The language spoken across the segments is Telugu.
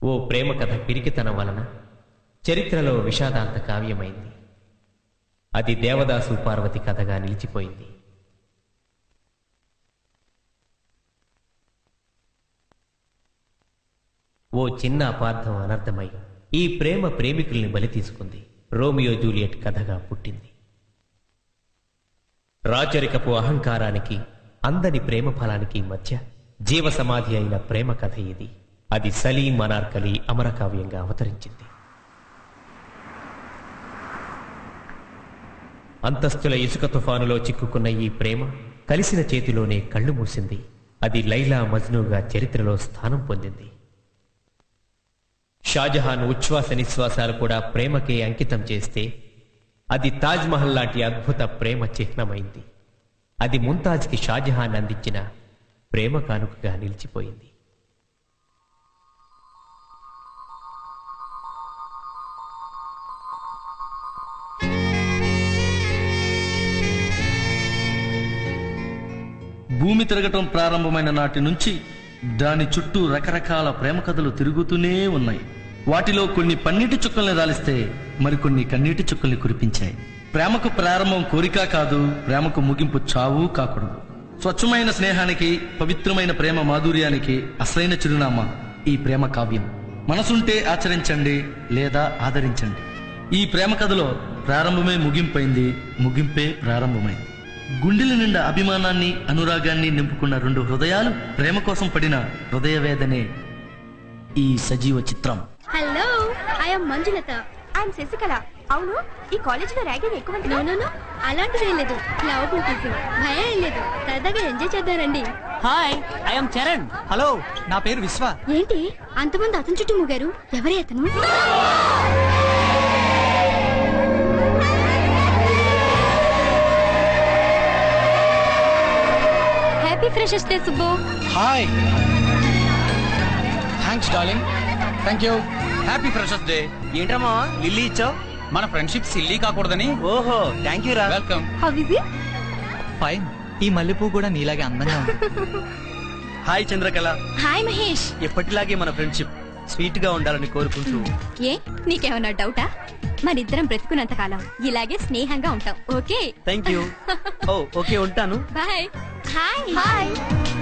ఓ ప్రేమ కథ పిరికితనం వలన చరిత్రలో విషాదాంత కావ్యమైంది అది దేవదాసు పార్వతి కథగా నిలిచిపోయింది ఓ చిన్న అపార్థం అనర్థమై ఈ ప్రేమ ప్రేమికుల్ని బలి తీసుకుంది రోమియో జూలియట్ కథగా పుట్టింది రాచరికపు అహంకారానికి అందని ప్రేమ ఫలానికి మధ్య జీవ సమాధి అయిన ప్రేమ కథ ఇది అది సలీం అనార్కలి అమరకావ్యంగా అవతరించింది అంతస్తుల ఇసుక తుఫానులో చిక్కుకున్న ఈ ప్రేమ కలిసిన చేతిలోనే కళ్ళు మూసింది అది లైలా మజ్నుగా చరిత్రలో స్థానం పొందింది షాజహాన్ ఉచ్ఛ్వాస నిశ్వాసాలు కూడా ప్రేమకే అంకితం చేస్తే అది తాజ్ మహల్ లాంటి అద్భుత ప్రేమ చిహ్నమైంది అది ముంతాజ్కి షాజహాన్ అందించిన ప్రేమ కానుకగా నిలిచిపోయింది భూమి తిరగటం ప్రారంభమైన నాటి నుంచి దాని చుట్టూ రకరకాల ప్రేమ కథలు తిరుగుతూనే ఉన్నాయి వాటిలో కొన్ని పన్నీటి చుక్కల్ని రాలిస్తే మరికొన్ని కన్నీటి చుక్కల్ని కురిపించాయి ప్రేమకు ప్రారంభం కోరిక కాదు ప్రేమకు ముగింపు చావు కాకూడదు స్వచ్ఛమైన స్నేహానికి పవిత్రమైన ప్రేమ మాధుర్యానికి అసలైన చిరునామా ఈ ప్రేమ కావ్యం మనసుంటే ఆచరించండి లేదా ఆదరించండి ఈ ప్రేమ కథలో ప్రారంభమే ముగింపైంది ముగింపే ప్రారంభమైంది గుండెల నిండా అభిమానాన్ని అనురాగాన్ని నింపుకున్న రెండు హృదయాలు ప్రేమ కోసం పడిన హృదయ వేదనే ఈ సజీవ చిత్రం hello I'm Manjulata I'm Sasikala అవును ఈ కాలేజీలో ర్యాగింగ్ ఎక్కువ నో నో అలాంటిది ఏం లేదు లవ్ టీచింగ్ భయం ఏం లేదు సరదాగా ఎంజాయ్ చేద్దారండి హాయ్ ఐఎమ్ చరణ్ హలో నా పేరు విశ్వ ఏంటి అంతమంది అతని చుట్టూ మూగారు ఎవరే అతను happy freshers day Subbu hi thanks darling thank you happy freshers day ఏంటమ్మా లిల్లీ ఇచ్చావు మన ఫ్రెండ్షిప్ సిల్లీ కాకూడదని ఓహో థ్యాంక్ యూ రా welcome how is it fine ఈ మల్లెపూ కూడా నీలాగే అందంగా ఉంది హాయ్ చంద్రకళ హాయ్ మహేష్ ఎప్పటిలాగే మన ఫ్రెండ్షిప్ స్వీట్ గా ఉండాలని కోరుకుంటూ ఏ నీకేమన్నా డౌటా మనిద్దరం బ్రతుకున్నంత కాలం ఇలాగే స్నేహంగా ఉంటాం okay thank you oh okay ఉంటాను బాయ్ హాయ్ హాయ్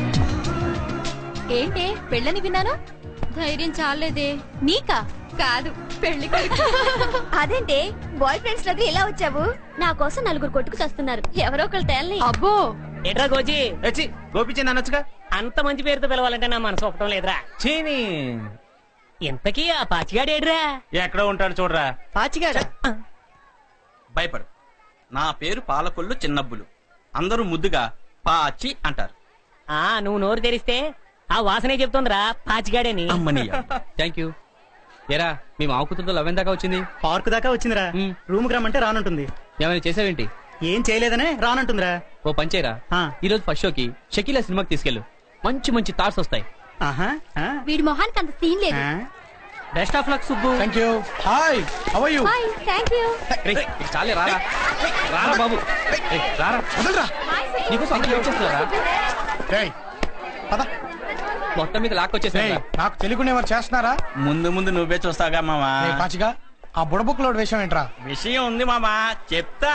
ఏంటే పెళ్ళని విన్నాను ధైర్యం చాలేదే నీకా కాదు పెళ్లి అదేంటే బాయ్ ఫ్రెండ్స్ లోకి ఎలా వచ్చావు నా కోసం నలుగురు కొట్టుకు చస్తున్నారు ఎవరో ఒకరు తేలని అబ్బో ఎట్రా గోజీ వచ్చి గోపిచంద్ అనొచ్చుగా అంత మంచి పేరుతో పిలవాలంటే నా మనసు ఒప్పటం లేదురా చీని ఇంతకీ ఆ పాచిగాడు ఏడ్రా ఎక్కడ ఉంటాడు చూడరా పాచిగాడు భయపడు నా పేరు పాలకొల్లు చిన్నబ్బులు అందరూ ముద్దుగా పాచి అంటారు ఆ నువ్వు నోరు తెరిస్తే ఆ వాసనే చెప్తోందిరా పాచిగాడని అమ్మనీయ థ్యాంక్ యూ ఎరా మీ మావ కూతురుతో లవ్ దాకా వచ్చింది పార్క్ దాకా వచ్చిందిరా మ్. రూమ్ కి రమ్మంటే రానుంటుంది ఏమైనా చేసావేంటి ఏం చేయలేదనే రానంటుందిరా ఓ పంచేరా ఆ. ఈ రోజు ఫస్ట్ షోకి షకీలా సినిమాకి తీసుకెళ్ళు మంచి మంచి థాట్స్ వస్తాయి ఆహా వీడి మొహానికి అంత సీన్ లేదు best of luck Subbu thank you hi how are you hi thank you రేయ్, ఇక చాలే రారా రారా బాబు రేయ్, రారా వదలరా నీకోసం అందరూ వెయిట్ చేస్తున్నారా రేయ్ పద మొత్తం మీద రేయ్ లాక్కొచ్చేసారా నాకు తెలియకుండా ఎవరు చేస్తున్నారా ముందు ముందు నువ్వే చూస్తావుగా మామా రేయ్ పాచిగా ఆ బుడబుక్ లోడ్ వేషం ఏంట్రా విషయం ఉంది మామా చెప్తా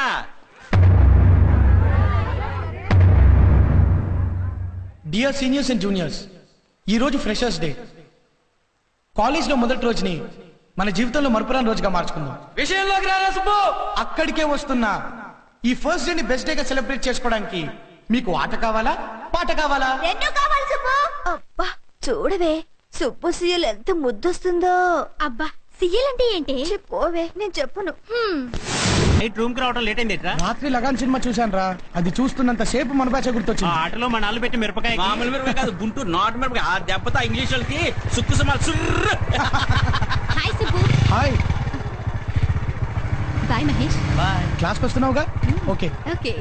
డియర్ సీనియర్స్ అండ్ జూనియర్స్ ఈ రోజు ఫ్రెషర్స్ డే కాలేజ్లో మొదటి రోజుని మన జీవితంలో మరపురాని రోజుగా మార్చుకుందాం విషయంలోకి రారా సుబ్బు అక్కడికే వస్తున్నా ఈ ఫస్ట్ డే ని బెస్ట్ డే గా సెలబ్రేట్ చేసుకోవడానికి మీకు ఆట కావాలా పాట కావాలా రెండు కావాలి సుబ్బు అబ్బా చూడవే సుబ్బు సీరియల్ ఎంత ముద్దొస్తుందో అబ్బా సీరియల్ అంటే ఏంటి చెప్పోవే నేను చెప్పను నైట్ రూమ్ కి రావడం లేట్ అయింది ఎట్రా రాత్రి లగాన్ సినిమా చూశాను రా అది చూస్తున్నంత సేపు మన బ్యాచ్ ఆ గుర్తొచ్చింది ఆటలో మా నాన్న పెట్టి మిరపకాయ మామూలు మిరపకాయ కాదు గుంటూరు నాటు మిరపకాయ ఆ దెబ్బతో ఇంగ్లీష్ వాళ్ళకి సుక్కు సుమాలు సుర్రు hi Subbu hi bye Mahesh class కి వస్తున్నావుగా ఓకే ఓకే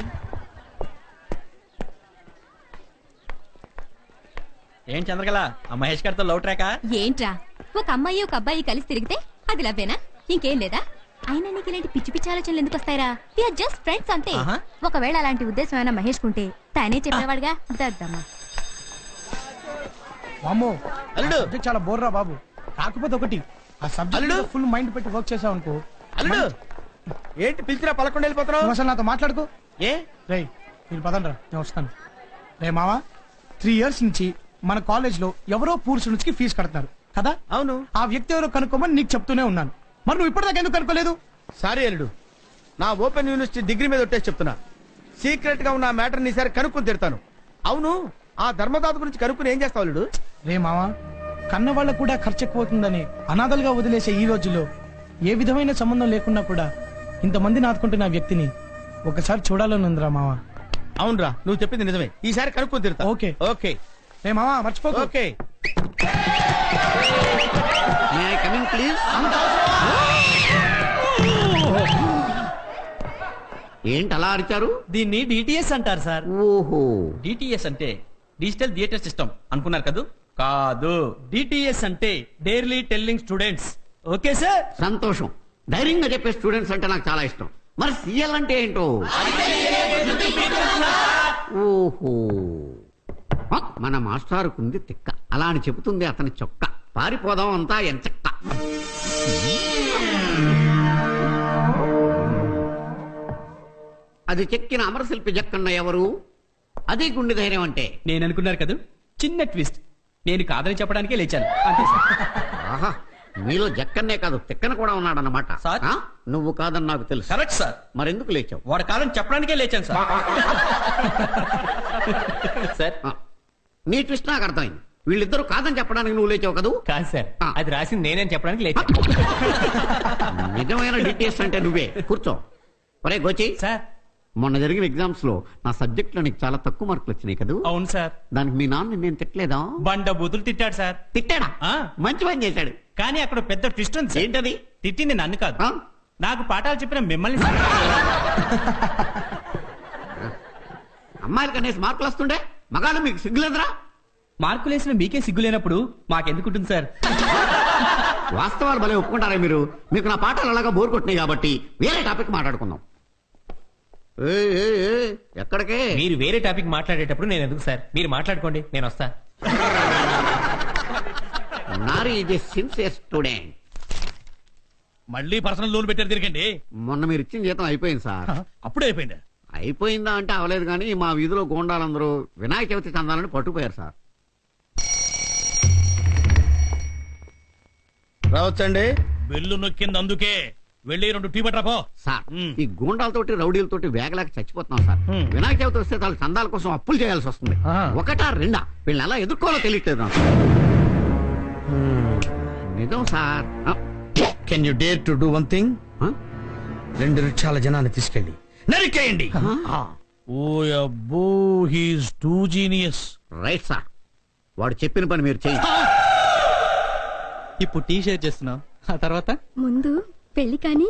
ఏం చంద్రకళ ఆ మహేష్ గారితో లవ్ ట్రాకా ఏంట్రా ఒక అమ్మాయి ఒక అబ్బాయి కలిసి తిరిగితే అది లవ్వేనా ఇంకేం లేదా అయినా నీకు ఇలాంటి పిచ్చి పిచ్చి ఆలోచనలు ఎందుకు వస్తాయిరా ఆర్ జస్ట్ ఫ్రెండ్స్ అంతే ఆహా. ఒకవేళ అలాంటి ఉద్దేశం అయినా మహేష్ కుంటే తనే చెప్పేవాడుగా దద్దమ్మా వామ్మో అల్లుడు ఇది చాలా బోర్రా బాబు కాకపోతే ఒకటి ఆ సబ్జెక్ట్ ఫుల్ మైండ్ పెట్టి వర్క్ చేసావు అనుకో అల్లుడు ఏంటి పిలిచినా పలకుండా వెళ్ళిపోతున్నావు నువ్వు అసలు నాతో మాట్లాడుకో ఏ రేయ్ మీరు పదండ్రా నేను వస్తాను రే మావా త్రీ ఇయర్స్ నుంచి మన కాలేజ్ లో ఎవరో పూర్ స్టూడెంట్స్ కి ఫీజు కడుతున్నారు కదా అవును ఆ వ్యక్తి ఎవరో కనుక్కోమని నీకు చెప్తూనే ఉన్నాను మరి నువ్వు ఇప్పటిదాకా ఎందుకు కనుక్కోలేదు సారీ అల్లుడు నా ఓపెన్ యూనివర్సిటీ డిగ్రీ మీద ఒట్టేసి చెప్తున్నా సీక్రెట్ గా ఉన్న మ్యాటర్ ఈసారి కనుక్కుని తిడతాను అవును ఆ ధర్మదాత గురించి కనుక్కుని ఏం చేస్తావు అల్లుడు రే మావా కన్న వాళ్ళకు కూడా ఖర్చు ఎక్కువవుతుందని అనాథలుగా వదిలేసే ఈ రోజుల్లో ఏ విధమైన సంబంధం లేకున్నా కూడా ఇంతమందిని ఆదుకుంటున్న ఆ వ్యక్తిని ఒకసారి చూడాలని ఉందిరా మావా అవునరా నువ్వు చెప్పింది నిజమే ఈసారి కనుక్కుని తిడతా ఓకే. ఓకే రే మావా మర్చిపోకు ఓకే కమింగ్ ప్లీజ్ ఏంటి అలా అరిచారు దీన్ని డిటిఎస్ అంటారు సార్ ఓహో డిటిఎస్ అంటే డిజిటల్ థియేటర్ సిస్టమ్ అనుకున్నారు కదూ కాదు డిటిఎస్ అంటే direly telling students okay sir సంతోషం ధైర్యంగా చెప్పే స్టూడెంట్స్ అంటే నాకు చాలా ఇష్టం మరి సీఎల్ అంటే ఏంటో ఓహో ఆ, మన మాస్టారుకుంది తిక్క అలా అని చెబుతుంది అతని చొక్క పారిపోదాం అంతా ఎంచక్క అది చెక్కిన అమరశిల్పి జక్కన్న ఎవరు అదే గుండె ధైర్యం అంటే నేను అనుకున్నారు కదూ చిన్న ట్విస్ట్ నేను కాదని చెప్పడానికే లేచాను అంతే సార్ ఆహా మీలో జక్కన్నే కాదు తిక్కన కూడా ఉన్నాడన్నమాట సార్? ఆ? నువ్వు కాదని నాకు తెలుసు కరెక్ట్ సార్ మరెందుకు లేచావు వాడు కాదని చెప్పడానికే లేచాను సార్ సార్ ఆ, నీ ట్విస్ట్ నాకు అర్థమైంది వీళ్ళిద్దరూ కాదని చెప్పడానికి నువ్వు లేచావు కదూ కాదు సార్ ఆ. అది రాసింది నేనని చెప్పడానికి లేచా నిజమైన డీటెయిల్స్ అంటే నువ్వే కూర్చో ఒరే గోచి సార్ మొన్న జరిగిన ఎగ్జామ్స్ లో నా సబ్జెక్ట్ లో నీకు చాలా తక్కువ మార్కులు వచ్చినాయి కదూ అవును సార్ దానికి మీ నాన్న నేను తిట్టలేదా బండ బూతులు తిట్టాడు సార్ తిట్టాడా ఆ. మంచి పని చేశాడు కానీ అక్కడ పెద్ద ట్విస్ట్ ఉంది సార్. ఏంటది తిట్టింది నన్ను కాదు ఆ? నాకు పాఠాలు చెప్పిన మిమ్మల్ని సార్. అమ్మాయిలకి అనేసి మార్కులు వస్తుండే మగాళ్ళు మీకు సిగ్గులేదురా మార్కులు వేసిన మీకే సిగ్గు లేనప్పుడు మాకెందుకుంటుంది సార్ వాస్తవాలు భలే ఒప్పుకుంటారా మీరు మీకు నా పాఠాలు అలాగా బోర్ కొట్టినాయి కాబట్టి వేరే టాపిక్ మాట్లాడుకుందాం ఏయ్, ఏయ్, ఏయ్, ఎక్కడికే మీరు వేరే టాపిక్ మాట్లాడేటప్పుడు నేను ఎందుకు సార్ మీరు మాట్లాడుకోండి నేను వస్తా నారీ ఇది సిన్సియర్ స్టూడెంట్ మళ్ళీ పర్సనల్ లోన్ పెట్టారు తిరగండి మొన్న మీరు ఇచ్చిన జీతం అయిపోయింది సార్ అప్పుడే అయిపోయింది అయిపోయిందా అంటే అవలేదు కానీ మా వీధిలో గోండాలందరూ వినాయక చవితి చందాలని పట్టుకుపోయారు సార్ రావచ్చండి బెల్లు నొక్కింది అందుకే వెళ్ళి రెండు టీ పట్రా పో సార్ మ్మ్. ఈ గూండాలతోటి రౌడీలతోటి వేగలేక చచ్చిపోతున్నాం సార్ మ్మ్. వినాయక చవితి వస్తే చాలా చందాల కోసం అప్పులు చేయాల్సి వస్తుంది ఆ. ఒకటా రెండా వీళ్ళని ఎలా ఎదుర్కోవాలో తెలియట్లేదు నాకు నిజం సార్ ఆ, can you dare to do one thing ఆ? రెండు రిక్షాల జనాన్ని తీసుకెళ్ళి నరికేయండి ఓ అబ్బో he's too genius right sir వాడు చెప్పిన పని మీరు చేయండి ఇప్పుడు టీ షేర్ చేస్తున్నాం ఆ తర్వాత ముందు పెళ్లి కానీ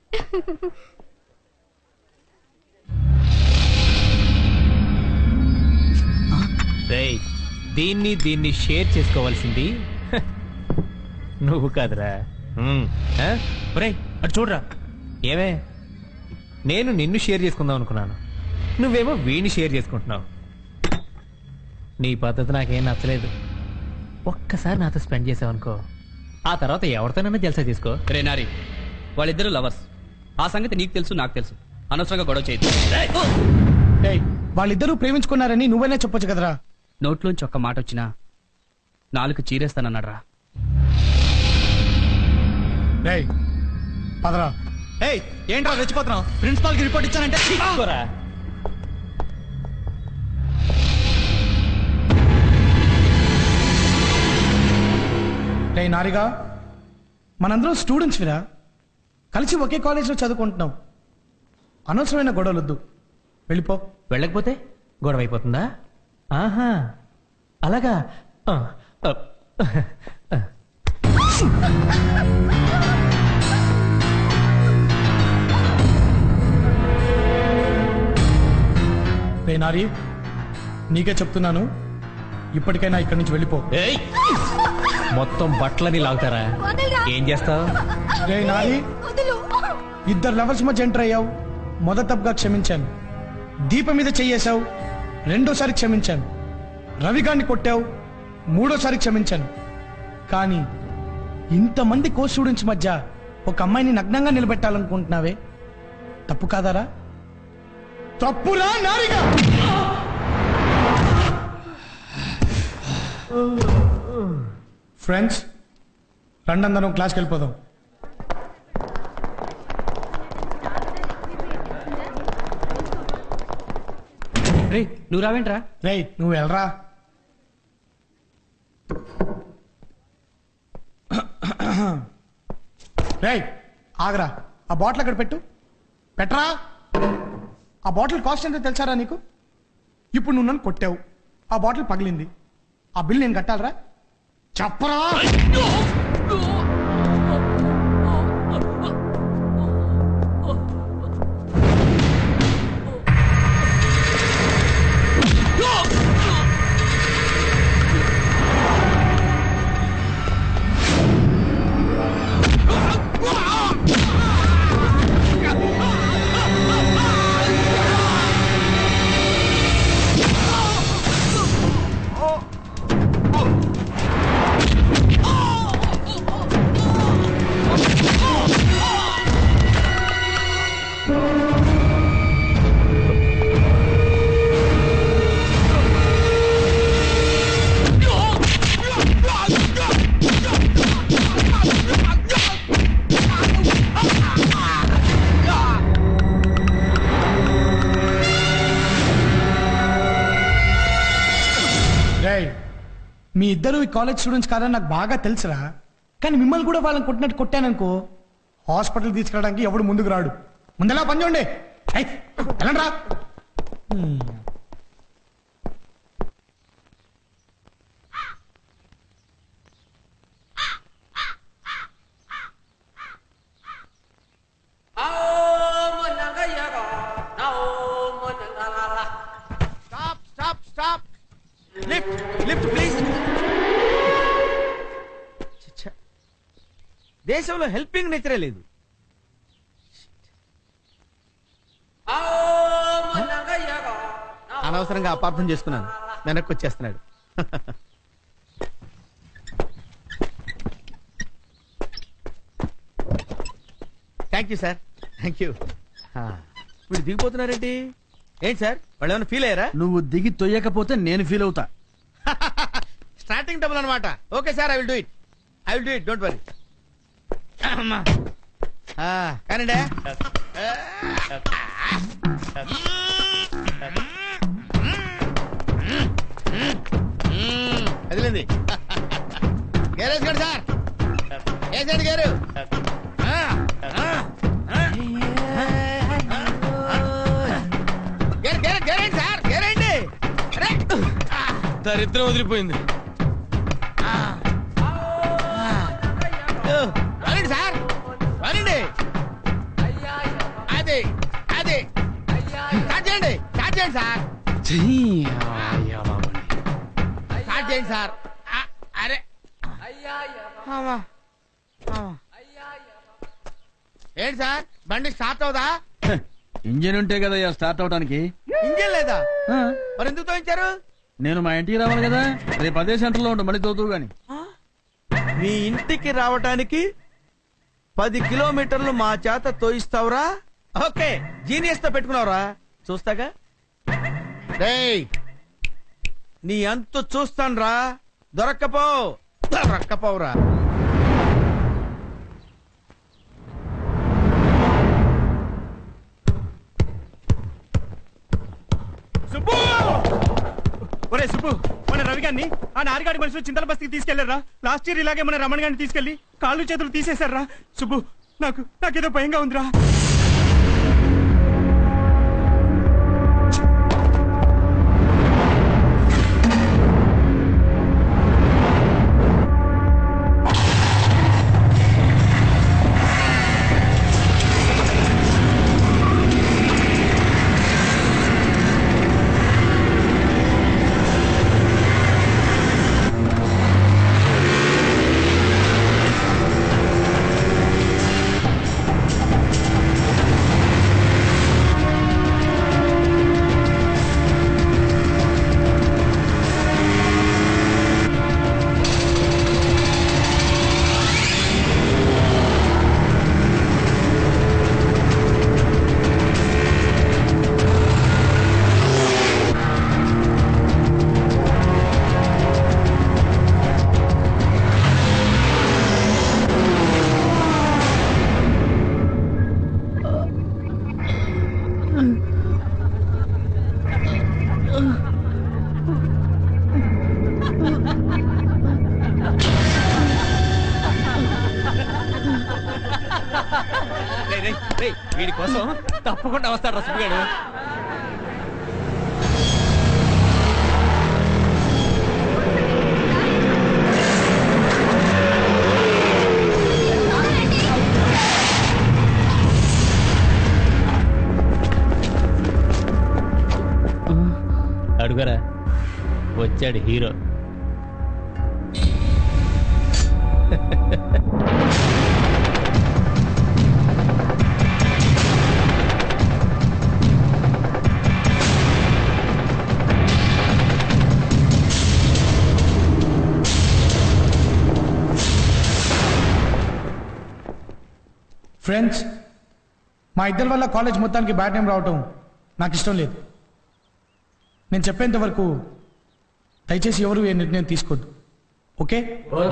రేయ్ దీన్ని దీన్ని షేర్ చేసుకోవాల్సింది హ, నువ్వు కాదురా ఉమ్, ఆ? ఒరేయ్ అటు చూడరా ఏమే నేను నిన్ను షేర్ చేసుకుందాం అనుకున్నాను నువ్వేమో వీడిని షేర్ చేసుకుంటున్నావు నీ పద్ధతి నాకేం నచ్చలేదు ఒక్కసారి నాతో స్పెండ్ చేసావనుకో ఆ తర్వాత ఎవరితోనైనా జల్సా తీసుకో రే నారి వాళ్ళిద్దరు లవర్స్ ఆ సంగతి నీకు తెలుసు నాకు తెలుసు అనవసరంగా గొడవ చేయొద్దు ఏయ్ వాళ్ళిద్దరూ ప్రేమించుకున్నారని నువ్వైనా చెప్పొచ్చు కదరా నోట్లోంచి ఒక్క మాట వచ్చినా నాలుగు చీరేస్తానన్నాడు రా రేయ్ పదరా ఏయ్ ఏంట్రా రెచ్చిపోతున్నావు ప్రిన్సిపాల్ కి రిపోర్ట్ ఇచ్చానంటే తీసుకోరా. రే నారిగా మనందరం స్టూడెంట్స్ విరా కలిసి ఒకే కాలేజీలో చదువుకుంటున్నాం అనవసరమైన గొడవలొద్దు వెళ్ళిపో వెళ్ళకపోతే గొడవ అయిపోతుందా ఆహా అలాగా ఆ, ఆ, ఆ. రే నారి నీకే చెప్తున్నాను ఇప్పటికైనా ఇక్కడి నుంచి వెళ్ళిపో ఏయ్! మొత్తం బట్టలని లాగుతారా వదలరా. ఏం చేస్తావు రే నారి వదులు ఇద్దరు లవర్స్ మధ్య ఎంటర్ అయ్యావు మొదట తప్పుగా క్షమించాను దీపం మీద చెయ్యేశావు రెండోసారి క్షమించాను రవిగాన్ని కొట్టావు మూడోసారి క్షమించాను కానీ ఇంతమంది కో స్టూడెంట్స్ మధ్య ఒక అమ్మాయిని నగ్నంగా నిలబెట్టాలనుకుంటున్నావే తప్పు కాదారా తప్పురా నారిగా ఫ్రెండ్స్ రండి అందరం క్లాస్కి వెళ్ళిపోదాం రే నువ్వు రావేంట్రా రేయ్ నువ్వు వెళ్ళరా రేయ్ ఆగరా ఆ బాటిల్ అక్కడ పెట్టు పెట్టరా ఆ బాటిల్ కాస్ట్ ఎంతో తెలుసారా నీకు ఇప్పుడు నువ్వు నన్ను కొట్టావు ఆ బాటిల్ పగిలింది ఆ బిల్ నేను కట్టాలరా చెప్పరా రేయ్ మీ ఇద్దరు ఈ కాలేజ్ స్టూడెంట్స్ కాదని నాకు బాగా తెలుసురా కానీ మిమ్మల్ని కూడా వాళ్ళని కొట్టినట్టు కొట్టాననుకో హాస్పిటల్ తీసుకెళ్ళడానికి ఎవడు ముందుకు రాడు ముందలా పని చూడండి ఏయ్, వెళ్ళండి రా stop stop stop lift lift please దేశంలో హెల్పింగ్ నేచరే లేదు అనవసరంగా అపార్థం చేసుకున్నాను వెనక్కి వచ్చేస్తున్నాడు thank you sir thank you ఇప్పుడు దిగిపోతున్నారేంటి ఏంటి సార్ వాళ్ళు ఏమైనా ఫీల్ అయ్యారా నువ్వు దిగి తొయ్యకపోతే నేను ఫీల్ అవుతా స్టార్టింగ్ డబుల్ అనమాట okay sir I will do it I will do it don't worry కానండి అదిలేంది గ్యారేజ్ గారు సార్ ఏ సైడ్ గారు ఆ, ఆ, ఆ. గేర్- గేర్- గేరేండి సార్ గేరేండి అరే దరిద్రం వదిలిపోయింది వరండి సార్ వరండి అది అది స్టార్ట్ చేయండి స్టార్ట్ చేయండి సార్ స్టార్ట్ చేయండి సార్ ఆ, అరే అమ్మా. అమ్మా. ఏంటి సార్ బండి స్టార్ట్ అవుదా ఇంజిన్ ఉంటే కదా స్టార్ట్ అవడానికి ఇంజన్ లేదా మరి ఎందుకు తోయించారు నేను మా ఇంటికి రావాలి కదా రేపు అదే సెంటర్ లో ఉండు మళ్ళీ తోతువు గాని మీ ఇంటికి రావటానికి పది కిలోమీటర్లు మా చేత తోయిస్తావురా ఓకే జీనియస్ తో పెట్టుకున్నావురా చూస్తాగా రేయ్ నీ అంతు చూస్తాన్రా దొరక్కపో దొరక్కపోవురా సుబ్బు ఒరే సుబ్బు మన రవి గారిని ఆ నారిగాడి మనుషులు చింతల బస్తికి తీసుకెళ్లారా లాస్ట్ ఇయర్ ఇలాగే మన రమణ గారిని తీసుకెళ్లి కాళ్ళు చేతులు తీసేశారా సుబ్బు నాకు నాకేదో భయంగా ఉందిరా రేయ్, వీడి కోసం తప్పకుండా వస్తాడు రా సుబ్బుగాడు అడుగరా వచ్చాడు హీరో ఫ్రెండ్స్ మా ఇద్దరి వల్ల కాలేజ్ మొత్తానికి బ్యాడ్ టైం రావటం నాకు ఇష్టం లేదు నేను చెప్పేంత వరకు దయచేసి ఎవరు ఏ నిర్ణయం తీసుకోవద్దు ఓకే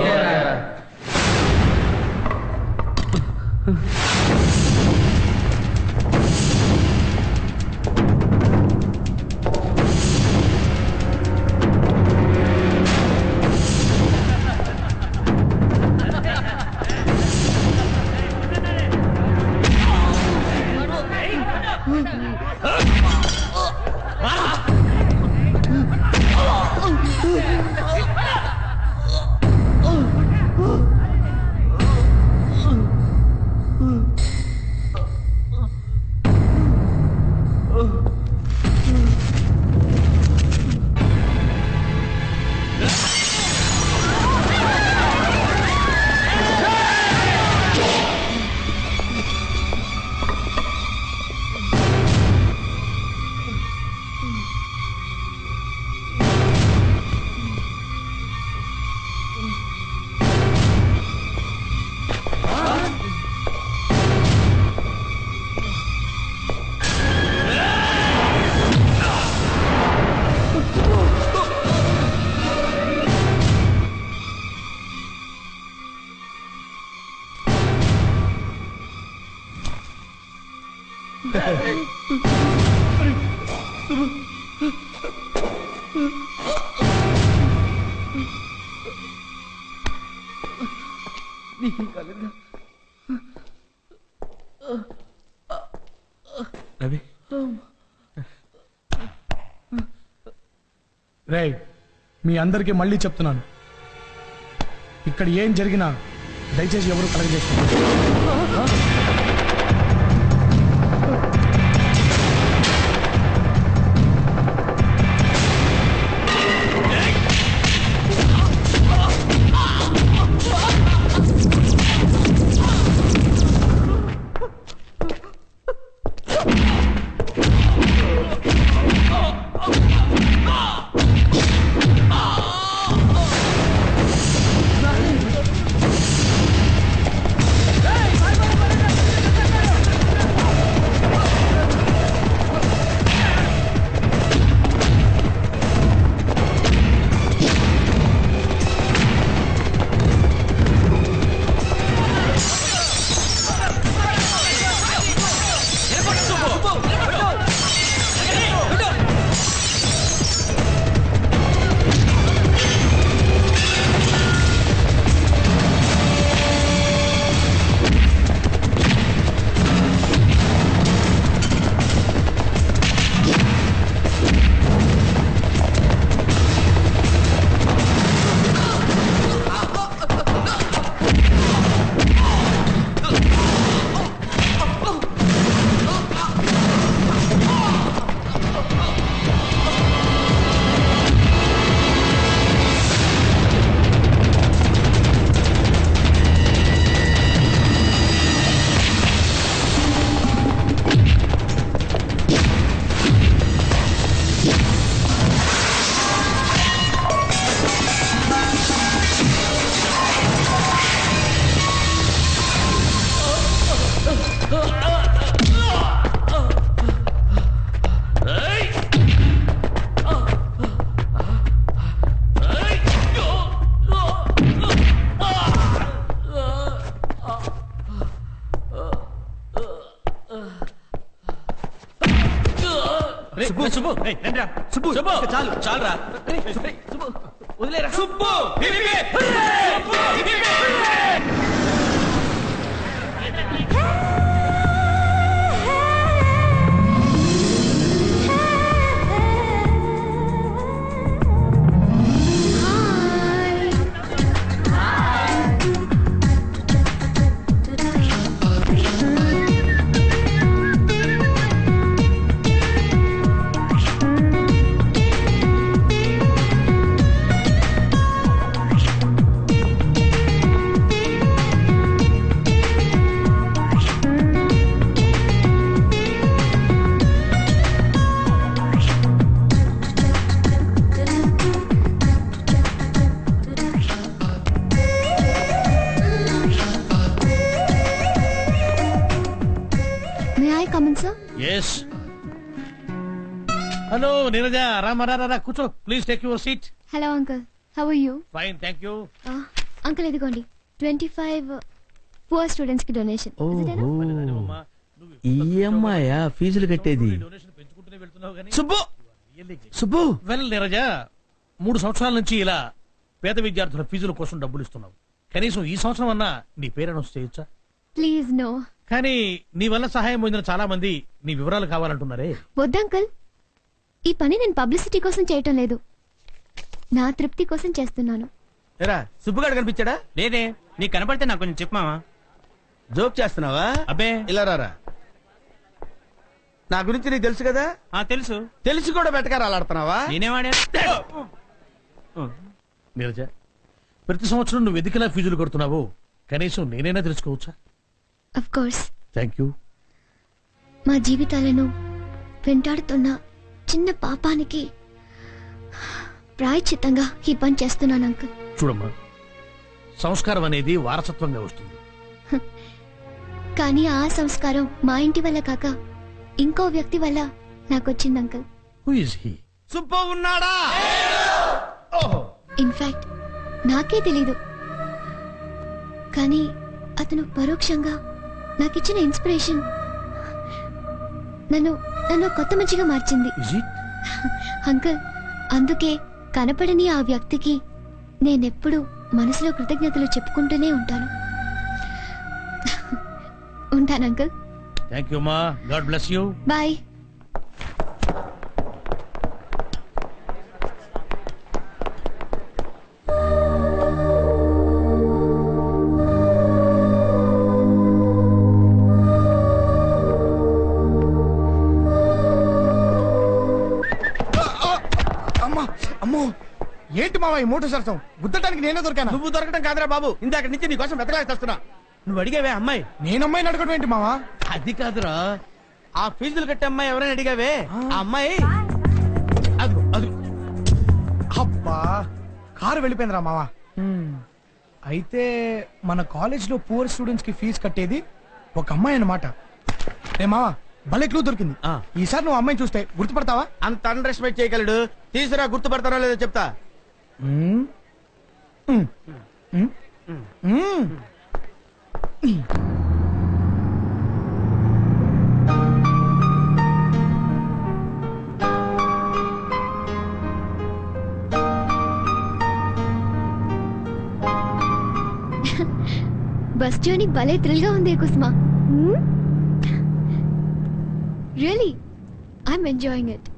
రవి రే మీ అందరికీ మళ్ళీ చెప్తున్నాను ఇక్కడ ఏం జరిగినా దయచేసి ఎవరు కలగజేసుకోండి సుబ్బు సుబ్బు సుబ్బు సుబ్బు చాలు చాలు రా సుబ్బు వదిలేరా సుబ్బు ఎస్ హలో నీరజ రామ రా రా, రా కూర్చో please take your seat hello uncle how are you fine thank you uncle ఇదిగోండి ట్వంటీ ఫైవ్ పువర్ స్టూడెంట్స్ కి డొనేషన్ ఈ అమ్మాయా ఫీజులు కట్టేది సుబ్బు సుబ్బు వెల్ నీరజ మూడు సంవత్సరాల నుంచి ఇలా పేద విద్యార్థుల ఫీజుల కోసం డబ్బులు ఇస్తున్నావు కనీసం ఈ సంవత్సరం అన్నా నీ పేరు అనౌన్స్ చేయొచ్చా ప్లీజ్ నో కానీ నీ వల్ల సహాయం పొందిన చాలా మంది నీ వివరాలు కావాలంటున్నారే వద్దు అంకుల్ ఈ పని నేను పబ్లిసిటీ కోసం చేయటం లేదు నా తృప్తి కోసం చేస్తున్నాను ఎరా సుబ్బుగాడు కనిపించాడా లేదే నీకు కనపడితే నాకు కొంచెం చెప్పమావా జోక్ చేస్తున్నావా అబ్బే ఇలా రారా నా గురించి నీకు తెలుసు కదా ఆ తెలుసు తెలిసి కూడా బెటకారు అలాడుతున్నావా నేనేవాడా నీరజ ప్రతి సంవత్సరం నువ్వు ఎందుకులా ఫీజులు కడుతున్నావు కనీసం నేనైనా తెలుసుకోవచ్చా అఫ్ కోర్స్ థ్యాంక్ యూ మా జీవితాలను వెంటాడుతున్న చిన్న పాపానికి ప్రాయచిత్తంగా ఈ పని చేస్తున్నాను అంకుల్ చూడమ్మా సంస్కారం అనేది వారసత్వంగా వస్తుంది కానీ ఆ సంస్కారం మా ఇంటి వల్ల కాక ఇంకో వ్యక్తి వల్ల నాకు వచ్చింది uncle who is he Subbu ఉన్నాడా ఓహో ఇన్ఫాక్ట్ నాకే తెలీదు కానీ అతను పరోక్షంగా నాకిచ్చిన ఇన్స్పిరేషన్ నన్ను నన్ను కొత్త మంచిగా మార్చింది ఇస్ ఇట్ అంకుల్ అందుకే కనపడని ఆ వ్యక్తికి నేనెప్పుడు మనసులో కృతజ్ఞతలు చెప్పుకుంటూనే ఉంటాను ఉంటాను అంకుల్ థ్యాంక్ యూ మా గాడ్ బ్లెస్ యూ బాయ్ అమ్మా అమ్మో ఏంటి మావా ఈ మూట సరసం గుద్దటానికి నేనే దొరికాను నువ్వు దొరకడం కాదురా బాబు ఇందాక నుంచి నీకోసం వెతకలేక వస్తున్నా నువ్వు అడిగావే అమ్మాయి నేను అమ్మాయిని అడగడం ఏంటి మావా అది కాదురా ఆ ఫీజులు కట్టే అమ్మాయి ఎవరైనా అడిగావే ఆ అమ్మాయి అదిగో అదిగో అబ్బా కారు వెళ్ళిపోయిందిరా మావా అయితే మన కాలేజ్ లో పూర్ స్టూడెంట్స్ కి ఫీజు కట్టేది ఒక అమ్మాయి అన్నమాట రే మావా భలే క్లూ దొరికింది ఆ. ఈసారి నువ్వు అమ్మాయిని చూస్తే గుర్తుపడతావా అంత అండర్ ఎస్టిమేట్ చేయగలడు తీసురా గుర్తుపడతారో లేదో చెప్తా మ్మ్. మ్మ్. మ్మ్. మ్మ్. బస్ జర్నీ భలే థ్రిల్ గా ఉంది కుస్మా really I'm enjoying it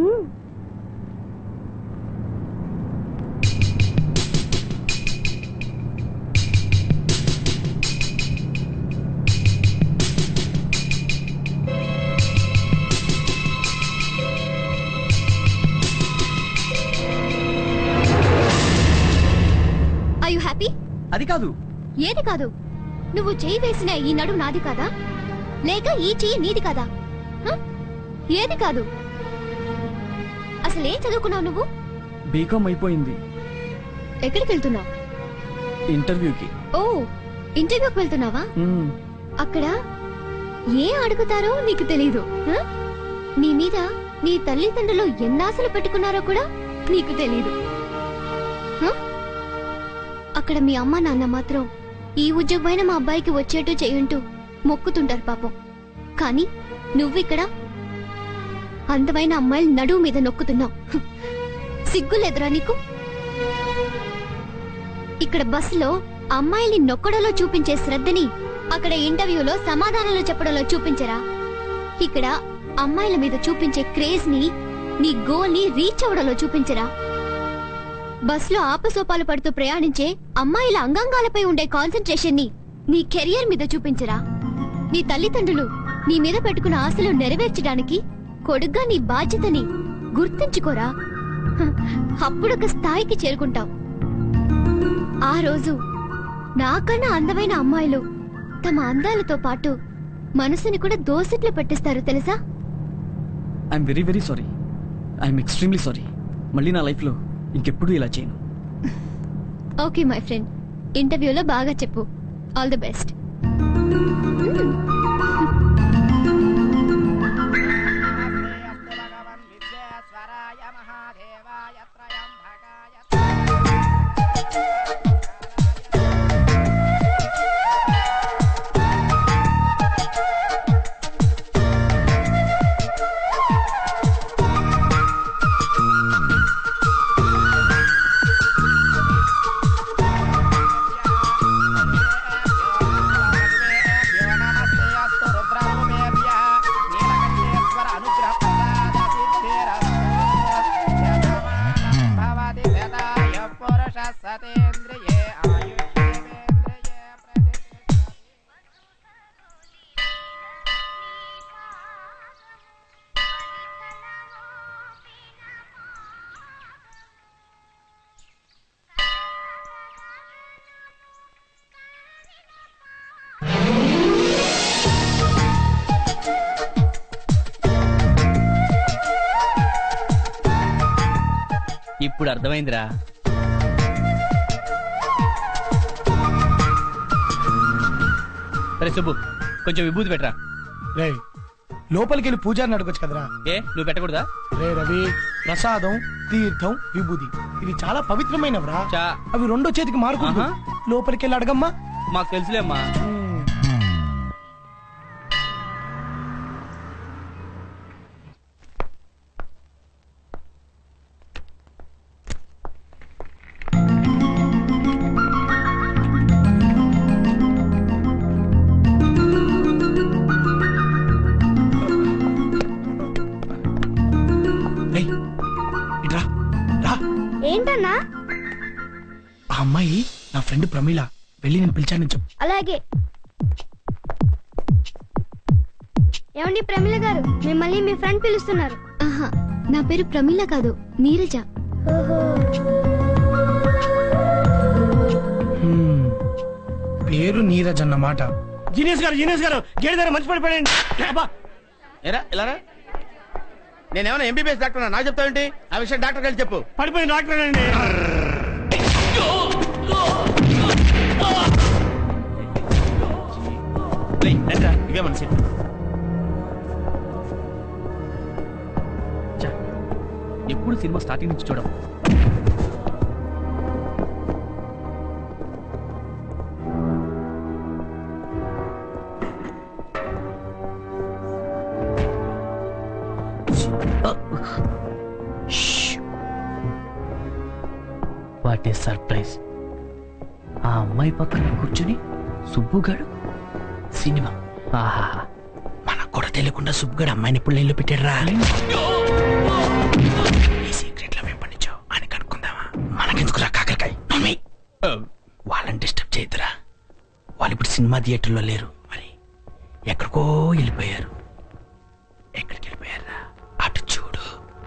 I you happy అది కాదు ఏది కాదు నువ్వు చేయి వేసిన ఈ నడు నాది కాదా లేక ఈ చెయ్యి నీది కాదా హ? ఏది కాదు అసలేం చదువుకున్నావు నువ్వు బీకామ్ అయిపోయింది ఎక్కడికి వెళ్తున్నావు ఇంటర్వ్యూకి ఓ ఇంటర్వ్యూకి వెళ్తున్నావా మ్మ్. అక్కడ ఏ అడుగుతారో నీకు తెలీదు హ? నీ మీద నీ తల్లిదండ్రులు ఎన్నాశలు పెట్టుకున్నారో కూడా నీకు తెలీదు హ? అక్కడ మీ అమ్మ నాన్న మాత్రం ఈ ఉద్యోగమైన మా అబ్బాయికి వచ్చేట్టు చేయుంటూ మొక్కుతుంటారు పాపం కానీ నువ్విక్కడ అందమైన అమ్మాయిలు నడువు మీద నొక్కుతున్నావు హ్. సిగ్గులేదురా నీకు ఇక్కడ బస్సులో అమ్మాయిల్ని నొక్కడంలో చూపించే శ్రద్ధని అక్కడ ఇంటర్వ్యూలో సమాధానాలు చెప్పడంలో చూపించరా ఇక్కడ అమ్మాయిల మీద చూపించే క్రేజ్ ని నీ గోల్ ని రీచ్ అవడంలో చూపించరా బస్సులో ఆపసోపాలు పడుతూ ప్రయాణించే అమ్మాయిల అంగాంగాలపై ఉండే కాన్సన్ట్రేషన్ ని నీ కెరియర్ మీద చూపించరా నీ తల్లిదండ్రులు నీ మీద పెట్టుకున్న ఆశలు నెరవేర్చడానికి కొడుగ్గా నీ బాధ్యతని గుర్తుంచుకోరా హ, అప్పుడొక స్థాయికి చేరుకుంటావు ఆ రోజు నాకన్నా అందమైన అమ్మాయిలు తమ అందాలతో పాటు మనసుని కూడా దోసిట్లో పెట్టిస్తారు తెలుసా I'm very very sorry I'm extremely sorry మళ్ళీ నా లైఫ్లో ఇంకెప్పుడు ఇలా చేయను ఓకే మై ఫ్రెండ్ ఇంటర్వ్యూలో బాగా చెప్పు ఆల్ ది బెస్ట్ ఇప్పుడు అర్థమైందిరా సరే సుబ్బు కొంచెం విభూతి పెట్టరా రే లోపలికి వెళ్ళి పూజారిని అడగొచ్చు కదరా ఏ నువ్వు పెట్టకూడదా రే రవి ప్రసాదం తీర్థం విభూది ఇది చాలా పవిత్రమైనవరా చా అవి రెండో చేతికి మారుకుంటూ ఆహా. లోపలికి వెళ్ళి అడగమ్మా మాకు తెలుసులేమ్మా రేయ్, ఇట్రా రా ఏంటన్నా ఆ అమ్మాయి నా ఫ్రెండ్ ప్రమీల వెళ్ళి నేను పిలిచానని చెప్పు అలాగే ఏమండి ప్రమీల గారు మిమ్మల్ని మీ ఫ్రెండ్ పిలుస్తున్నారు ఆహా నా పేరు ప్రమీల కాదు నీరజ హ్మ్. పేరు నీరజ్ అన్నమాట జీనియస్ గారు జీనియస్ గారు గేడి దగ్గర మంచి పడిపోయాడు అబ్బా ఏరా ఇలా రా. నేనేమైనా ఎంబీబీఎస్ డాక్టర్ నాకు చెప్తావేంటి ఆ విషయం డాక్టర్ కలిసి చెప్పు పడిపోయిన డాక్టర్ అండి ఇవే మన సీట్ ఎప్పుడు సినిమా స్టార్టింగ్ నుంచి చూడం వాట్ ఏ సర్ప్రైజ్ ఆ అమ్మాయి పక్కన కూర్చుని సుబ్బుగాడు సినిమా ఆహా మనకు కూడా తెలియకుండా సుబ్బుగడు అమ్మాయిని ఇప్పుడు నీళ్ళు పెట్టాడురా ఈ సీక్రెట్ లో మేము పండించావు అని కనుక్కుందామా మనకెందుకురా కాకరకాయ మమ్మీ వాళ్ళని డిస్టర్బ్ చేయొద్దురా వాళ్ళు ఇప్పుడు సినిమా థియేటర్లో లేరు మరి ఎక్కడికో వెళ్ళిపోయారు ఎక్కడికి వెళ్ళిపోయారా అటు చూడు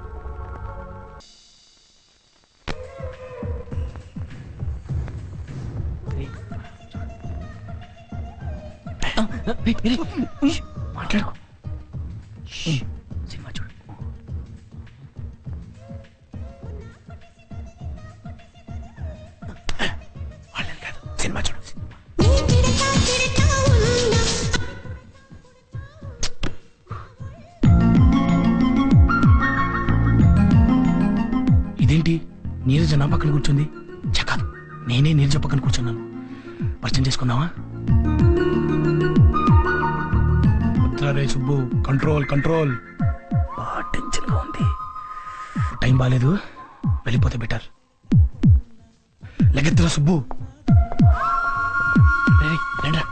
మాట్లాడు సినిమా చూడు వాళ్ళని కాదు సినిమా చూడు ఇదేంటి నీరజ నా పక్కన కూర్చుంది చకాదు నేనే నీరజ పక్కన కూర్చున్నాను పరిచయం చేసుకుందామా రే సుబ్బు కంట్రోల్ కంట్రోల్ బాగా టెన్షన్ గా ఉంది టైం బాగాలేదు వెళ్ళిపోతే బెటర్ లెగెత్తురా సుబ్బు రేయ్, రండ్రా.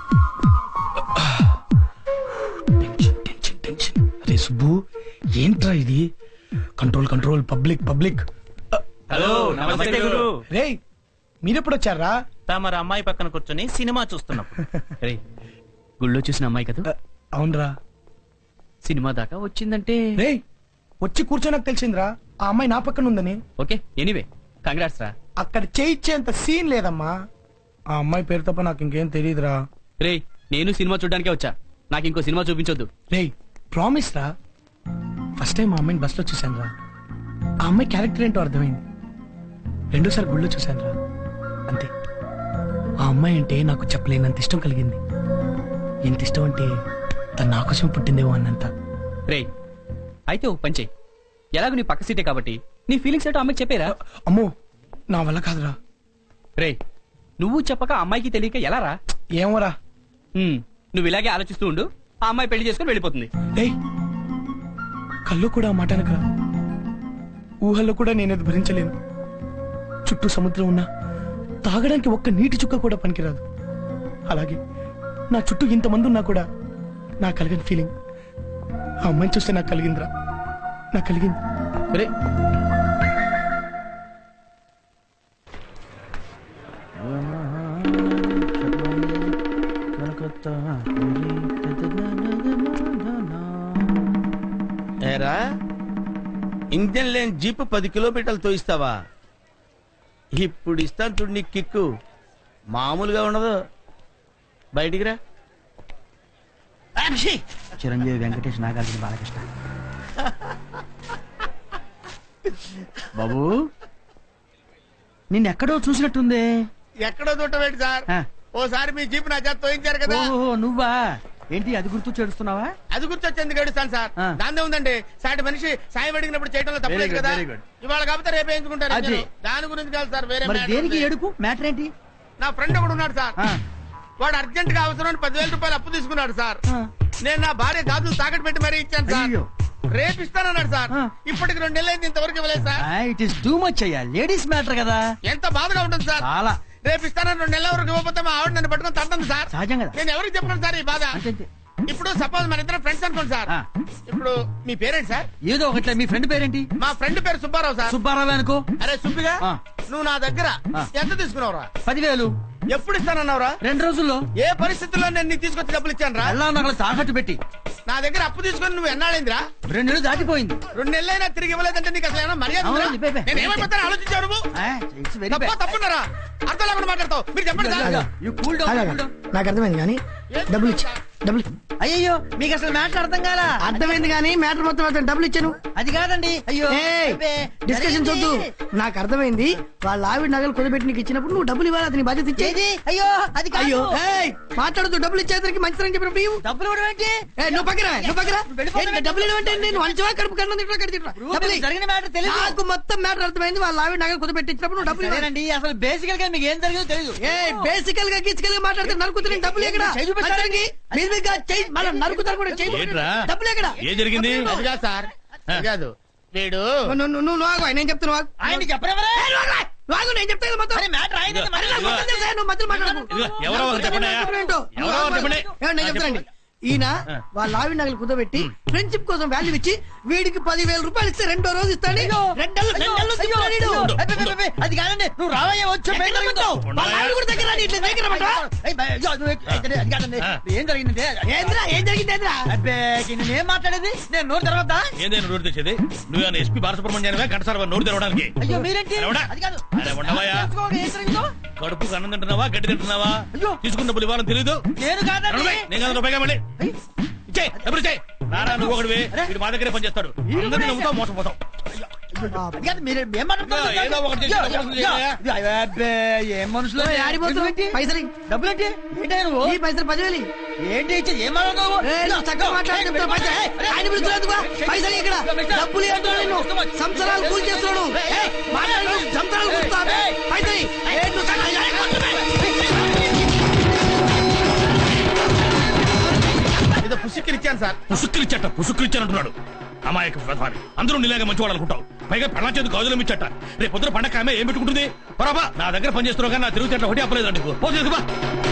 టెన్షన్ టెన్షన్ టెన్షన్ అరే సుబ్బు ఏంట్రా ఇది control control public public hello namaste guru రేయ్ మీరెప్పుడు వచ్చారా తమరు అమ్మాయి పక్కన కూర్చొని సినిమా చూస్తున్నాం రే గుళ్ళో చూసిన అమ్మాయి కదా అవునరా సినిమా దాకా వచ్చిందంటే రేయ్ వచ్చి కూర్చోనకు తెలిసిందిరా ఆ అమ్మాయి నా పక్కన ఉందని ఓకే ఎనీవే కంగ్రాట్స్ రా అక్కడ చేయించేంత సీన్ లేదమ్మా ఆ అమ్మాయి పేరు తప్ప నాకు ఇంకేం తెలియదురా రే నేను సినిమా చూడడానికే వచ్చా నాకు ఇంకో సినిమా చూపించొద్దు రేయ్ ప్రామిస్ రా ఫస్ట్ టైం ఆ అమ్మాయిని బస్సులో చూశాను రా ఆ అమ్మాయి క్యారెక్టర్ ఏంటో అర్థమైంది రెండోసారి గుళ్ళో చూశాను రా అంతే ఆ అమ్మాయి అంటే నాకు చెప్పలేనంత ఇష్టం కలిగింది ఎంత ఇష్టం అంటే తను నా కోసం పుట్టిందేమో అన్నంత రే అయితే ఒక పని చెయ్యి ఎలాగో నీ పక్క సీటే కాబట్టి నీ ఫీలింగ్స్ ఏంటో అమ్మాయికి చెప్పేరా అమ్మో నా వల్ల కాదురా రే నువ్వు చెప్పక ఆ అమ్మాయికి తెలియక ఎలా రా ఏమోరా ఉమ్, నువ్వు ఇలాగే ఆలోచిస్తూ ఉండు ఆ అమ్మాయి పెళ్లి చేసుకుని వెళ్ళిపోతుంది రేయ్ కళ్ళు కూడా ఆ మాట అనకరా ఊహల్లో కూడా నేను అది భరించలేను చుట్టూ సముద్రం ఉన్నా తాగడానికి ఒక్క నీటి చుక్క కూడా పనికిరాదు అలాగే నా చుట్టూ ఇంతమంది ఉన్నా కూడా నాకు కలిగిన ఫీలింగ్ ఆ అమ్మాయిని చూస్తే నాకు కలిగిందిరా నాకు కలిగింది రే ఏరా ఇంజన్ లేని జీప్ పది కిలోమీటర్లు తోయిస్తావా ఇప్పుడు ఇస్తాను చూడు నీకు కిక్కు మామూలుగా ఉండదు బయటికి రా అబ్బి! చిరంజీవి వెంకటేష్ నాగార్జున బాలకృష్ణ బాబు నిన్న ఎక్కడో చూసినట్టుంది ఎక్కడో చుట్టమేంటి సార్ ఆ. ఓసారి మీ జీప్ నా చేత తోయించారు కదా ఓహో నువ్వా ఏంటి అది గుర్తు చేడుస్తున్నావా అది గుర్తొచ్చేందుకు ఏడుస్తాను సార్ ఆ. దాన్నే ఉందండి సాటి మనిషి సాయం అడిగినప్పుడు చేయడంలో తప్పలేదు Very good, కదా very good. ఇవాళ కాకపోతే రేపే ఎంచుకుంటారు అది. ఇంజను. దాని గురించి కాదు సార్ వేరే మరి matter దేనికి ఉంది. ఏడుపు మ్యాటర్ ఏంటి నా ఫ్రెండ్ ఒకడు ఉన్నాడు సార్ ఆ, వాడు అర్జెంట్ గా అవసరం పదివేల రూపాయలు అప్పు తీసుకున్నాడు సార్ ఆ. నేను నా భార్య గాజులు తాకట్టు పెట్టి మరీ ఇచ్చాను సార్ అయ్యో. రేపు ఇస్తానన్నాడు సార్ ఆ. ఇప్పటికి రెండు నెలలు అయింది ఇంతవరకు ఇవ్వలేదు sir it is too much అయ్యా లేడీస్ మ్యాటర్ కదా ఎంత బాధగా ఉంటుంది సార్ చాలా రేపు ఇస్తానని రెండు నెలల వరకు ఇవ్వకపోతే మా ఆవిడ నన్ను పట్టుకొని తంటుంది సార్ సహజం కదా నేను ఎవరికి చెప్పను సార్ ఈ బాధ అంతే అంతే ఇప్పుడు సపోజ్ మన ఇద్దరం ఫ్రెండ్స్ అనుకోండి సార్ ఆ. ఇప్పుడు మీ పేరేంటి సార్ ఏదో ఒకట్లే మీ ఫ్రెండ్ పేరేంటి మా ఫ్రెండ్ పేరు సుబ్బారావు సార్ సుబ్బారావు అనుకో అరే సుబ్బిగా ఆ. నువ్వు నా దగ్గర ఆ. ఎంత తీసుకున్నావురా పదివేలు ఎప్పుడు ఇస్తానన్నావురా రెండు రోజుల్లో ఏ పరిస్థితుల్లో నేను నీకు తీసుకొచ్చి డబ్బులు ఇచ్చాను రా ఎలా నగలు తాకట్టు పెట్టి నా దగ్గర అప్పు తీసుకొని నువ్వు ఎన్నాళ్ళైందిరా రెండు నెలలు దాటిపోయింది రెండు నెలలైనా తిరిగి ఇవ్వలేదంటే నీకు అసలు ఏమైనా మర్యాద ఉందిరా? అవును, బేబే. నేను ఏమైపోతాను ఆలోచించావు నువ్వు ఇట్స్ వెరీ తప్ప తప్పున్నారా అర్థం లేకుండా మాట్లాడతావు మీరు చెప్పండి sir you cool down cool down నాకు అర్థమైంది కానీ డబ్బులు ఇచ్చి డబ్బులు అయ్యో మీకు అసలు మ్యాటర్ అర్థం కాలా అర్థమైంది కానీ మ్యాటర్ మొత్తం అతను డబ్బులు ఇచ్చాను అది కాదండి అయ్యో అబ్బే, డిస్కషన్ చూద్దు జరిగింది. నాకు అర్థమైంది వాళ్ళ ఆవిడ నగలు కుదబెట్టి నీకు ఇచ్చినప్పుడు నువ్వు డబ్బులు ఇవ్వాలి అతని బాధ్యత ఇచ్చేది ఏది? అయ్యో అది కాదు. అయ్యో ఏయ్, మాట్లాడుతూ డబ్బులు ఇచ్చేసరికి మంచిదని చెప్పినప్పుడు ఇవ్వు. డబ్బులు ఇవ్వడం ఏంటి ఏయ్, నువ్వు పక్కన నువ్వు పక్కన వెళ్ళిపోతాను. ఏంటి, డబ్బులు ఇవ్వమంటే నేను వంచవా కడుపు కన్నా తిట్టా కడి తిట్టా రూమ్ డబ్బులు ఇయ్యి. జరిగిన మ్యాటర్ తెలియదు నాకు మొత్తం మ్యాటర్ అర్థమైంది వాళ్ళ ఆవిడ నగలు కుదబెట్టి ఇచ్చినప్పుడు నువ్వు డబ్బులు ఇవ్వాలి సరేనండి అసలు బేసికల్ గా మీకు ఏం జరిగిందో తెలియదు ఏ బేసికల్ గా గిచ్చికల్ గా మాట్లాడితే నరుకుతున్న డబ్బులు ఎక్కడ చేయి చూపిస్తారా? మంచికి మీరు మీకు చెయ్యి మళ్ళీ నరుకుతారు కూడా చెయ్యి ఏంట్రా? డబ్బులు ఎక్కడ ఏం జరిగింది అది కాదు సార్ అది కాదు వీడు నువ్వు నువ్వు నువ్వు ఆగు, నేను చెప్తున్నా ఆగు. ఆయన చెప్పరేవరే ఏయ్, నువ్వు ఆగు, నువ్వు ఆగు, నేను చెప్తాను మొత్తం అరే మ్యాటర్ ఆయన ఇదిగో, అరే, నాకు మొత్తం తెలుసా? నువ్వు మధ్యలో మాట్లాడకు. ఇదిగో, ఎవరో ఒకరు చెప్పండి అయ్యా. ఏంటో? ఎవరో ఒకరు చెప్పండి. ఏమండి, నేను చెప్తానండి ఈయన వాళ్ళ ఆవిడ నగలు కుదబెట్టి ఫ్రెండ్షిప్ కోసం వాల్యూ ఇచ్చి వీడికి పదివేల రూపాయలు ఇస్తే రెండో రోజు ఇస్తాడు రెండేళ్ళు రెండేళ్ళు తిప్పుతాడు వీడు. అబ్బే, అబ్బే, అబ్బే, అది కాదండి నువ్వు రావయ్యా వచ్చి ఎక్కడ పెడతావు? వాళ్ళ ఆవిడ కూడా దగ్గర రాని, ఇట్లా దగ్గర పట్టరా? ఏయ్, బై, అయ్యో, నువ్వు ఎక్క- అది అది కాదండి ఆ. ఏం జరిగిందంటే ఏందిరా ఏం జరిగింది ఏందిరా అబ్బే నేను ఏం మాట్లాడేది నేను నోరు తెరవద్దా ఏదైనా నోరు తెచ్చేది నువ్వు ఎస్పీ బాలసుబ్రహ్మణ్యానివే గంట సార్ నోరు తెరవడానికి అయ్యో మీరేంటి అరే, ఉండా. అది కాదు అరే, ఉండవయ్యా. తెలుసుకోక ఏం జరిగిందో కడుపుకు అన్నం తింటున్నావా గడ్డి తింటున్నావా అయ్యో. తీసుకున్న డబ్బులు ఇవ్వాలని తెలీదు నేను కాదండి నడవే, నేను కాదు రూపాయిగా మళ్ళీ ఇచ్చేయ్, ఎప్పుడు ఇచ్చేయ్. రారా నువ్వు ఒకటివి వీడు మా దగ్గరే పనిచేస్తాడు అందరినీ నమ్ముతావు మోసపోతావు అది కాదు మీరు ఏం మాట్లాడుతున్నారు ఏదో ఒకటి చేసి అయ్యో, డబ్బులు అయ్యో, చేయరా? అయ్యో, అబ్బే ఏం మనుషులు ఏయ్, ఆడిపోతున్నావు? పైసలు ఇయ్యి. డబ్బులు ఏంటి ఏంటి నువ్వు ఈ పైసలు పదివేలు ఇయ్యి. ఏంటి ఇచ్చేది ఏం మాట్లాడుతున్నావు ఏయ్, నువ్వు చక్కగా మాట్లాడి చెప్తున్నా, పైసలు. ఏయ్, ఆయన పిలుస్తున్నాడు ఎందుకు? పైసలు ఇక్కడ డబ్బులు ఇవ్వట్లేదు నిన్ను సంవత్సరాలు కూలి చేస్తున్నాడు ఏయ్, మాట్లాడు సంవత్సరాలు కూలుస్తావు. పైసలు ఇయ్యి. ఏయ్, నువ్వు చక్కగా- ఏదో పుసిక్కిలు ఇచ్చాను సార్ పుసుక్కులిచ్చట పుసుక్కులిచ్చానంటున్నాడు అమాయక ప్రధాని అందరూ నీలాగా మంచివాడు అనుకుంటావు పైగా పెళ్ళ చేతి గాజులు ఇచ్చట రేపు పొద్దున పండగ ఆమె ఏం పెట్టుకుంటుంది పరాబా నా దగ్గర పని చేస్తున్నావు కానీ నా తిరుగు చెట్ల ఒకటి అప్పలేదు నీకు పో తీసుకుపా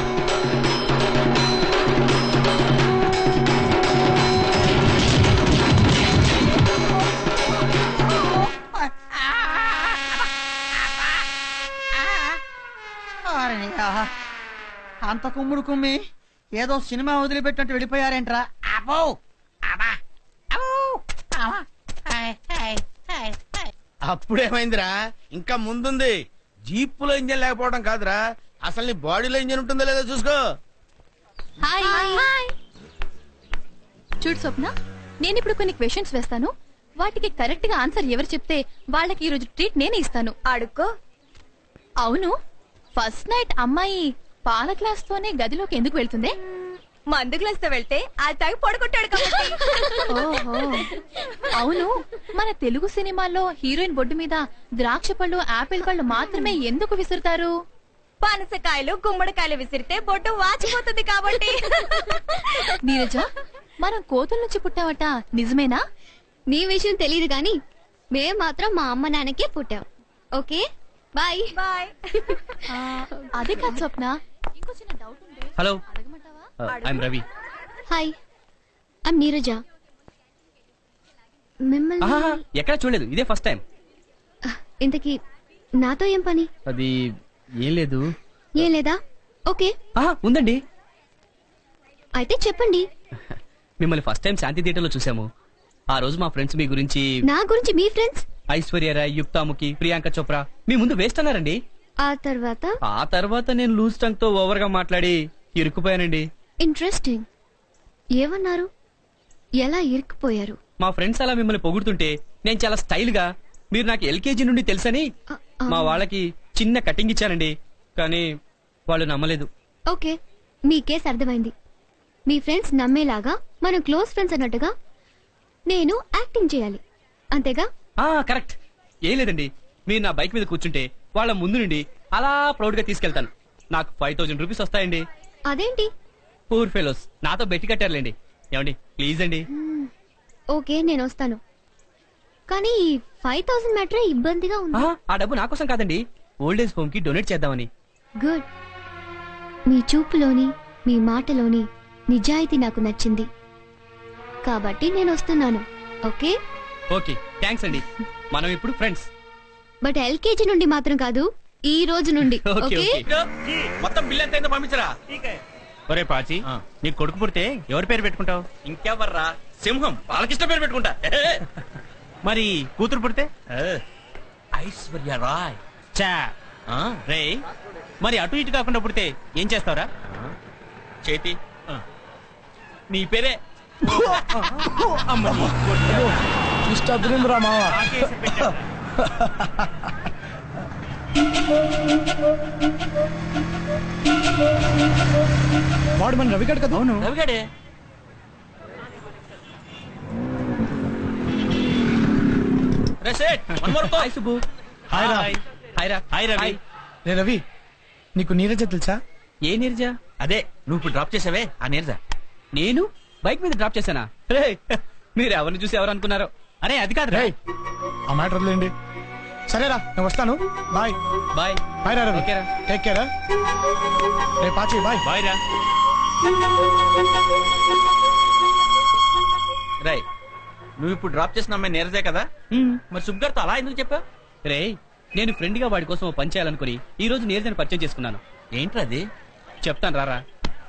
అరే, ఆహా. అంత కుమ్ముడు కుమ్మి ఏదో సినిమా వదిలిపెట్టినట్టు వెళ్ళిపోయారేంట్రా అబ్బో అబ్బా అబ్బో అబ్బా. Hi, hi, hi, hi. అప్పుడేమైందిరా ఇంకా ముందుంది జీప్పులో ఇంజన్ లేకపోవడం కాదురా అసలు నీ బాడీలో ఇంజన్ ఉంటుందో లేదో చూసుకో హాయ్ హాయ్ చూడు స్వప్న నేను ఇప్పుడు కొన్ని క్వశ్చన్స్ వేస్తాను వాటికి కరెక్ట్ గా ఆన్సర్ ఎవరు చెప్తే వాళ్ళకి ఈ రోజు ట్రీట్ నేనే ఇస్తాను అడుక్కో అవును ఫస్ట్ నైట్ అమ్మాయి పాల గ్లాస్ తోనే గదిలోకి ఎందుకు వెళ్తుంది మందు గ్లాస్ తో వెళ్తే ఆ తాగి పడుకుంటాడు ఓహో అవును మన తెలుగు సినిమాల్లో హీరోయిన్ బొడ్డు మీద ద్రాక్ష పళ్ళు ఆపిల్ పళ్ళు మాత్రమే ఎందుకు విసురుతారు పనసకాయలు గుమ్మడికాయలు విసిరితే బొట్టు వాచిపోతుంది కాబట్టి నీరజ మనం కోతుల నుంచి పుట్టావట నిజమేనా నీ విషయం తెలియదు గాని మేం మాత్రం మా అమ్మ నాన్నకే పుట్టాం ఓకే బాయ్ బాయ్ అదే కాదు స్వప్న ఇంకో చిన్న డౌట్ ఉంది హలో అడగమంటావా I'm Ravi hi I'm Neeraja మిమ్మల్ని ఆహా, ఎక్కడ చూడలేదు ఇదే ఫస్ట్ టైం ఇంతకీ నాతో ఏం పని అది ఏం లేదు ఏం లేదా ఓకే ఆహా, ఉందండి అయితే చెప్పండి మిమ్మల్ని ఫస్ట్ టైం శాంతి థియేటర్లో చూసాము ఆ రోజు మా ఫ్రెండ్స్ మీ గురించి నా గురించి మీ ఫ్రెండ్స్ ఐశ్వర్య రాయ్ యుక్తాముఖి ప్రియాంక చోప్రా మీ ముందు వేస్ట్ అన్నారండి ఆ తర్వాత ఆ తర్వాత నేను లూజ్ టంగ్ తో ఓవర్ గా మాట్లాడి ఇరుక్కుపోయానండి ఇంట్రెస్టింగ్ ఏమన్నారు ఎలా ఇరుక్కుపోయారు మా ఫ్రెండ్స్ అలా మిమ్మల్ని పొగుడుతుంటే నేను చాలా స్టైల్ గా మీరు నాకు ఎల్కేజీ నుండి తెలుసని మా వాళ్ళకి చిన్న కటింగ్ ఇచ్చానండి కానీ వాళ్ళు నమ్మలేదు ఓకే మీ కేసు అర్థమైంది మీ ఫ్రెండ్స్ నమ్మేలాగా మనం క్లోజ్ ఫ్రెండ్స్ అన్నట్టుగా నేను యాక్టింగ్ చేయాలి అంతేగా ఆ కరెక్ట్ ఏం లేదండి మీరు నా బైక్ మీద కూర్చుంటే వాళ్ళ ముందు నుండి అలా ప్రౌడ్ గా తీసుకెళ్తాను నాకు ఫైవ్ థౌజండ్ రూపీస్ వస్తాయండి అదేంటి పూర్ ఫెలోస్ నాతో బెట్టి కట్టారులేండి ఏమండి ప్లీజ్ అండి ఓకే నేను వస్తాను కానీ ఫైవ్ థౌసండ్ మ్యాటరే ఇబ్బందిగా ఉంది ఆ, ఆ డబ్బు నా కోసం కాదండి ఓల్డ్ ఏజ్ హోమ్ కి డొనేట్ చేద్దామని గుడ్ మీ చూపులోని మీ మాటలోని నిజాయితీ నాకు నచ్చింది కాబట్టి నేను వస్తున్నాను ఓకే ఓకే థ్యాంక్స్ అండి మనం ఇప్పుడు ఫ్రెండ్స్ బట్ ఎల్కేజీ నుండి మాత్రం కాదు ఈ రోజు నుండి ఓకే ఓకే ఓకే మొత్తం బిల్ ఎంత అయిందో పంపించరా ఒరే పాచి నీ కొడుకు పుడితే ఎవరి పేరు పెట్టుకుంటావు ఇంకెవర్రా సింహం బాలకృష్ణ పేరు పెట్టుకుంటా మరి కూతురు పుడితే ఐశ్వర్య రాయ్ చా రే మరి అటు ఇటు కాకుండా పుడితే ఏం చేస్తావురా చేతి నీ పేరే ఇష్ట అదిరిందిరా మావ వాడు మన రవిగడ్ కదా అవును రవిగాడే హాయ్ సుబ్బు హాయ్ రా హాయ్ రా హాయ్ రవి రే రవి నీకు నీరజ తెలుసా ఏ నీరజ అదే నువ్వు ఇప్పుడు డ్రాప్ చేసావే ఆ నీరజ నేను బైక్ మీద డ్రాప్ చేశానా రే మీరు ఎవరిని చూసి ఎవరు అనుకున్నారో అరే అది కాదు రే ఆ మాట వదిలేండి సరేరా నేను వస్తాను బాయ్ బాయ్ బాయ్ రా రవి ఓకే రా. టేక్ కేర్ రే పాచి బాయ్ బాయ్ రా రై నువ్వు ఇప్పుడు డ్రాప్ చేసిన అమ్మాయి నీరజే కదా మరి సుబ్గారితో అలా ఎందుకు చెప్పా రే నేను ఫ్రెండ్ గా వాడి కోసం ఓ పని చేయాలనుకుని ఈ రోజు నీరజని పరిచయం చేసుకున్నాను ఏంట్రా అది చెప్తాను రారా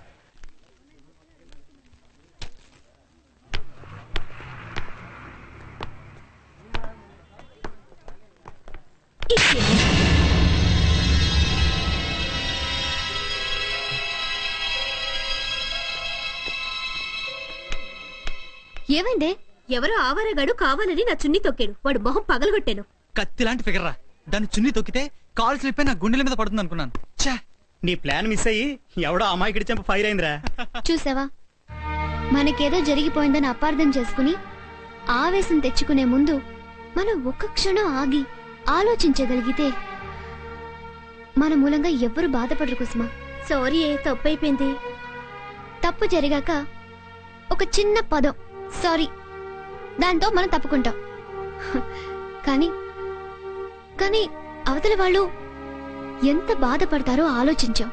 ఏమైందే ఎవరో ఆవారగాడు కావాలని నా చున్ని తొక్కాడు వాడు మొహం పగలగొట్టాను కత్తి లాంటి ఫిగర్ రా దాన్ని చున్ని తొక్కితే కాల్ స్లిప్ అయి నా గుండెల మీద పడుతుంది అనుకున్నాను ఛా నీ ప్లాన్ మిస్ అయ్యి ఎవడో అమ్మాయికి చెంప ఫైర్ అయిందిరా చూసావా మనకేదో జరిగిపోయిందని అపార్థం చేసుకుని ఆవేశం తెచ్చుకునే ముందు మనం ఒక్క క్షణం ఆగి ఆలోచించగలిగితే మన మూలంగా ఎవ్వరు బాధపడరు కుసుమా సారీ తప్పైపోయింది తప్పు జరిగాక ఒక చిన్న పదం సారీ దాంతో మనం తప్పుకుంటాం కానీ కానీ అవతల వాళ్ళు ఎంత బాధపడతారో ఆలోచించాం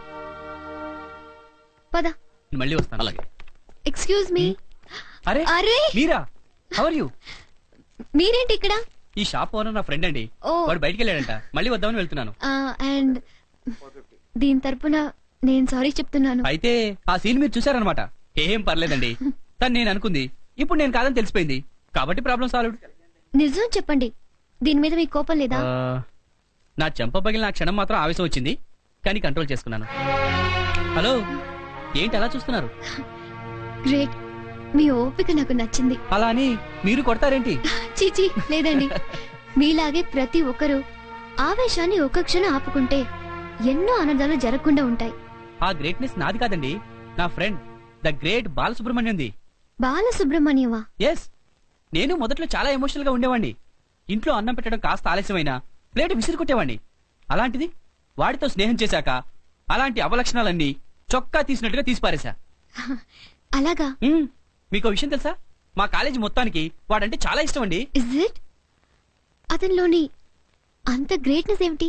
పద మళ్ళీ వస్తాను అలాగే ఎక్స్క్యూజ్ మీ అరే అరే మీరా హవర్ యూ మీరేంటి ఇక్కడ ఈ షాప్ ఓనర్ నా ఫ్రెండ్ అండి ఓ. వాడు బయటికి వెళ్ళాడంట మళ్ళీ వద్దామని వెళ్తున్నాను అండ్ దీని తరపున నేను సారీ చెప్తున్నాను అయితే ఆ సీన్ మీరు చూసారనమాట ఏం పర్లేదండి తను నేను అనుకుంది ఇప్పుడు నేను కాదని తెలిసిపోయింది కాబట్టి ప్రాబ్లం సాల్వ్ నిజం చెప్పండి దీని మీద మీకు కోపం లేదా నా చెంప పగిలిన ఆ క్షణం మాత్రం ఆవేశం వచ్చింది కానీ కంట్రోల్ చేసుకున్నాను హలో ఏంటి అలా చూస్తున్నారు గ్రేట్ మీ ఓపిక నాకు నచ్చింది అలా అని మీరు కొడతారేంటి చీచి లేదండి మీలాగే ప్రతి ఒక్కరూ ఆవేశాన్ని ఒక్క క్షణం ఆపుకుంటే ఎన్నో అనర్థాలు జరగకుండా ఉంటాయి ఆ గ్రేట్నెస్ నాది కాదండి నా ఫ్రెండ్ ద గ్రేట్ బాలసుబ్రహ్మణ్యంది బాలసుబ్రహ్మణ్యమా ఎస్ నేను మొదట్లో చాలా ఎమోషనల్ గా ఉండేవాడిని ఇంట్లో అన్నం పెట్టడం కాస్త ఆలస్యమైనా ప్లేట్ విసిరి కొట్టేవాడిని అలాంటిది వాడితో స్నేహం చేశాక అలాంటి అవలక్షణాలన్నీ చొక్కా తీసినట్టుగా తీసిపారేశా అలాగా మీకు విషయం తెలుసా మా కాలేజీ మొత్తానికి వాడంటే చాలా ఇష్టం అండి ఇస్ ఇట్ అతనిలోని అంత గ్రేట్నెస్ ఏమిటి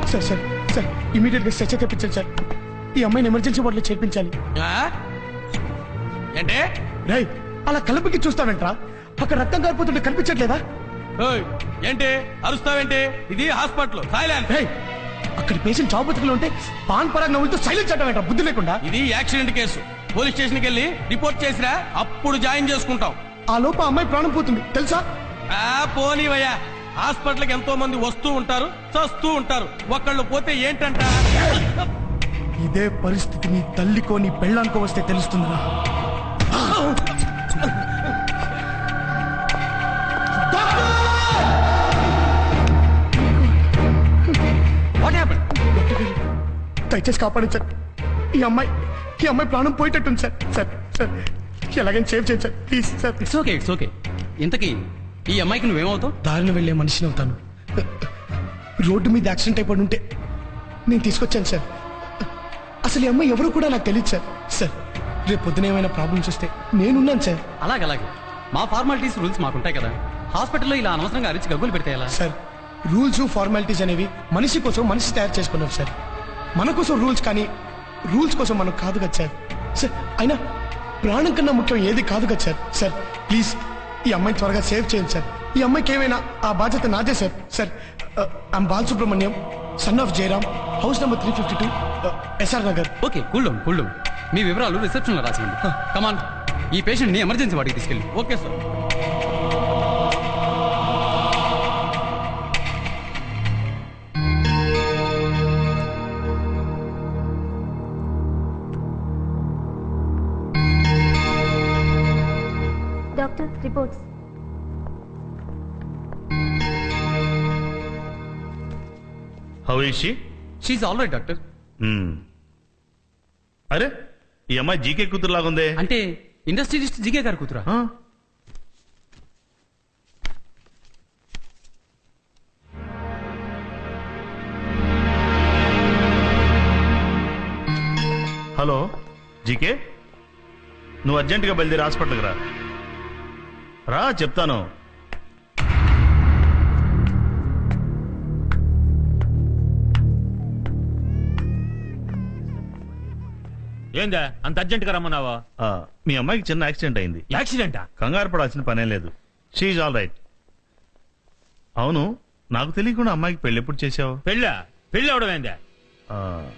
సార్ సార్ సార్ ఇమీడియట్ గా స్ట్రెచర్ తెప్పించండి సార్ ఈ అమ్మాయిని ఎమర్జెన్సీ వార్డులో చేర్పించాలి ఏంటే రై అలా కలుపుకి చూస్తానంట్రా అక్కడ రక్తం కారిపోతుంటే కనిపించట్లేదా ఏయ్, ఏంటి అరుస్తావేంటి ఇది హాస్పిటల్ సైలెన్స్ అక్కడ పేషెంట్ చావు బతుకులు ఉంటే పాన్ పరాగ్ నవ్వులతో సైలెన్స్ అంటావేంట్రా బుద్ధి లేకుండా ఇది యాక్సిడెంట్ కేసు పోలీస్ స్టేషన్కి వెళ్ళి రిపోర్ట్ చేసిరా అప్పుడు జాయిన్ చేసుకుంటాం ఆ లోపు ఆ అమ్మాయి ప్రాణం పోతుంది తెలుసా ఆ పోనీవయ్యా హాస్పిటల్కి ఎంతో మంది వస్తూ ఉంటారు చస్తూ ఉంటారు ఒకళ్ళు పోతే ఏంటంట ఇదే పరిస్థితి నీ తల్లికో నీ పెళ్ళానికో వస్తే తెలుస్తుందిరా వాట్ హ్యాపెన్ దయచేసి కాపాడండి సార్ ఈ అమ్మాయి ఈ అమ్మాయి ప్రాణం పోయేటట్టుంది సార్ సార్ సార్ ఎలాగైనా సేవ్ చేయండి sir please sir it's okay it's okay ఇంతకీ ఈ అమ్మాయికి నువ్వేమవుతావు దారిని వెళ్ళే మనిషిని అవుతాను రోడ్డు మీద యాక్సిడెంట్ అయిపోయి ఉంటే నేను తీసుకొచ్చాను సార్ అసలు ఈ అమ్మాయి ఎవరు కూడా నాకు తెలియదు సార్ సార్ రేపు పొద్దున ఏమైనా ప్రాబ్లమ్స్ వస్తే నేనున్నాను సార్ అలాగే అలాగే మా ఫార్మాలిటీస్ రూల్స్ మాకుంటాయి కదా హాస్పిటల్లో ఇలా అనవసరంగా అరిచి గగ్గులు పెడితే ఎలా సార్ రూల్స్ ఫార్మాలిటీస్ అనేవి మనిషి కోసం మనిషి తయారు చేసుకున్నాం సార్ మన కోసం రూల్స్ కానీ రూల్స్ కోసం మనం కాదు కదా సార్ సార్ అయినా ప్రాణం కన్నా ముఖ్యం ఏది కాదు కదా సార్ సార్ ప్లీజ్ ఈ అమ్మాయిని త్వరగా సేవ్ చేయండి సార్ ఈ అమ్మాయికి ఏమైనా ఆ బాధ్యత నాదే sir sir I'm Balasubrahmanyam son of Jayaram house number three fifty two SR Nagar okay cool down cool down మీ వివరాలు రిసెప్షన్ లో రాసివ్వండి కమాన్ ఈ పేషెంట్ ని ఎమర్జెన్సీ వాడికి తీసుకెళ్ళి okay sir doctor reports how is she she all right doctor అరే ఈ అమ్మాయి జీకే కూతురు లాగుందే అంటే ఇండస్ట్రియలిస్ట్ జిగే గారు కూతురా హలో జీకే నువ్వు అర్జెంటుగా బయలుదేరి హాస్పిటల్కి రా రా చెప్తాను ఏందా అంత అర్జెంట్ గా రమ్మన్నావా ఆ, మీ అమ్మాయికి చిన్న యాక్సిడెంట్ అయింది యాక్సిడెంటా కంగారు పడాల్సిన పనే లేదు షీఈ్ ఆల్ రైట్ అవును నాకు తెలియకుండా అమ్మాయికి పెళ్లి ఎప్పుడు చేసావు పెళ్ళా పెళ్ళి అవడం ఏందా ఆ,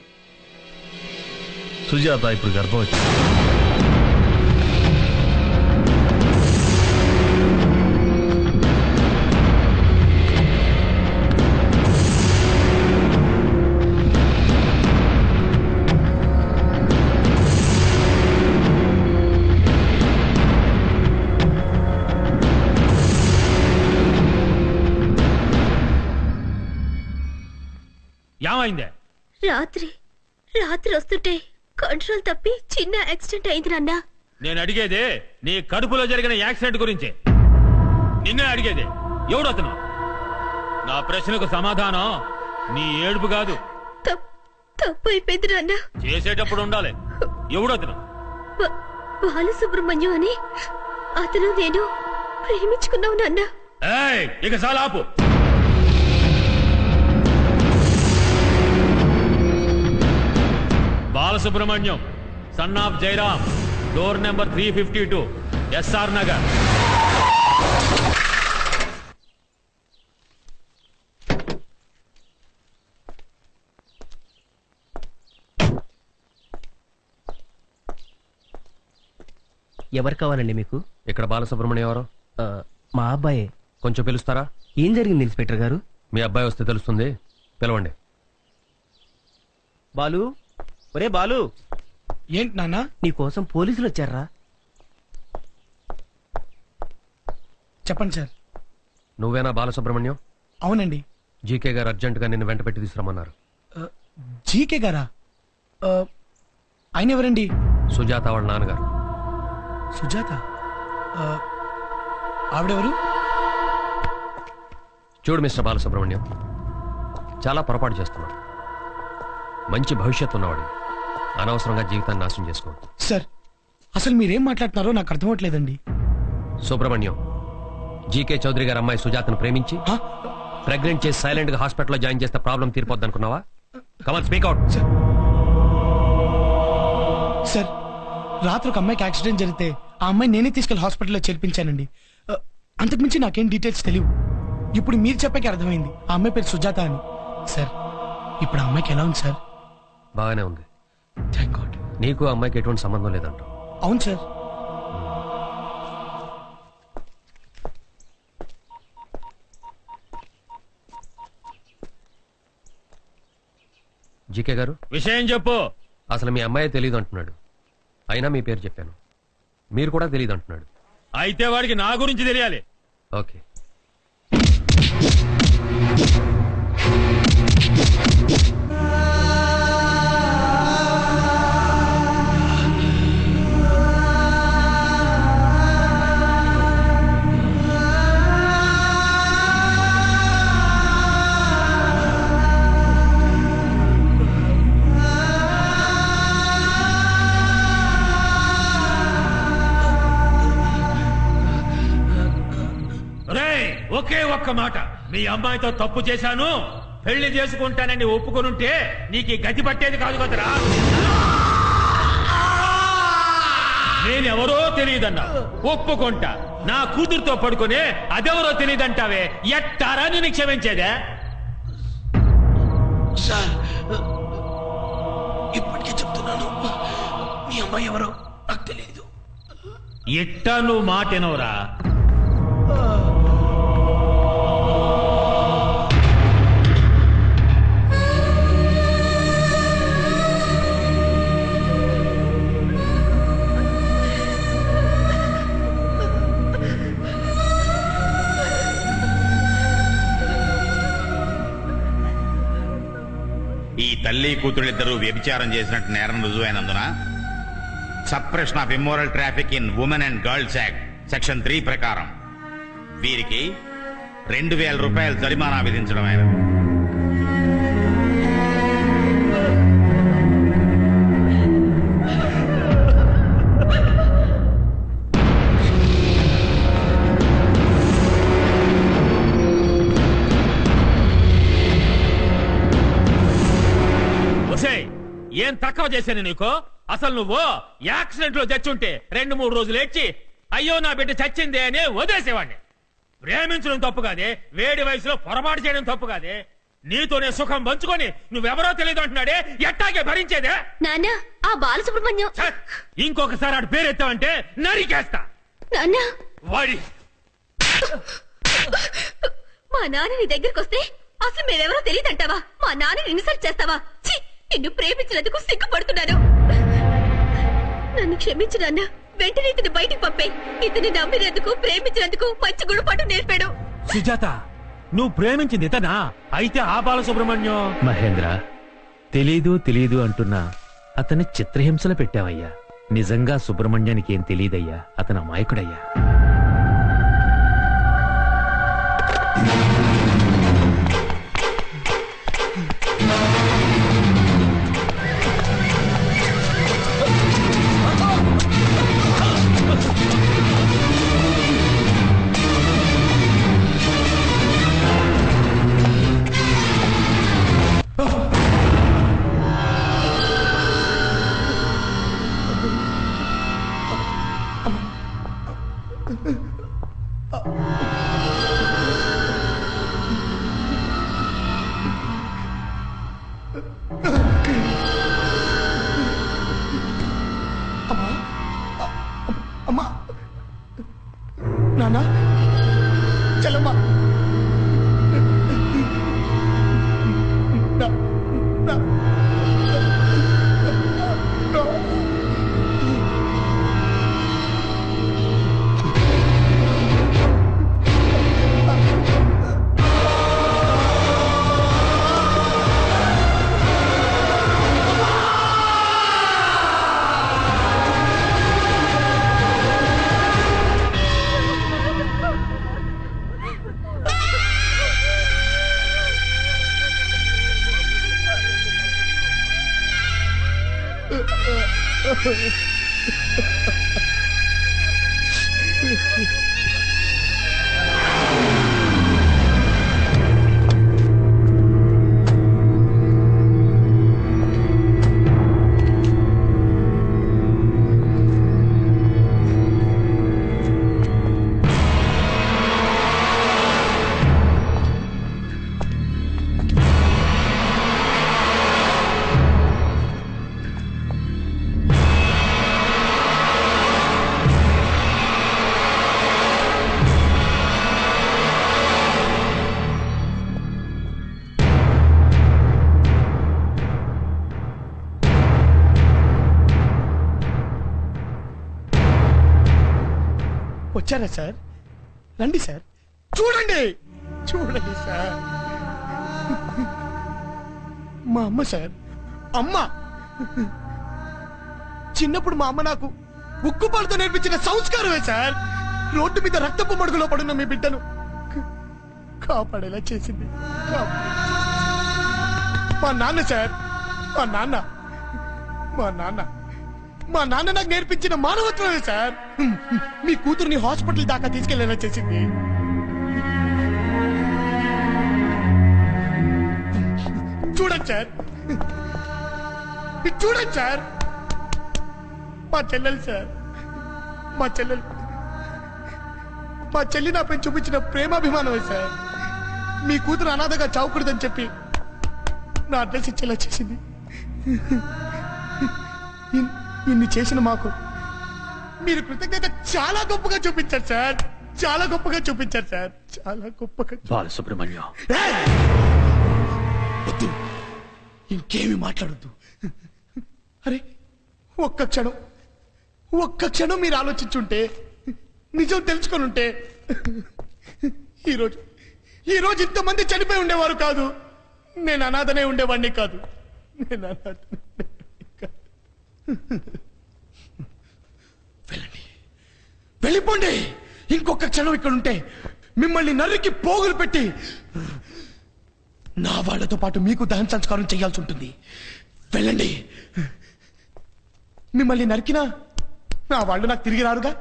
సుజాత ఇప్పుడు గర్భవతి ఏమైందే రాత్రి రాత్రి వస్తుంటే కంట్రోల్ తప్పి చిన్న యాక్సిడెంట్ అయింది నాన్న నేను అడిగేదే నీ కడుపులో జరిగిన యాక్సిడెంట్ గురించి నిన్నే అడిగేదే ఎవడు అతను నా ప్రశ్నకు సమాధానం నీ ఏడుపు కాదు తప్పు అయిపోయింది నాన్న చేసేటప్పుడు ఉండాలి ఎవడు అతను బా- బాలసుబ్రహ్మణ్యం అని అతను నేను ప్రేమించుకున్నావు నాన్న ఏయ్ ఇక చాలా ఆపు Balasubrahmanyam son of Jairam door number three fifty two SR Nagar ఎవరు కావాలండి మీకు ఇక్కడ బాలసుబ్రహ్మణ్యం ఎవరు మా అబ్బాయే కొంచెం పిలుస్తారా ఏం జరిగింది ఇన్స్పెక్టర్ గారు మీ అబ్బాయి వస్తే తెలుస్తుంది పిలవండి బాలు ఒరే బాలు ఏంటి నాన్న నీ కోసం పోలీసులు వచ్చారా చెప్పండి సార్ నువ్వేనా బాలసుబ్రహ్మణ్యం అవునండి జీకే గారు అర్జెంటుగా నిన్ను వెంట పెట్టి తీసుకురమ్మన్నారు జీకే గారా ఆ, ఆయన ఎవరండి సుజాత వాళ్ళ నాన్నగారు సుజాత ఆ, ఆవిడెవరు చూడు మిస్టర్ బాలసుబ్రహ్మణ్యం చాలా పొరపాటు చేస్తున్నాడు మంచి భవిష్యత్తు ఉన్నవాడు అనవసరంగా జీవితాన్ని నాశనం చేసుకోవద్దు సార్ అసలు మీరేం మాట్లాడుతున్నారో నాకు అర్థమవట్లేదండి సుబ్రహ్మణ్యం జీకే చౌదరి గారి అమ్మాయి సుజాతను ప్రేమించి ప్రెగ్నెంట్ చేసి సైలెంట్ గా హాస్పిటల్లో జాయిన్ చేస్తే ప్రాబ్లం తీరిపోద్ది అనుకున్నావా కమల్ స్పీక్ అవుట్ సార్ రాత్రి ఒక అమ్మాయికి యాక్సిడెంట్ జరిగితే ఆ అమ్మాయి నేనే తీసుకెళ్లి హాస్పిటల్లో చేర్పించానండి ఆ, అంతకుమించి నాకేం డీటెయిల్స్ తెలియవు ఇప్పుడు మీరు చెప్పాక అర్థమైంది ఆ అమ్మాయి పేరు సుజాత అని సార్ ఇప్పుడు ఆ అమ్మాయికి ఎలా ఉంది సార్ బాగానే ఉంది నీకు ఆ అమ్మాయికి ఎటువంటి సంబంధం లేదంట అవును సార్ జీకే గారు విషయం చెప్పు అసలు మీ అమ్మాయి తెలియదు అంటున్నాడు అయినా మీ పేరు చెప్పాను మీరు కూడా తెలియదు అంటున్నాడు అయితే వాడికి నా గురించి తెలియాలి ఓకే రేయ్ ఒకే ఒక్క మాట మీ అమ్మాయితో తప్పు చేశాను పెళ్లి చేసుకుంటానని ఒప్పుకొనుంటే నీకు ఈ గతి పట్టేది కాదు కదరా నేనెవరో తెలియదన్నా ఒప్పుకుంటా నా కూతురుతో పడుకుని అదెవరో తెలియదంటావే ఎట్టారా నేను క్షమించేదే సార్ ఇప్పటికే చెప్తున్నాను మీ అమ్మాయి ఎవరో నాకు తెలియదు ఎట్టా నువ్వు మాటెనవరా ఈ తల్లి కూతుళ్ళిద్దరూ వ్యభిచారం చేసినట్టు నేరం రుజువైనందున suppression of immoral traffic in women and girls act section three ప్రకారం వీరికి రెండు వేల రూపాయలు జరిమానా విధించడమైనది ఒసేయ్ ఏం తక్కువ చేశాను నీకు అసలు నువ్వు యాక్సిడెంట్ లో చచ్చుంటే రెండు మూడు రోజులు ఏడ్చి అయ్యో నా బిడ్డ చచ్చిందే అని వదిలేసేవాడిని ప్రేమించడం తప్పు కాదే వేడి వయసులో పొరపాటు చేయడం తప్పు కాదే నీతోనే సుఖం పంచుకొని నువ్వెవరో తెలియదు అంటున్నాడే ఎట్టాగే భరించేదే నాన్న ఆ బాలసుబ్రహ్మణ్యం ఇంకొకసారి ఆడు పేరెత్తావంటే నరికేస్తా నాన్న వాడి మా నాన్న నీ దగ్గరికి వస్తే అసలు మీరెవరో తెలియదంటావా మా నాన్నని ఇన్సల్ట్ చేస్తావా ఛీ నిన్ను ప్రేమించినందుకు సిగ్గుపడుతున్నాను నన్ను క్షమించు నాన్న వెంటనే ఇతని బయటికి పంపే ఇతని నమ్మినందుకు ప్రేమించినందుకు మంచి గుణపాఠం నేర్పాడు సుజాత నువ్వు ప్రేమించింది ఇతనా అయితే ఆ బాలసుబ్రహ్మణ్యం మహేంద్ర తెలీదు తెలీదు అంటున్నా అతన్ని చిత్రహింసలు పెట్టావయ్యా నిజంగా సుబ్రహ్మణ్యానికి ఏం తెలియదయ్యా అతను అమాయకుడయ్యా అమ్మా నాన్న చెల్లమ్మా నా- నా- నా- వచ్చారా సార్ రండి సార్ చూడండి చూడండి సార్ మా అమ్మ సార్ అమ్మ చిన్నప్పుడు మా అమ్మ నాకు ఉక్కు పాలతో నేర్పించిన సంస్కారమే సార్ రోడ్డు మీద రక్తపు మడుగులో పడున్న మీ బిడ్డను క- కాపాడేలా చేసింది కాపాడేలా చేసింది. మా నాన్న సార్ మా నాన్న మా నాన్న మా నాన్న నాకు నేర్పించిన మానవత్వమే సార్ మీ కూతుర్ని హాస్పిటల్ దాకా తీసుకెళ్లేలా చేసింది చూడండి సార్ ఇది చూడండి సార్ మా చెల్లెలు సార్ మా చెల్లెలు మా చెల్లి నాపై చూపించిన ప్రేమాభిమానమే సార్ మీ కూతురు అనాథగా చావకూడదని చెప్పి నా అడ్రస్ ఇచ్చేలా చేసింది ఇన్- ఇన్ని చేసిన మాకు మీరు కృతజ్ఞత చాలా గొప్పగా చూపించారు సార్ చాలా గొప్పగా చూపించారు సార్ చాలా గొప్పగా బాలసుబ్రహ్మణ్యం ఏయ్! వద్దు ఇంకేమి మాట్లాడొద్దు అరే ఒక్క క్షణం ఒక్క క్షణం మీరు ఆలోచించుంటే నిజం తెలుసుకొని ఉంటే ఈరోజు ఈరోజు ఇంతమంది చనిపోయి ఉండేవారు కాదు నేను అనాథనే ఉండేవాడిని కాదు నేను అనాథనే ఉండేవాడిని కాదు. వెళ్ళండి వెళ్ళిపోండి ఇంకొక క్షణం ఇక్కడ ఉంటే మిమ్మల్ని నర్రికి పోగులు పెట్టి నా వాళ్ళతో పాటు మీకు దహన సంస్కారం చేయాల్సి ఉంటుంది వెళ్ళండి మిమ్మల్ని నరికినా నా వాళ్ళు నాకు తిరిగి రారుగా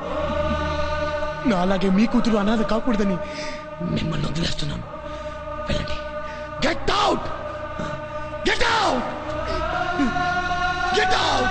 నా అలాగే మీ కూతురు అనాథ కాకూడదని మిమ్మల్ని వదిలేస్తున్నాను వెళ్ళండి get out get out get out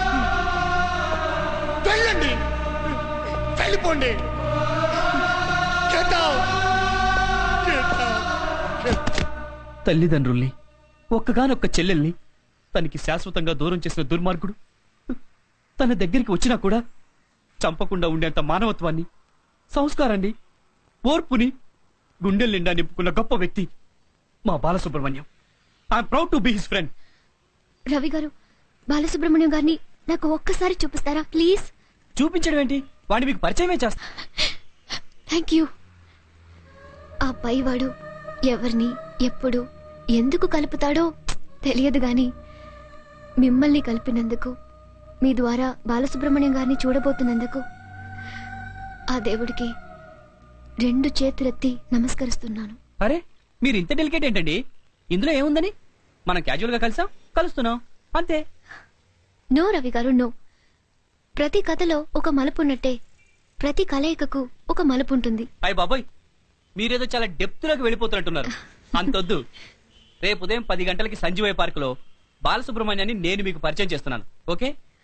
వెళ్ళండి వెళ్ళిపోండి గెట్ అవుట్ గెట్ అవుట్ తల్లిదండ్రుల్ని ఒక్కగానొక్క చెల్లెల్ని తనకి శాశ్వతంగా దూరం చేసిన దుర్మార్గుడు తన దగ్గరికి వచ్చినా కూడా చంపకుండా ఉండేంత మానవత్వాన్ని సంస్కారాన్ని ఓర్పుని గుండెల నిండా నింపుకున్న గొప్ప వ్యక్తి మా Balasubrahmanyam I'm proud to be his friend Ravi గారు బాలసుబ్రహ్మణ్యం గారిని నాకు ఒక్కసారి చూపిస్తారా ప్లీజ్ చూపించడం ఏంటి వాడిని మీకు పరిచయమే చేస్తా థ్యాంక్ యూ ఆ పైవాడు ఎవరిని ఎప్పుడు ఎందుకు కలుపుతాడో తెలియదు గాని మిమ్మల్ని కలిపినందుకు మీ ద్వారా బాలసుబ్రహ్మణ్యం గారిని చూడబోతున్నందుకు ఆ దేవుడికి రెండు చేతులెత్తి నమస్కరిస్తున్నాను అరే మీరు ఇంత డెలికేట్ ఏంటండి ఇందులో ఏముందని మనం క్యాజువల్ గా కలిసాం కలుస్తున్నాం అంతే నో రవి గారు నో ప్రతి కథలో ఒక మలుపు ఉన్నట్టే ప్రతి కలయికకు ఒక మలుపు ఉంటుంది అయ్య బాబోయ్ మీరేదో చాలా డెప్త్ లోకి వెళ్ళిపోతున్నట్టున్నారు అంతొద్దు రేపు ఉదయం పది గంటలకి సంజీవయ్య పార్క్ లో బాలసుబ్రహ్మణ్యాన్ని నేను మీకు పరిచయం చేస్తున్నాను ఓకే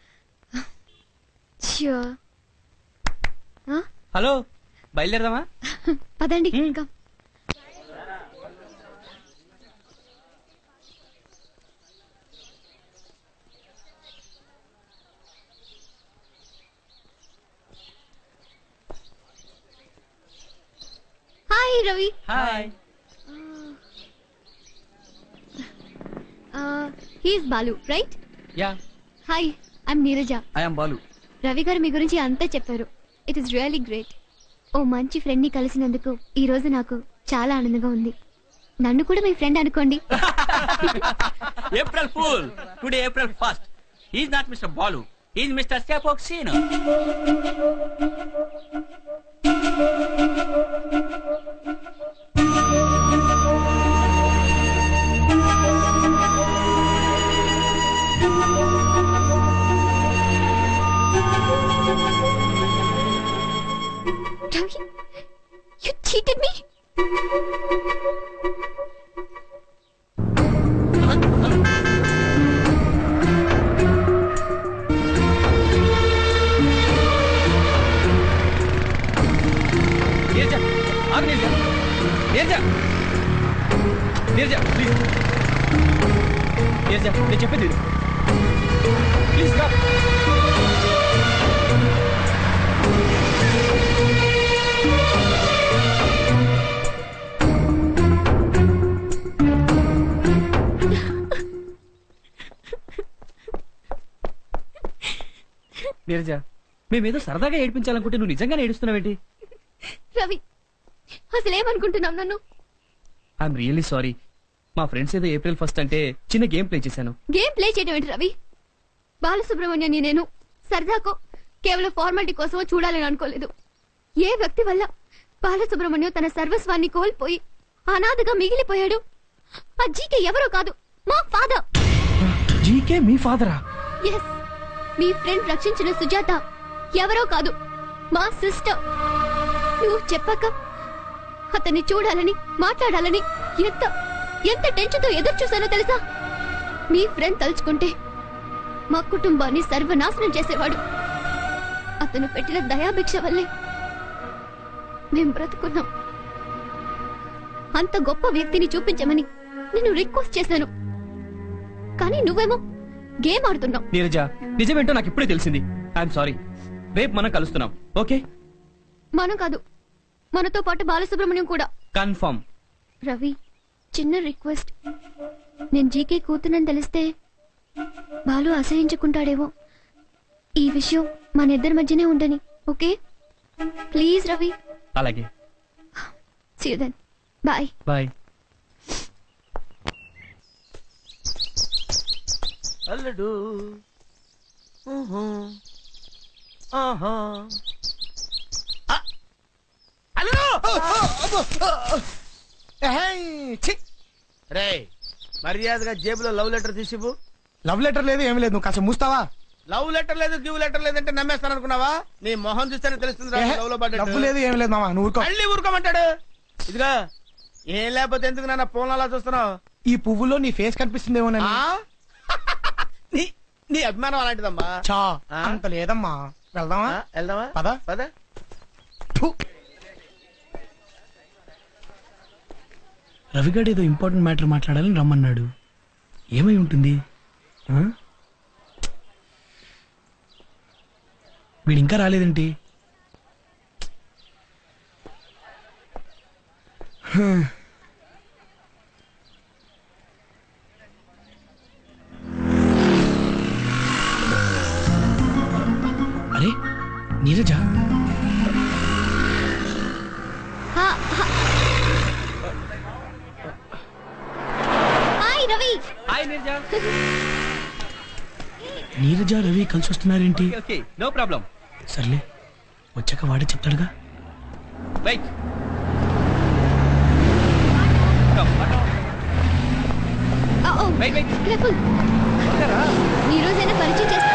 ష్యూర్ హలో బయలుదేరదామా పదండి ఇంకా hi Ravi hi he's Balu right yeah hi I'm Neeraja I'm Balu Ravi గారు మీ గురించి అంతా చెప్పారు ఇట్ ఇస్ రియలీ గ్రేట్ ఓ మంచి ఫ్రెండ్ ని కలిసినందుకు ఈ రోజు నాకు చాలా ఆనందంగా ఉంది నన్ను కూడా మీ ఫ్రెండ్ అనుకోండి April fool today April first is not mister Balu is mister సెపోక్సీన్ Ravi you cheated me Neeraja ఆగు నీరజ నీరజ నీరజ ప్లీజ్ నీరజ నేను చెప్పేది విను. ప్లీజ్ రా నీరజ మేమేదో సరదాగా ఏడిపించాలనుకుంటే నువ్వు నిజంగానే ఏడుస్తున్నావేంటి రవి అసలు ఏమనుకుంటున్నావు నన్ను ఐఎమ్ రియల్లీ సారీ మా ఫ్రెండ్స్ ఏదో ఏప్రిల్ ఫస్ట్ అంటే చిన్న గేమ్ ప్లే చేశాను గేమ్ ప్లే చేయడం ఏంటి రవి బాలసుబ్రహ్మణ్యాన్ని నేను సరదాకో కేవలం ఫార్మాలిటీ కోసమో చూడాలని అనుకోలేదు ఏ వ్యక్తి వల్ల బాలసుబ్రహ్మణ్యం తన సర్వస్వాన్ని కోల్పోయి అనాథగా మిగిలిపోయాడు ఆ జీకే ఎవరో కాదు మా ఫాదర్ జీకే మీ ఫాదరా ఎస్ మీ ఫ్రెండ్ రక్షించిన సుజాత ఎవరో కాదు మా సిస్టర్ నువ్వు చెప్పాక అతన్ని చూడాలని మాట్లాడాలని ఎంత ఎంత టెన్షన్తో ఎదురు చూసానో తెలుసా మీ ఫ్రెండ్ తలుచుకుంటే మా కుటుంబాన్ని సర్వనాశనం చేసేవాడు అతను పెట్టిన దయాభిక్ష వల్లే మేం బ్రతుకున్నాం అంత గొప్ప వ్యక్తిని చూపించమని నేను రిక్వెస్ట్ చేశాను కానీ నువ్వేమో గేమ్ ఆడుతున్నావు నీరజ నిజమేంటో నాకు ఇప్పుడే తెలిసింది ఐఎమ్ సారీ రేపు మనం కలుస్తున్నాం ఓకే మనం కాదు మనతో పాటు బాలసుబ్రహ్మణ్యం కూడా కన్ఫర్మ్ రవి చిన్న రిక్వెస్ట్ నేను జీకే కూతునని తెలిస్తే బాలు అసహించుకుంటాడేమో ఈ విషయం మన ఇద్దరి మధ్యనే ఉండని ఓకే ప్లీజ్ రవి అలాగే సీదన్ బాయ్ బాయ్ అల్లుడు ఊహు. ఆహా. ఆ. అల్లుడు ఎహెయ్, ఛీ. రేయ్ మర్యాదగా జేబులో లవ్ లెటర్ తీసివు లవ్ లెటర్ లేదు ఏమీ లేదు నువ్వు కాస్త మూస్తావా లవ్ లెటర్ లేదు గివ్ లెటర్ లేదంటే నమ్మేస్తాను అనుకున్నావా నీ మొహం చూస్తేనే తెలుస్తుంది రా, ఏహే, లవ్ లో పడ్డట్టు. డబ్బు లేదు ఏమీ లేదు మామ నువ్వు ఊరుకో మళ్ళీ ఊరుకోమంటాడు ఇదిగా ఏం లేకపోతే ఎందుకు నాన్న ఫోన్ అలా చూస్తున్నావు ఈ పువ్వులో నీ ఫేస్ కనిపిస్తుందేమో ఆ? నీ నీ అభిమానం అలాంటిదమ్మా చా అంత లేదమ్మా వెళ్దామా ఆ, వెళ్దామా పద పద రవిగాడు ఏదో ఇంపార్టెంట్ మ్యాటర్ మాట్లాడాలని రమ్మన్నాడు ఏమై ఉంటుంది ఆ? వీడు ఇంకా రాలేదేంటి హ్మ్. అరే నీరజ హాయ్ రవి హాయ్ నీరజ నీరజ రవి కలిసి వస్తున్నారేంటి ఓకే నో ప్రాబ్లం సర్లే వచ్చాక వాడే చెప్తాడుగా వెయిట్ వెయిట్ వెయిట్ careful. ఈ రోజైనా పరిచయం చేస్తా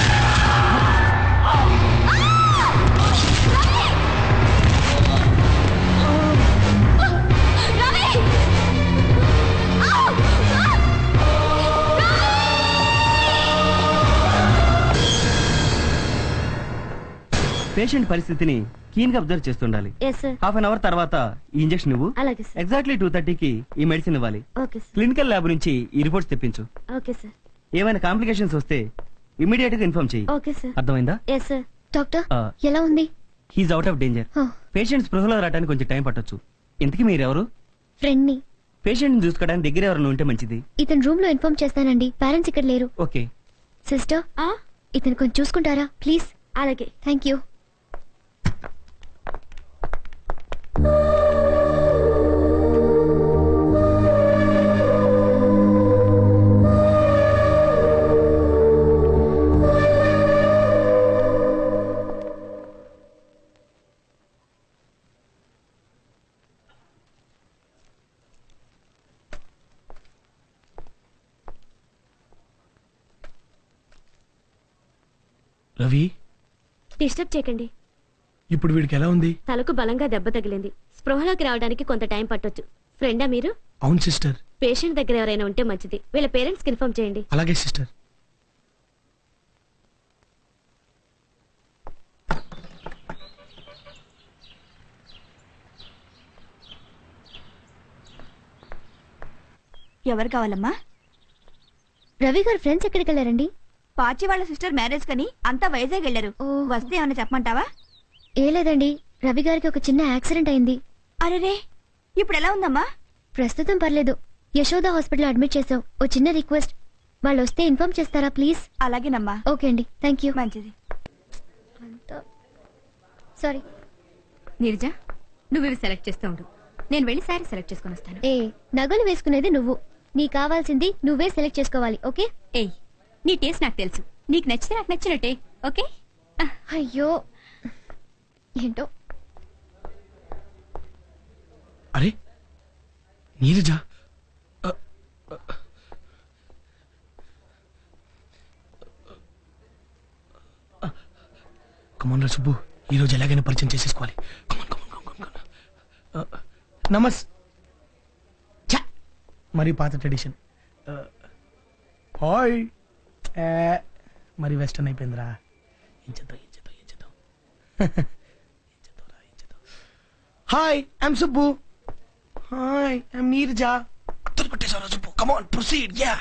పేషెంట్ పరిస్థితిని కీన్ గా అబ్జర్వ్ చేస్తుండాలి yes sir half an hour తర్వాత ఈ ఇంజెక్షన్ ఇవ్వు అలాగే సార్ ఎగ్జాక్ట్లీ టూ థర్టీకి ఈ మెడిసిన్ ఇవ్వాలి ఓకే సార్ క్లినికల్ ల్యాబ్ నుంచి ఈ రిపోర్ట్స్ తెప్పించు ఓకే సార్ ఏమైనా కాంప్లికేషన్స్ వస్తే ఇమీడియట్ గా ఇన్ఫార్మ్ చేయి ఓకే సార్ అర్థమైందా ఎస్ సార్ డాక్టర్ ఆ. ఎలా ఉంది he's out of danger Huh. Patient స్పృహలో రావడానికి కొంచెం టైం పట్టొచ్చు ఇంతకీ మీరెవరు ఫ్రెండ్ ని పేషెంట్ ని చూసుకోవడానికి దగ్గర ఎవరైనా ఉంటే మంచిది ఇతను రూమ్ లో ఇన్ఫార్మ్ చేస్తానండి పేరెంట్స్ ఇక్కడ లేరు ఓకే సిస్టర్ ఇతను కొంచెం చూసుకుంటారా ప్లీజ్ అలాగే థ్యాంక్ యూ రవి డిస్టర్బ్ చేయకండి ఇప్పుడు వీడికి ఎలా ఉంది తలకు బలంగా దెబ్బ తగిలింది స్పృహలోకి రావడానికి కొంత టైం పట్టొచ్చు ఫ్రెండా మీరు అవును సిస్టర్ పేషెంట్ దగ్గర ఎవరైనా ఉంటే మంచిది వీళ్ళ పేరెంట్స్ కి ఇన్ఫార్మ్ చేయండి అలాగే సిస్టర్ ఎవరు కావాలమ్మా రవి గారు ఫ్రెండ్స్ ఎక్కడికి వెళ్ళారండి పాచి వాళ్ళ సిస్టర్ మ్యారేజ్ కని అంతా వైజాగ్ వెళ్ళారు వస్తే ఏమైనా చెప్పమంటావా ఏ లేదండి రవి గారికి ఒక చిన్న యాక్సిడెంట్ అయింది అరెరే ఇప్పుడు ఎలా ఉందమ్మా ప్రస్తుతం పర్లేదు యశోద హాస్పిటల్ అడ్మిట్ చేసాం ఓ చిన్న రిక్వెస్ట్ వాళ్ళు వస్తే ఇన్ఫార్మ్ చేస్తారా ప్లీజ్ అలాగేనమ్మా ఓకే అండి థ్యాంక్ యూ మంచిది అంత సారీ నీరజ నువ్వు ఇవి సెలెక్ట్ చేస్తూ ఉండు నేను వెళ్ళి శారీ సెలెక్ట్ చేసుకొని వస్తాను ఏ నగలు వేసుకునేది నువ్వు నీ కావాల్సింది నువ్వే సెలెక్ట్ చేసుకోవాలి ఓకే ఏయ్ నీ టేస్ట్ నాకు తెలుసు నీకు నచ్చితే నాకు నచ్చినట్టే ఓకే అయ్యో ఏంటో అరే నీరజ కమాన్ రా సుబ్బు ఈరోజు ఎలాగైనా పరిచయం చేసేసుకోవాలి కమాన్ కమాన్ కమాన్ నమస్ ఛ! మరి పాత ట్రెడిషన్ హాయ్ ఏ, మరి వెస్టర్న్ అయిపోయిందిరా ఏం చేద్దాం ఏం చేద్దాం ఏం చేద్దాం ఏం చేద్దాంరా, ఏం చేద్దాం hi I'm Subbu hi I'm Neeraja దొరికొట్టేశారా సుబ్బు కమాన్ ప్రొసీడ్ యా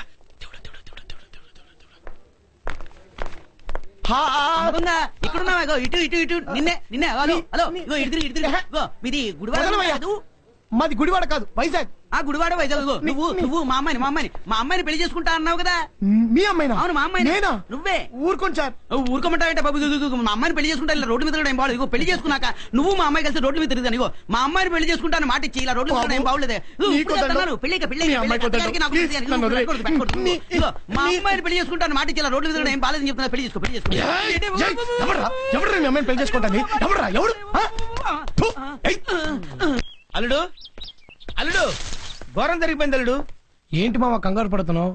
అనుకుందా ఇక్కడున్నావా ఇగో ఇటు ఇటు ఇటు నిన్నే నిన్నే హలో హలో ఇగో ఇటు తిరిగి, ఇటు తిరిగి. ఇగో మీది గుడివాడ వదలవయ్యా. కాదు మాది గుడివాడ కాదు వైజాగ్ ఆ గుడివాడ వైజాగ్ ఇగో నువ్వు నువ్వు మా అమ్మాయిని మా అమ్మాయిని మా అమ్మాయిని పెళ్లి చేసుకుంటా అన్నావు కదా మీ అమ్మాయినా అవును మా అమ్మాయిని నేనా నువ్వే ఊరుకోండి సార్ ఊరుకోమంటావంటే బాబు ఇదిగో, ఇదిగో, మా అమ్మాయిని పెళ్లి చేసుకుంటా ఇలా రోడ్డు మీద తిరగడం ఏం బాగలేదు ఇగో పెళ్లి చేసుకున్నాక నువ్వు మా అమ్మాయి కలిసి రోడ్డు మీద తిరుగుతాను ఇగో మా అమ్మాయిని పెళ్లి చేసుకుంటాను మాట ఇచ్చి ఇలా రోడ్డు మీద తిరగడం ఏం బాగలేదే ఇదిగో, నీకు ఇప్పుడు వద్దండి. చెప్తున్నాను, పెళ్ళికి పెళ్ళి మీ అమ్మాయికి వద్దండి. నాకు ప్లీజ్, తెలియదు. ఇదిగో, నన్ను వదిలేయ్. పెట్టుకోడు, పెట్టుకోడు. నీ- ఇదిగో, మా అమ్మాయిని పెళ్లి చేసుకుంటాను మాట ఇచ్చి ఇలా రోడ్డు మీద తిరగడం ఏం బాగాలేదని చెప్తున్నా పెళ్లి చేసుకో పెళ్లి చేసుకో ఎవడరా ఎవడరా మీ అమ్మాయిని పెళ్లి చేసుకుంటాను ఎవడరా ఎవడు ఆ? ఫు, ఏయ్. అల్లుడు అల్లుడు ఘోరం జరిగిపోయింది అల్లుడు ఏంటి మామ కంగారు పడుతున్నావు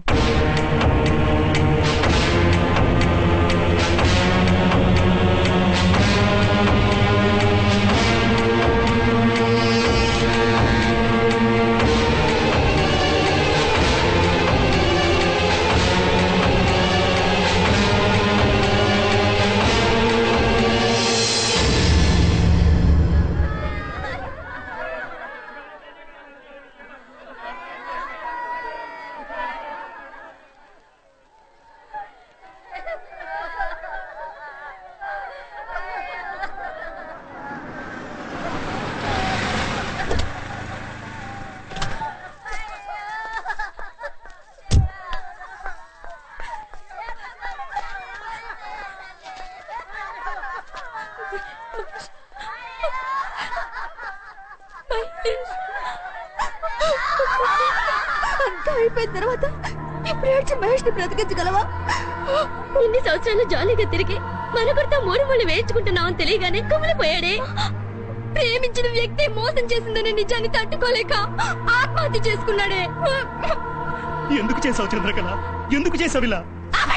అంతా అయిపోయిన తర్వాత ఇప్పుడు ఏడ్చి మహేష్ ని బ్రతికించగలవా ఇన్ని సంవత్సరాలు జాలీగా తిరిగి మనకొడితే మూడు ముళ్ళు వేయించుకుంటున్నామని తెలియగానే కుమిలిపోయాడే ప్రేమించిన వ్యక్తి మోసం చేసిందనే నిజాన్ని తట్టుకోలేక ఆత్మహత్య చేసుకున్నాడే ఎందుకు చేసావు చంద్రకళ ఎందుకు చేసావు ఇలా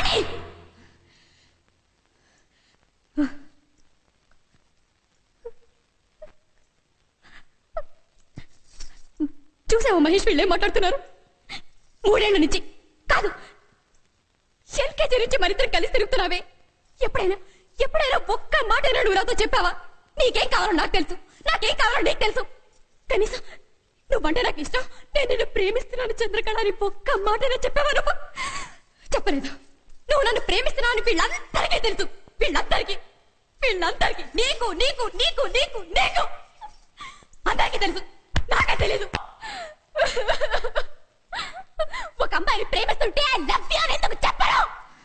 చూసావా మహేష్ వీళ్ళే మాట్లాడుతున్నారు మూడేళ్ల నుంచి కాదు ఎల్కేజీ నుంచి మరిద్దరు కలిసి తిరుగుతున్నావే ఎప్పుడైనా ఎప్పుడైనా ఒక్క మాట నువ్వు నాతో చెప్పావా నీకేం కావాలో నాకు తెలుసు నాకేం కావాలో నీకు తెలుసు కనీసం నువ్వంటే నాకు ఇష్టం నేను నిన్ను ప్రేమిస్తున్నాను చంద్రకళ అని ఒక్క మాట చెప్పావా నువ్వు చెప్పలేదు నువ్వు నన్ను ప్రేమిస్తున్నావు అని వీళ్ళందరికీ తెలుసు వీళ్ళందరికీ వీళ్ళందరికీ నీకు నీకు నీకు నీకు నీకు అందరికీ తెలుసు నాకే తెలీదు ఒక అమ్మాయిని ప్రేమిస్తుంటే I love you అని ఎందుకు చెప్పరు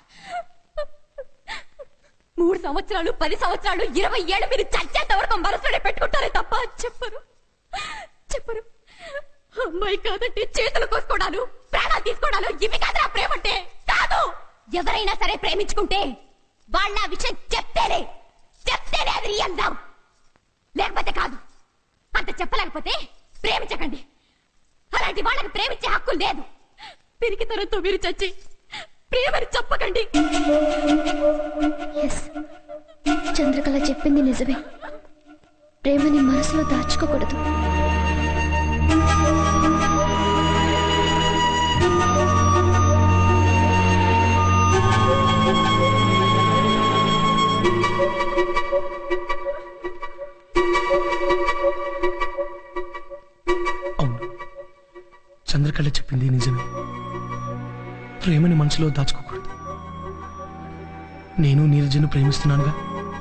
మూడు సంవత్సరాలు పది సంవత్సరాలు ఇరవై ఏళ్ళు మీరు చచ్చేంత వరకు మనసులోనే పెట్టుకుంటారే తప్ప చెప్పరు చెప్పరు అమ్మాయి కాదంటే చేతులు కోసుకోవడాలు ప్రాణాలు తీసుకోవడాలు ఇవి కాదురా ప్రేమ అంటే కాదు ఎవరైనా సరే ప్రేమించుకుంటే వాళ్ళ ఆ విషయం చెప్తేనే చెప్తేనే అది రియల్ లవ్ లేకపోతే కాదు అంత చెప్పలేకపోతే ప్రేమించకండి అలాంటి వాళ్ళకి ప్రేమించే హక్కు లేదు పిరికితనంతో మీరు చచ్చి ప్రేమని చెప్పకండి ఎస్ చంద్రకళ చెప్పింది నిజమే ప్రేమని మనసులో దాచుకోకూడదు చంద్రకళ చెప్పింది నిజమే ప్రేమని మనసులో దాచుకోకూడదు నేను నీరజను ప్రేమిస్తున్నానుగా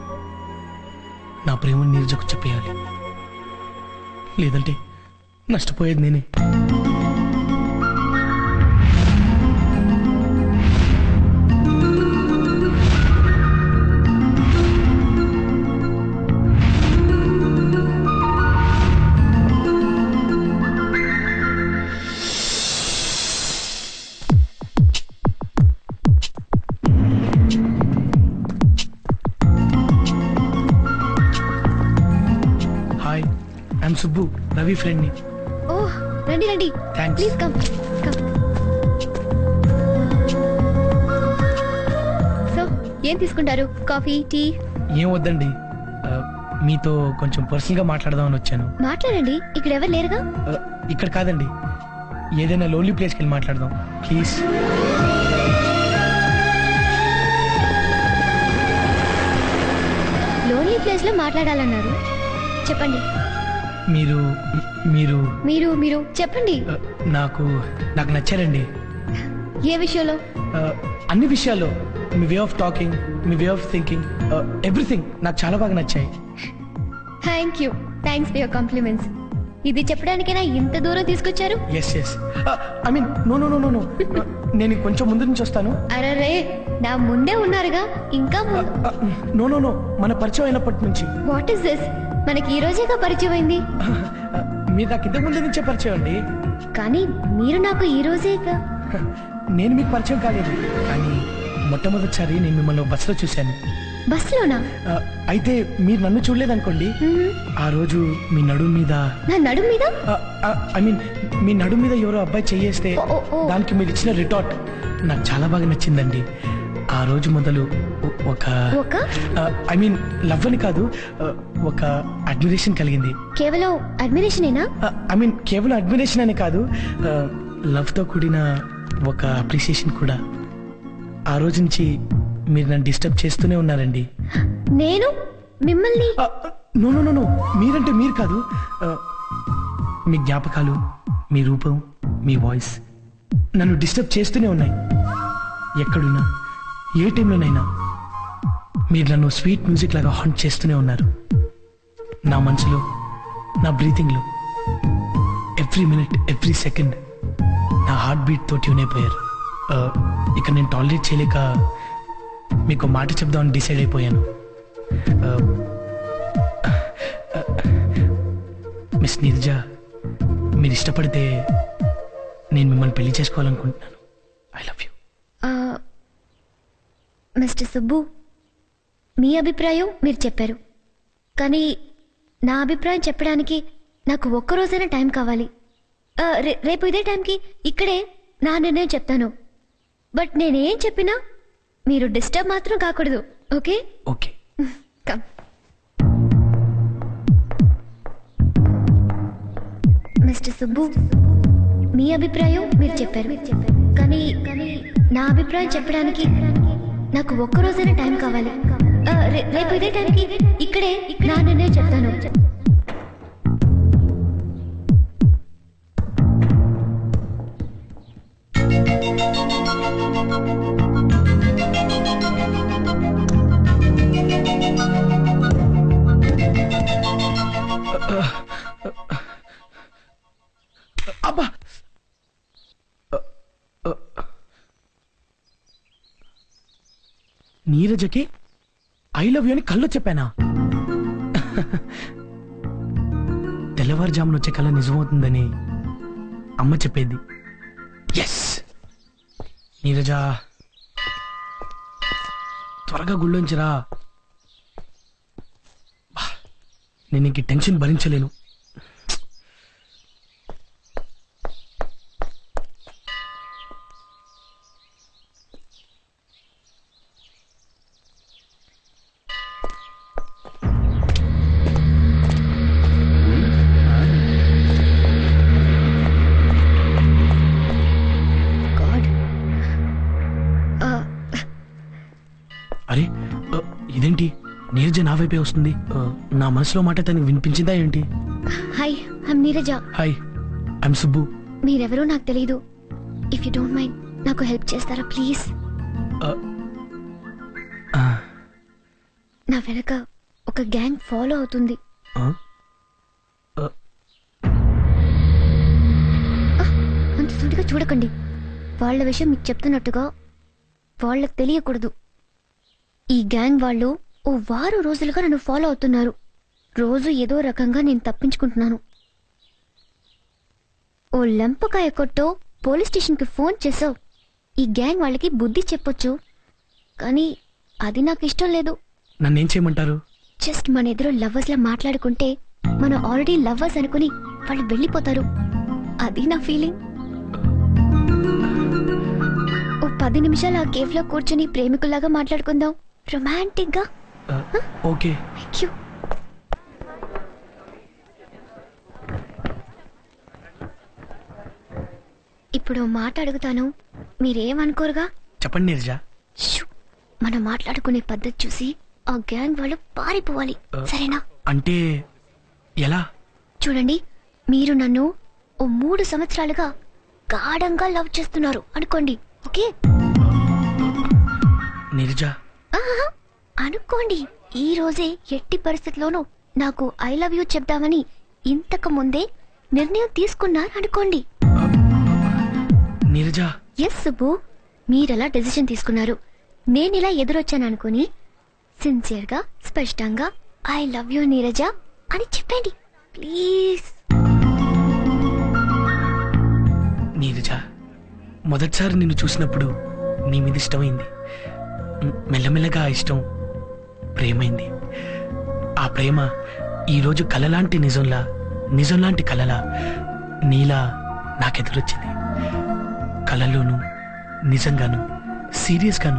నా ప్రేమను నీరజకు చెప్పేయాలి లేదంటే నష్టపోయేది నేనే సుబ్బు రవి ఫ్రెండ్ని ఓ రండి రండి Thanks. Please come come so ఏం తీసుకుంటారు కాఫీ టీ ఏం వద్దండి ఆ, మీతో కొంచెం పర్సనల్గా మాట్లాడదామని వచ్చాను మాట్లాడండి ఇక్కడ ఎవరు లేరుగా ఆ, ఇక్కడ కాదండి ఏదైనా లోన్లీ ప్లేస్కి వెళ్ళి మాట్లాడదాం ప్లీజ్ లోన్లీ ప్లేస్ లో మాట్లాడాలన్నారు చెప్పండి మీరు మీరు మీరు మీరు చెప్పండి ఆ, నాకు నాకు నచ్చారండి ఏ విషయంలో ఆ, అన్ని విషయాల్లో మీ వే ఆఫ్ టాకింగ్ మీ వే ఆఫ్ థింకింగ్ ఎవ్రీథింగ్ నాకు చాలా బాగా నచ్చాయి thank you thanks for your compliments ఇది చెప్పడానికైనా ఇంత దూరం తీసుకొచ్చారు yes yes I mean no no no no no నేను కొంచెం ముందు నుంచి వస్తాను అరే నా ముందే ఉన్నారుగా ఇంకా నో నో నో మన పరిచయం అయినప్పటి నుంచి వాట్ ఇస్ దిస్ మనకి ఈ రోజేగా పరిచయం అయింది మీరు నాకు ఇంతకు ముందు నుంచే పరిచయం అండి కానీ మీరు నాకు ఈ రోజేగా నేను మీకు పరిచయం కాలేదు కానీ మొట్టమొదటిసారి నేను మిమ్మల్ని బస్సులో చూశాను బస్సులోనా ఆ, అయితే మీరు నన్ను చూడలేదనుకోండి ఆ రోజు మీ నడుము మీద నా నడుం మీద ఐ మీన్ మీ నడుము మీద ఎవరో అబ్బాయి చెయ్యేస్తే దానికి మీరు ఇచ్చిన రిటార్ట్ నాకు చాలా బాగా నచ్చిందండి ఆ రోజు మొదలు ఒ- ఒక ఒక ఐ మీన్ లవ్ అని కాదు ఆ, ఒక అడ్మిరేషన్ కలిగింది కేవలం అడ్మిరేషనేనా ఐ మీన్ కేవలం అడ్మిరేషన్ అని కాదు లవ్ తో కూడిన ఒక అప్రిసియేషన్ కూడా ఆ రోజు నుంచి మీరు నన్ను డిస్టర్బ్ చేస్తూనే ఉన్నారండి నేను మిమ్మల్ని నో నో నో నో మీరంటే మీరు కాదు ఆ, మీ జ్ఞాపకాలు మీ రూపం మీ వాయిస్ నన్ను డిస్టర్బ్ చేస్తూనే ఉన్నాయి ఎక్కడున్నా ఏ టైంలోనైనా మీరు నన్ను స్వీట్ మ్యూజిక్ లాగా హాంట్ చేస్తూనే ఉన్నారు నా మనసులో నా బ్రీతింగ్లో ఎవ్రీ మినిట్ ఎవ్రీ సెకండ్ నా హార్ట్ బీట్తో ట్యూన్ అయిపోయారు ఆ, ఇక నేను టాలరేట్ చేయలేక మీకు మాట చెప్దామని డిసైడ్ అయిపోయాను ఆ, మిస్ నీరజ మీరు ఇష్టపడితే నేను మిమ్మల్ని పెళ్లి చేసుకోవాలనుకుంటున్నాను ఐ లవ్ యూ ఆ, మిస్టర్ సుబ్బు మీ అభిప్రాయం మీరు చెప్పారు కానీ నా అభిప్రాయం చెప్పడానికి నాకు ఒక్క రోజైనా టైం కావాలి ఆ, రే- రేపు ఇదే టైంకి ఇక్కడే నా నిర్ణయం చెప్తాను బట్ నేనేం చెప్పినా మీరు డిస్టర్బ్ మాత్రం కాకూడదు okay okay come mister Subbu మీ అభిప్రాయం మీరు చెప్పారు కానీ కానీ నా అభిప్రాయం చెప్పడానికి నాకు ఒక్క రోజైనా టైం కావాలి ఆ, రే- రేపు ఇదే టైంకి ఇక్కడే నా నిర్ణయం చెప్తాను అబ్బా నీరజకి ఐ లవ్ యూ అని కళ్ళు చెప్పానా తెల్లవారుజామున వచ్చే కళ నిజమవుతుందని అమ్మ చెప్పేది ఎస్ నీరజ త్వరగా గుళ్ళోంచి రా బా, నేను ఇంక ఈ టెన్షన్ భరించలేను అరే ఆ, ఇదేంటి నీరజ నా వైపే వస్తుంది ఆ, నా మనసులో మాట తనకి వినిపించిందా ఏంటి hi I'm Neeraja hi I'm Subbu మీరెవరో నాకు తెలియదు ఇఫ్ యూ డోంట్ మైండ్ నాకు హెల్ప్ చేస్తారా ప్లీజ్ ఆ, ఆ, నా వెనక ఒక గ్యాంగ్ ఫాలో అవుతుంది ఆ? ఆ, అంత సూటిగా చూడకండి వాళ్ళ విషయం మీకు చెప్తున్నట్టుగా వాళ్ళకి తెలియకూడదు ఈ గ్యాంగ్ వాళ్ళు ఓ వారం రోజులుగా నన్ను ఫాలో అవుతున్నారు రోజు ఏదో రకంగా నేను తప్పించుకుంటున్నాను ఓ లెంపకాయ కొట్టో పోలీస్ స్టేషన్కి ఫోన్ చేసావు ఈ గ్యాంగ్ వాళ్ళకి బుద్ధి చెప్పొచ్చు కానీ అది నాకు ఇష్టం లేదు నన్నేం చేయమంటారు జస్ట్ మన ఎదురు లవర్స్ లా మాట్లాడుకుంటే మనం ఆల్రెడీ లవ్వర్స్ అనుకుని వాళ్ళు వెళ్ళిపోతారు అది నా ఫీలింగ్ ఓ పది నిమిషాలు ఆ కేఫ్ లో కూర్చుని ప్రేమికుల్లాగా మాట్లాడుకుందాం రొమాంటిక్ గా ఓకే థ్యాంక్ యూ ఇప్పుడు ఓ మాట అడుగుతాను మీరేమనుకోరుగా చెప్పండి నీరజ షూ. మనం మాట్లాడుకునే పద్ధతి చూసి ఆ గ్యాంగ్ వాళ్ళు పారిపోవాలి సరేనా అంటే ఎలా చూడండి మీరు నన్ను ఓ మూడు సంవత్సరాలుగా గాఢంగా లవ్ చేస్తున్నారు అనుకోండి ఓకే నీరజ ఆహా, అనుకోండి ఈ రోజే ఎట్టి పరిస్థితిలోనూ నాకు ఐ లవ్ యూ చెప్దామని ఇంతకు ముందే నిర్ణయం తీసుకున్నారు అనుకోండి నీరజ ఎస్ సుబ్బు మీరెలా డెసిషన్ తీసుకున్నారు నేను ఇలా ఎదురొచ్చాను అనుకుని సిన్సియర్ గా స్పష్టంగా ఐ లవ్ యూ నీరజ అని చెప్పండి ప్లీజ్ నీరజ మొదటిసారి నిన్ను చూసినప్పుడు నీ మీద ఇష్టమైంది మ్, మెల్లమెల్లగా ఆ ఇష్టం ప్రేమైంది ఆ ప్రేమ ఈరోజు కలలాంటి నిజంలా నిజంలాంటి కలలా నీలా నాకెదురొచ్చింది కలలోను నిజంగాను సీరియస్గాను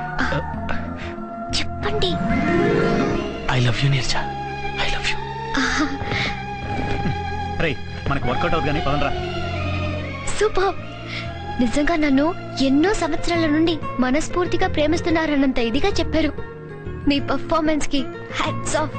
చెప్పండి I love you Neeraja I love you రే మనకు వర్కౌట్ అవుతుంది కానీ పదండ్రా సూపర్ నిజంగా నన్ను ఎన్నో సంవత్సరాల నుండి మనస్ఫూర్తిగా ప్రేమిస్తున్నారన్నంత ఇదిగా చెప్పారు మీ పర్ఫార్మెన్స్ కి హ్యాట్స్ ఆఫ్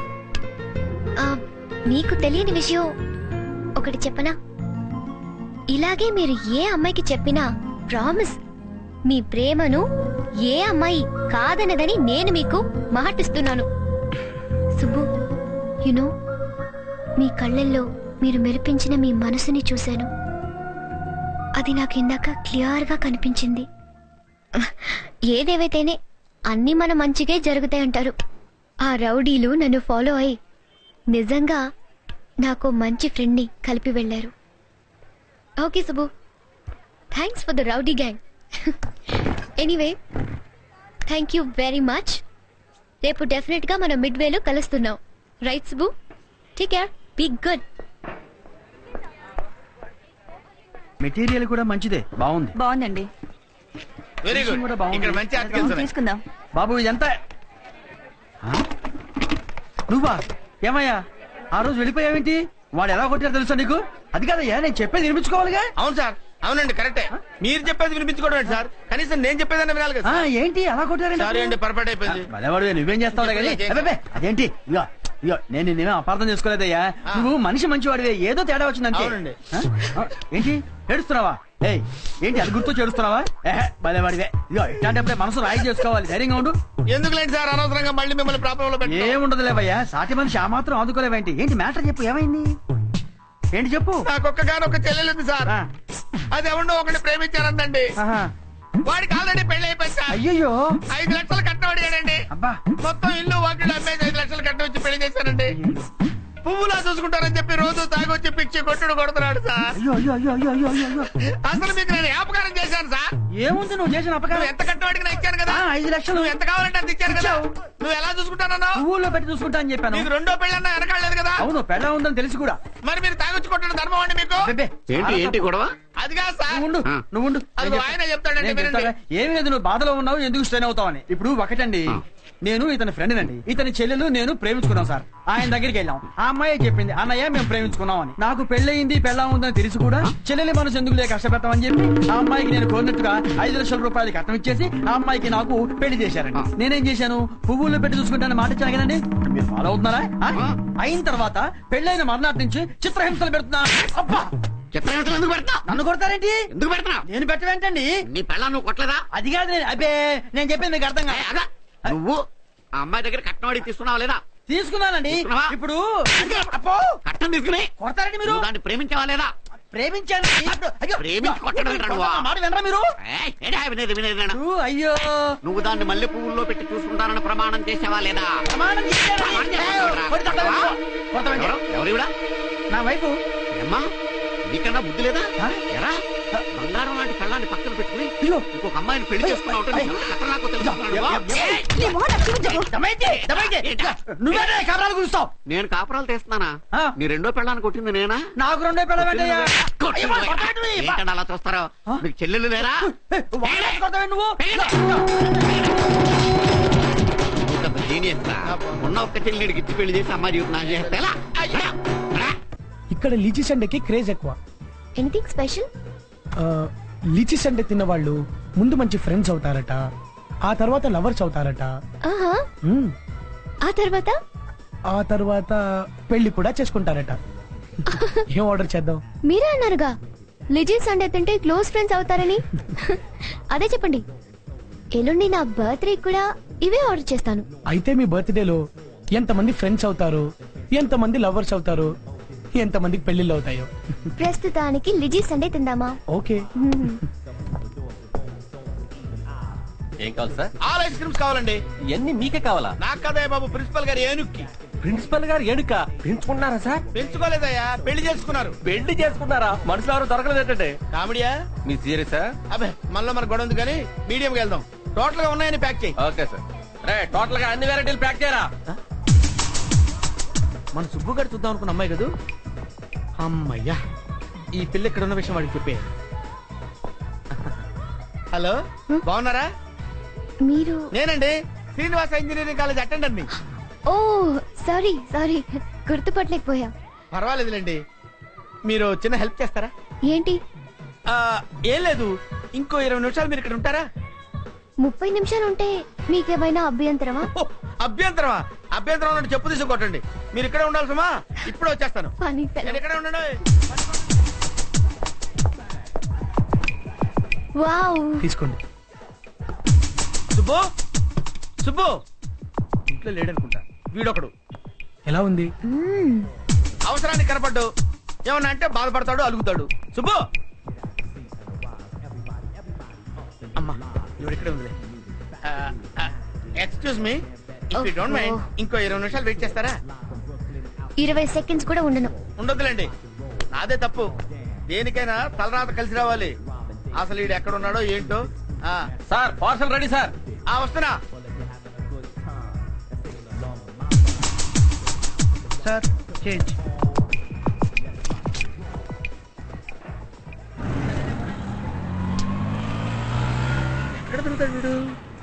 మీకు తెలియని విషయం ఒకటి చెప్పనా ఇలాగే మీరు ఏ అమ్మాయికి చెప్పినా ప్రామిస్ మీ ప్రేమను ఏ అమ్మాయి కాదనదని నేను మీకు మాటిస్తున్నాను సుబ్బు యునో మీ కళ్ళల్లో మీరు మెరిపించిన మీ మనసుని చూశాను అది నాకు ఇందాక క్లియర్ గా కనిపించింది ఏదేవైతేనే అన్ని మన మంచిగే జరుగుతాయి అంటారు ఆ రౌడీలు నన్ను ఫాలో అయి నిజంగా నాకు మంచి ఫ్రెండ్ని కలిపి వెళ్ళారు okay Subbu thanks for the rowdy gang anyway thank you very much రేపు డెఫినెట్ గా మనం మిడ్ వేలో కలుస్తున్నాం right Subbu take care be good material కూడా మంచిదే బాగుంది బాగుందండి వెరీ గుడ్ కూడా బాగుంది. ఇక్కడ మంచి articles ఉన్నాయి. తీసుకుందాం బాబు ఇదంతా ఆ? నువ్వా ఏమయ్యా ఆ రోజు వెళ్ళిపోయావేంటి వాడు ఎలా కొట్టారో తెలుసా నీకు అది కాదయ్యా నేను చెప్పేది వినిపించుకోవాలిగా అవును సార్ అవునండి కరెక్టే మీరు చెప్పేది వినిపించుకోవడం ఏంటి సార్ కనీసం నేను చెప్పేదని వినాలి కదా ఆ, సార్. ఏంటి అలా కొట్టారండి సారీ అండి పొరపాటు అయిపోయింది భలేవాడు నువ్వేం చేస్తావు కానీ అబ్బబ్బే, అదేంటి ఇగో ఇగో నేను నిన్నేమో అపార్థం చేసుకోలేదయ్యా నువ్వు మనిషి మంచివాడివే ఏదో తేడా వచ్చిందంటే అవునండి. ఏంటి ఏడుస్తున్నావా ఏయ్ ఏంటి అది గుర్తు చేడుస్తున్నావా ఏహే భలేవాడివే ఇగో ఇట్లాంటప్పుడే మనసు రాయి చేసుకోవాలి ధైర్యంగా ఉండు ఎందుకులేండి సార్ అనవసరంగా మళ్ళీ మిమ్మల్ని ప్రాబ్లంలో పెట్టి ఏముండదులేవయ్యా సాటి మనిషి ఆ మాత్రం ఆదుకోలేవేంటి ఏంటి మ్యాటర్ చెప్పు ఏమైంది ఏంటి చెప్పు నాకొక్కగానొక్క ఒక చెల్లెలు ఉంది సార్ అది ఎవరినో ఒకటి ప్రేమించారందండి వాడికి ఆల్రెడీ పెళ్లి అయిపోయింది సార్ అయ్యయ్యో ఐదు లక్షలు కట్నం అడిగాడండి అబ్బా మొత్తం ఇల్లు వాకిళ్ళు అమ్మేసి ఐదు లక్షలు కట్నం వచ్చి పెళ్లి చేశానండి పువ్వులా చూసుకుంటారని చెప్పి రోజు తాగొచ్చి పిచ్చి కొట్టుడు కొడుతున్నాడు సార్ అయ్యో అయ్యో అయ్యో అయ్యో అయ్యో అయ్యో అసలు మీకు నేను వ్యాపకారం చేశాను సార్ ఏముంది నువ్వు చేసిన అపకారం నువ్వు ఎంత కట్నం అడిగినా ఇచ్చాను కదా ఆ, ఐదు లక్షలు. నువ్వు ఎంత కావాలంటే అంత ఇచ్చాను కదా నువ్వు ఎలా చూసుకుంటానన్నావు పువ్వుల్లో పెట్టి చూసుకుంటా అని చెప్పాను మీకు రెండో పెళ్ళన్నా వెనకాడలేదు కదా అవును పెళ్ళ ఉందని తెలిసి కూడా మరి మీరు తాగొచ్చి కొట్టడం ధర్మం అండి మీకు అబ్బబ్బే, ఏంటి ఏంటి గొడవ అది కాదు సార్ నువ్వు ఉండు నువ్వు ఉండు అది నేను ఆయనే చెప్తాడండి, నేను వినండి. చెప్తాగా. ఏమీ లేదు నువ్వు బాధలో ఉన్నావు ఎందుకు స్ట్రెయిన్ అవుతావని ఇప్పుడు ఒకటండి నేను ఇతని ఫ్రెండ్ అండి ఇతని చెల్లెలు నేను ప్రేమించుకున్నాం సార్ ఆయన దగ్గరికి వెళ్ళాం ఆ అమ్మాయి చెప్పింది అన్నయ్య మేము ప్రేమించుకున్నాం అని నాకు పెళ్ళయింది పెళ్ళా ఉందని తెలిసి కూడా చెల్లెలి మనసు ఎందుకు లేక కష్టపెడతామని చెప్పి ఆ అమ్మాయికి నేను కోరినట్టుగా ఐదు లక్షల రూపాయలు కట్నం ఇచ్చేసి ఆ అమ్మాయికి నాకు పెళ్లి చేశారండి నేనేం చేశాను పువ్వులు పెట్టి చూసుకుంటాను మాట ఇచ్చాను కదండి మీరు ఫాలో అవుతున్నారా ఆ? అయిన తర్వాత పెళ్ళైన మర్నాటి నుంచి చిత్రహింసలు పెడుతున్నా అబ్బా చిత్రహింసలు ఎందుకు పెడతా నన్ను కొడతారేంటి ఎందుకు పెడతా నేను పెట్టవేంటండి నీ పెళ్ళ నువ్వు కొట్టలేదా అది కాదు నేను అబ్బే నేను చెప్పేది మీకు అర్థం ఏయ్, కాదు అగా. నువ్వు ఆ అమ్మాయి దగ్గర కట్నం అడిగి తీసుకున్నావా లేదా తీసుకున్నానండి తీసుకున్నావా? ఇప్పుడు అప్పో కట్నం తీసుకుని కొడతారండి మీరు నువ్వు దాన్ని ప్రేమించావా లేదా ప్రేమించాను ఇప్పుడు అయ్యో ప్రేమించి కొట్టడం ఏంట్రా నువ్వు? మాట వినరా మీరు ఏయ్, ఏంటా వినేది వినేది వినడం? ఊ, అయ్యో నువ్వు దాన్ని మల్లె పువ్వుల్లో పెట్టి చూసుకుంటానని ప్రమాణం చేసావా లేదా ప్రమాణం చేశాను. ప్రమాణం ఏయ్, చేస్తావురా? కొడతావా? కొడతావా? ఎవరు? ఎవరు ఈవిడ? నా వైపు ఏమ్మా నీకన్నా బుద్ధి లేదా ఎరా బంగారం లాంటి కళ్ళాన్ని పక్కన పెట్టుకుని ఇంకొక అమ్మాయిని పెళ్లి చేసుకున్నావు అంటే నీకు ఎంత ఖతర్నాకో తెలుసుకున్నావా? నువ్వేనా కబరాలు కూర్చుతావు నేను కాపురాలు తీస్తున్నానా నీ రెండో పెళ్ళాన్ని కొట్టింది నేనా నాకు రెండో పిల్లవేంటయ్యా ఏంటండి అలా చూస్తారో మీకు చెల్లెలు లేరా నువ్వు జీనియస్ ఉన్న ఒక్క చెల్లిడికి ఇచ్చి పెళ్లి చేసి అమ్మాయి జీవితం నా చేస్తే ఎలా? ఇక్కడ లీచీ సండేకి క్రేజ్ ఎక్కువ ఎనీథింగ్ స్పెషల్ ఆ, లీచీ సండే తిన్నవాళ్ళు ముందు మంచి ఫ్రెండ్స్ అవుతారట ఆ తర్వాత లవర్స్ అవుతారట ఆహా మ్మ్. ఆ తర్వాత ఆ తర్వాత పెళ్లి కూడా చేసుకుంటారట ఏం ఆర్డర్ చేద్దాం మీరే అన్నారుగా లిజీ సండే తింటే క్లోజ్ ఫ్రెండ్స్ అవుతారని అదే చెప్పండి ఎల్లుండి నా బర్త్డే కూడా ఇవే ఆర్డర్ చేస్తాను అయితే మీ బర్త్డేలో ఎంతమంది ఫ్రెండ్స్ అవుతారు ఎంతమంది లవర్స్ అవుతారు ఎంతమందికి పెళ్లిళ్ళు అవుతాయో ప్రస్తుతానికి లిజీ సండే తిందామా ఓకే మ్మ్. ఏం కావాలి సార్ ఆల్ ఐస్ క్రీమ్స్ కావాలండి ఇవన్నీ మీకే కావాలా నాకు కదే బాబు ప్రిన్సిపల్ గారు ఏనుక్కి ప్రిన్సిపల్ గారు ఏడుక పెంచుకున్నారా సార్ పెంచుకోలేదయ్యా పెళ్లి చేసుకున్నారు పెళ్లి చేసుకున్నారా మనుషులు ఎవరు దొరకలేదు ఏంటంటే కామెడియా మీ సీరియసా అబ్బే మనలో మన గొడవ ఉంది కానీ మీడియం వెళ్దాం టోటల్ గా ఉన్నాయని ప్యాక్ చేయి ఓకే సార్ రే టోటల్ గా అన్ని వెరైటీలు ప్యాక్ చేయరా మన సుబ్బు గారు చూద్దాం అనుకున్న అమ్మాయి కదూ అమ్మయ్యా ఈ పిల్ల ఇక్కడ ఉన్న విషయం వాడికి చెప్పే హలో బాగున్నారా మీరు నేనండి శ్రీనివాస ఇంజనీరింగ్ కాలేజ్ అటెండర్ ని ఓ సారీ సారీ గుర్తుపట్టలేకపోయా పర్వాలేదులేండి మీరు చిన్న హెల్ప్ చేస్తారా ఏంటి ఆ, ఏం లేదు ఇంకో ఇరవై నిమిషాలు మీరు ఇక్కడ ఉంటారా ముప్పై నిమిషాలు ఉంటే మీకేమైనా అభ్యంతరమా అభ్యంతరమా అభ్యంతరం ఉన్నట్టు చెప్పు తీసుకోకండి మీరు ఇక్కడే ఉండాల్సమా ఇప్పుడు వచ్చేస్తాను పని నేను ఇక్కడే ఉండండి వావ్ తీసుకోండి సుబ్బు సుబ్బు ఇంట్లో లేడనుకుంటా వీడొకడు ఎలా ఉంది మ్మ్. అవసరానికి కనపడ్డు ఏమన్నా అంటే బాధపడతాడు అలుగుతాడు సుబ్బు అమ్మా ఇవిడ ఇక్కడే ఉందిలే excuse me if you don't mind ఇంకో ఇరవై నిమిషాలు వెయిట్ చేస్తారా ఇరవై సెకండ్స్ కూడా ఉండను ఉండొద్దులేండి నాదే తప్పు దేనికైనా తలరాత కలిసి రావాలి అసలు ఈడు ఎక్కడ ఉన్నాడో ఏంటో ఆ సార్ పార్సల్ రెడీ సార్ ఆ వస్తున్నా సార్ చేంజ్ ఎక్కడ దొరుకుతాడు వీడు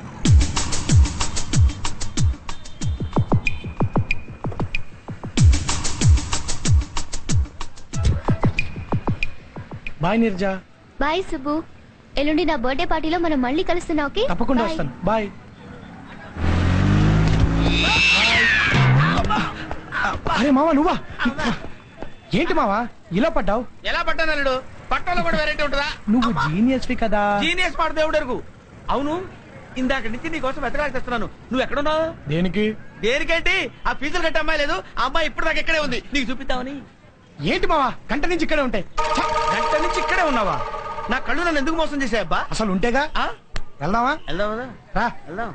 బాయ్ నిర్జా బాయ్ సుబ్బు ఎల్లుండి నా బర్త్డే పార్టీలో మనం మళ్ళీ కలుస్తున్నాం ఓకే తప్పకుండా Bye. వస్తాను బాయ్ అరే మావా నువ్వా ఏంటి మావా ఇలా పడ్డావు ఎలా పట్టాను అల్లుడు పట్టణంలో కూడా వెరైటీ ఉంటుందా నువ్వు జీనియస్వి కదా జీనియస్ మాట దేవుడు ఎరుగు అవును ఇందాక నుంచి నీ కోసం వెతకాలి తెస్తున్నాను నువ్వు ఎక్కడున్నావు దేనికి దేనికేంటి ఆ ఫీజులు కట్టే అమ్మాయి లేదు ఆ అమ్మాయి ఇప్పుడు దాకా ఇక్కడే ఉంది నీకు చూపిద్దామని ఏంటి మావా గంట నుంచి ఇక్కడే ఉంటాయి ఛ, గంట నుంచి ఇక్కడే ఉన్నావా నా కళ్ళు నన్ను ఎందుకు మోసం చేసాయబ్బా అసలు ఉంటేగా వెళ్దామా వెళ్దాం వెళ్దాం రా వెళ్దాం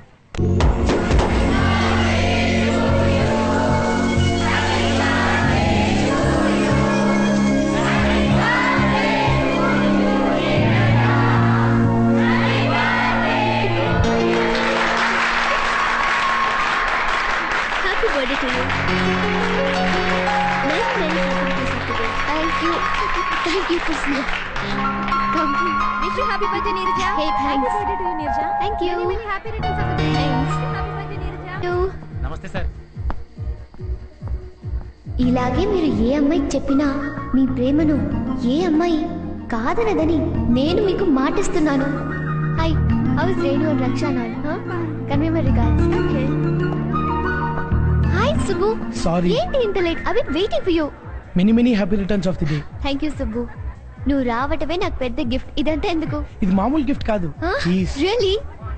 happy birthday to you many many thank you thank you Krishna come wish you happy birthday Neeraja Hey, thanks. Happy birthday to you Neeraja Thank you. Many many happy returns of the day happy birthday Neeraja You. నమస్తే సార్ ఇలాగే మీరు ఏ అమ్మాయికి చెప్పినా మీ ప్రేమను ఏ అమ్మాయి కాదనదని నేను మీకు మాటిస్తున్నాను hi how's Renu and Raksha నాల్ convey my regards hi Subbu Sorry. ఏంటి ఇంత లేట్ అవి waiting for you many many happy returns of the day thank you Subbu నువ్వు రావటమే నాకు పెద్ద గిఫ్ట్ ఇదంతా ఎందుకు ఇది మామూలు గిఫ్ట్ కాదు please really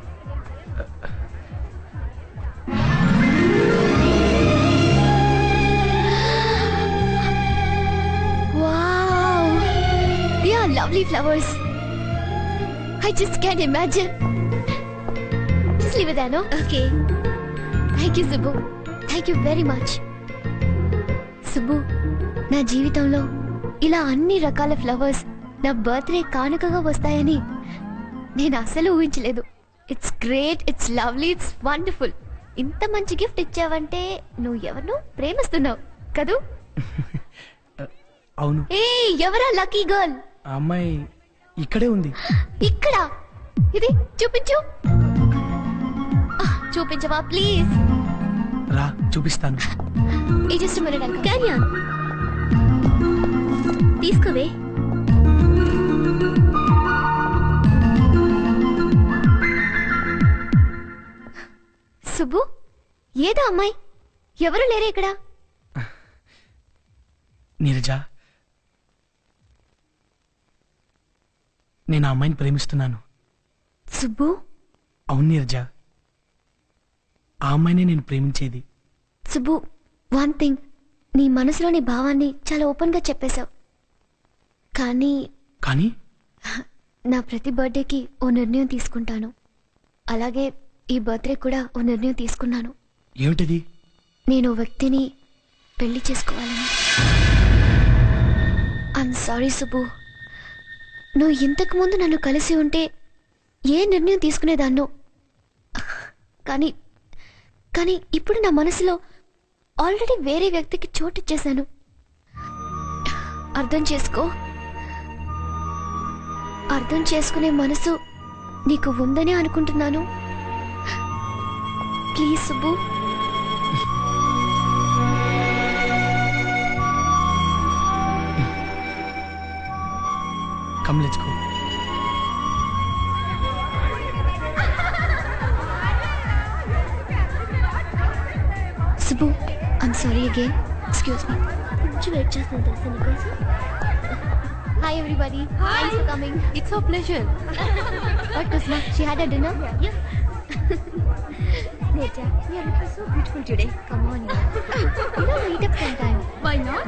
Wow! They are lovely flowers. I just can't imagine. Just leave it there, no? Okay. Thank you, Subbu. Thank you very much. Subbu నా జీవితంలో ఇలా అన్ని రకాల ఫ్లవర్స్ నా బర్త్డే కానుకగా వస్తాయని నేను అసలు ఊహించలేదు it's great it's lovely it's wonderful ఇంత మంచి గిఫ్ట్ ఇచ్చావంటే నువ్వు ఎవరినో ప్రేమిస్తున్నావు కదూ అవును ఏ ఎవరా లక్కీ గర్ల్ ఆ అమ్మాయి ఇక్కడే ఉంది ఇక్కడ ఇది చూపించు ఆ, చూపించవా ప్లీజ్ రా చూపిస్తాను ఈ జస్ట్ మినిట్ క్యారీ ఆన్ తీసుకోవే సుబ్బు ఏదో అమ్మాయి ఎవరు లేరే ఇక్కడ నీరజ నేను ఆ అమ్మాయిని ప్రేమిస్తున్నాను సుబ్బు అవును నీరజ ఆ అమ్మాయినే నేను ప్రేమించేది సుబ్బు వన్ థింగ్ నీ మనసులోని భావాన్ని చాలా ఓపెన్ గా చెప్పేశావు కానీ కానీ నా ప్రతి బర్త్డేకి ఓ నిర్ణయం తీసుకుంటాను అలాగే ఈ బర్త్డే కూడా ఓ నిర్ణయం తీసుకున్నాను ఏమిటది నేను ఓ వ్యక్తిని పెళ్లి చేసుకోవాలని ఐమ్ సారీ సుబ్బు నువ్వు ఇంతకు ముందు నన్ను కలిసి ఉంటే ఏ నిర్ణయం తీసుకునేదాన్నో కానీ కానీ ఇప్పుడు నా మనసులో ఆల్రెడీ వేరే వ్యక్తికి చోటిచ్చేశాను అర్థం చేసుకో అర్థం చేసుకునే మనసు నీకు ఉందని అనుకుంటున్నాను please Subbu come let's go Subbu I'm sorry again excuse me కొంచెం వెయిట్ చేస్తాను తెలుసా నీకోసం hi everybody thanks for coming it's so pleasure what కుస్మా she had a dinner yes Neja, you are looking so beautiful today. Come on, you. you know, meet up sometime. Why not?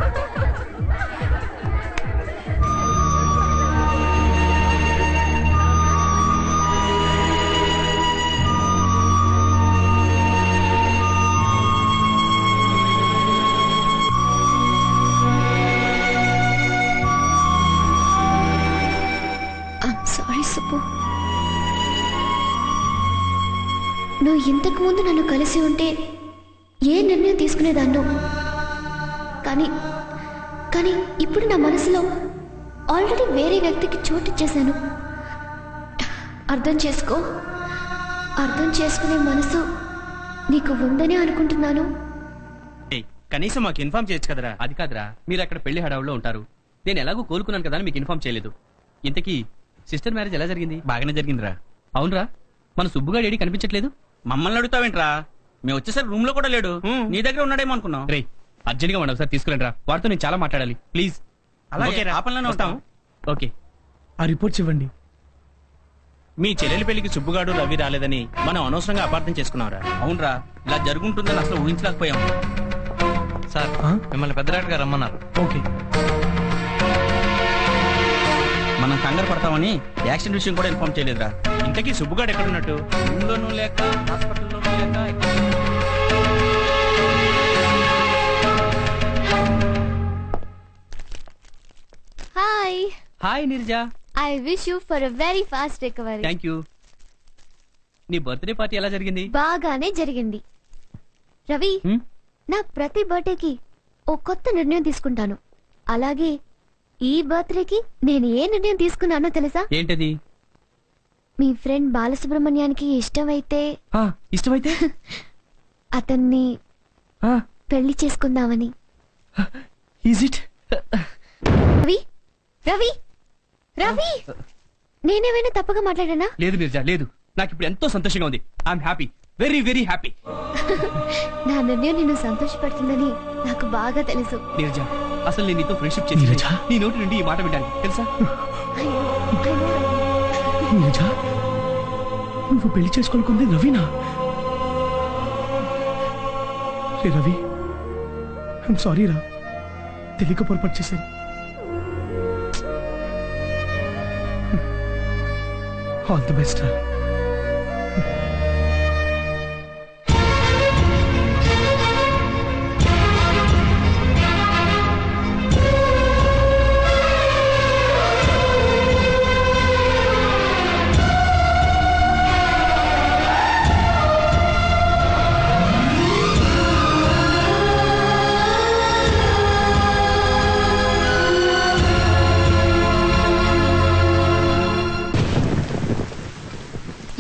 I'm sorry, Subbu నువ్వు ఇంతకు ముందు నన్ను కలిసి ఉంటే ఏ నిర్ణయం తీసుకునేదాన్నో కానీ కానీ ఇప్పుడు నా మనసులో ఆల్రెడీ వేరే వ్యక్తికి చోటిచ్చేశాను అర్థం చేసుకో అర్థం చేసుకునే మనసు నీకు ఉందని అనుకుంటున్నాను ఏయ్, కనీసం మాకు ఇన్ఫార్మ్ చేయొచ్చు కదరా అది కాదురా మీరు అక్కడ పెళ్లి హడావుల్లో ఉంటారు నేను ఎలాగో కోలుకున్నాను కదా అని మీకు ఇన్ఫార్మ్ చేయలేదు ఇంతకీ సిస్టర్ మ్యారేజ్ ఎలా జరిగింది బాగానే జరిగిందిరా అవునరా మన సుబ్బుగాడు ఏడి కనిపించట్లేదు మమ్మల్ని అడుగుతావేంట్రా మేము వచ్చేసరికి రూమ్ లో కూడా లేడు నీ దగ్గర ఉన్నాడేమో అనుకున్నాం రే అర్జెంట్గా వాడు ఒకసారి తీసుకురండి రా వాడితో నేను చాలా మాట్లాడాలి ప్లీజ్ అలాగే, ఆ పనిలోనే ఉంటాం. ఓకే ఆ రిపోర్ట్స్ ఇవ్వండి మీ చెల్లెలి పెళ్లికి సుబ్బుగాడు రవి రాలేదని మనం అనవసరంగా అపార్థం చేసుకున్నాంరా అవునరా ఇలా జరుగుంటుందని అసలు ఊహించలేకపోయాం సార్ మిమ్మల్ని పెద్దరాడు గారు రమ్మన్నారు ఓకే మనం కంగారు పడతామని యాక్సిడెంట్ విషయం కూడా ఇన్ఫార్మ్ చేయలేదురా ఇంతకీ సుబ్బుగాడు ఎక్కడున్నట్టు రూమ్లోనూ లేక హాస్పిటల్లోనూ లేక hi hi Neeraja I wish you for a very fast recovery thank you నీ బర్త్డే పార్టీ ఎలా జరిగింది బాగానే జరిగింది రవి హ్మ్? నా ప్రతి బర్త్డేకి ఓ కొత్త నిర్ణయం తీసుకుంటాను అలాగే ఈ బర్త్డేకి నేను ఏ నిర్ణయం తీసుకున్నానో తెలుసా ఏంటది మీ ఫ్రెండ్ బాలసుబ్రహ్మణ్యానికి ఇష్టమైతే ఆ, ఇష్టమైతే అతన్ని ఆ, పెళ్లి చేసుకుందామని ఈజ్ ఇట్ రవి రవి రవి నేనేమైనా తప్పుగా మాట్లాడానా లేదు నీరజా లేదు నాకు ఇప్పుడు ఎంతో సంతోషంగా ఉంది I'm happy very very happy నా నిర్ణయం నిన్ను సంతోషపెడుతుందని నాకు బాగా తెలుసు నీరజా అసలు నేను నీతో ఫ్రెండ్షిప్ చేసి నీ నోటి నుండి ఈ మాట విన్నాను తెలుసా నీరజ నువ్వు పెళ్లి చేసుకోనుకుంది రవినా రే రవి ఐమ్ సారీ రా తెలియక పొరపాటు చేశాను ఆల్ ది బెస్ట్ రా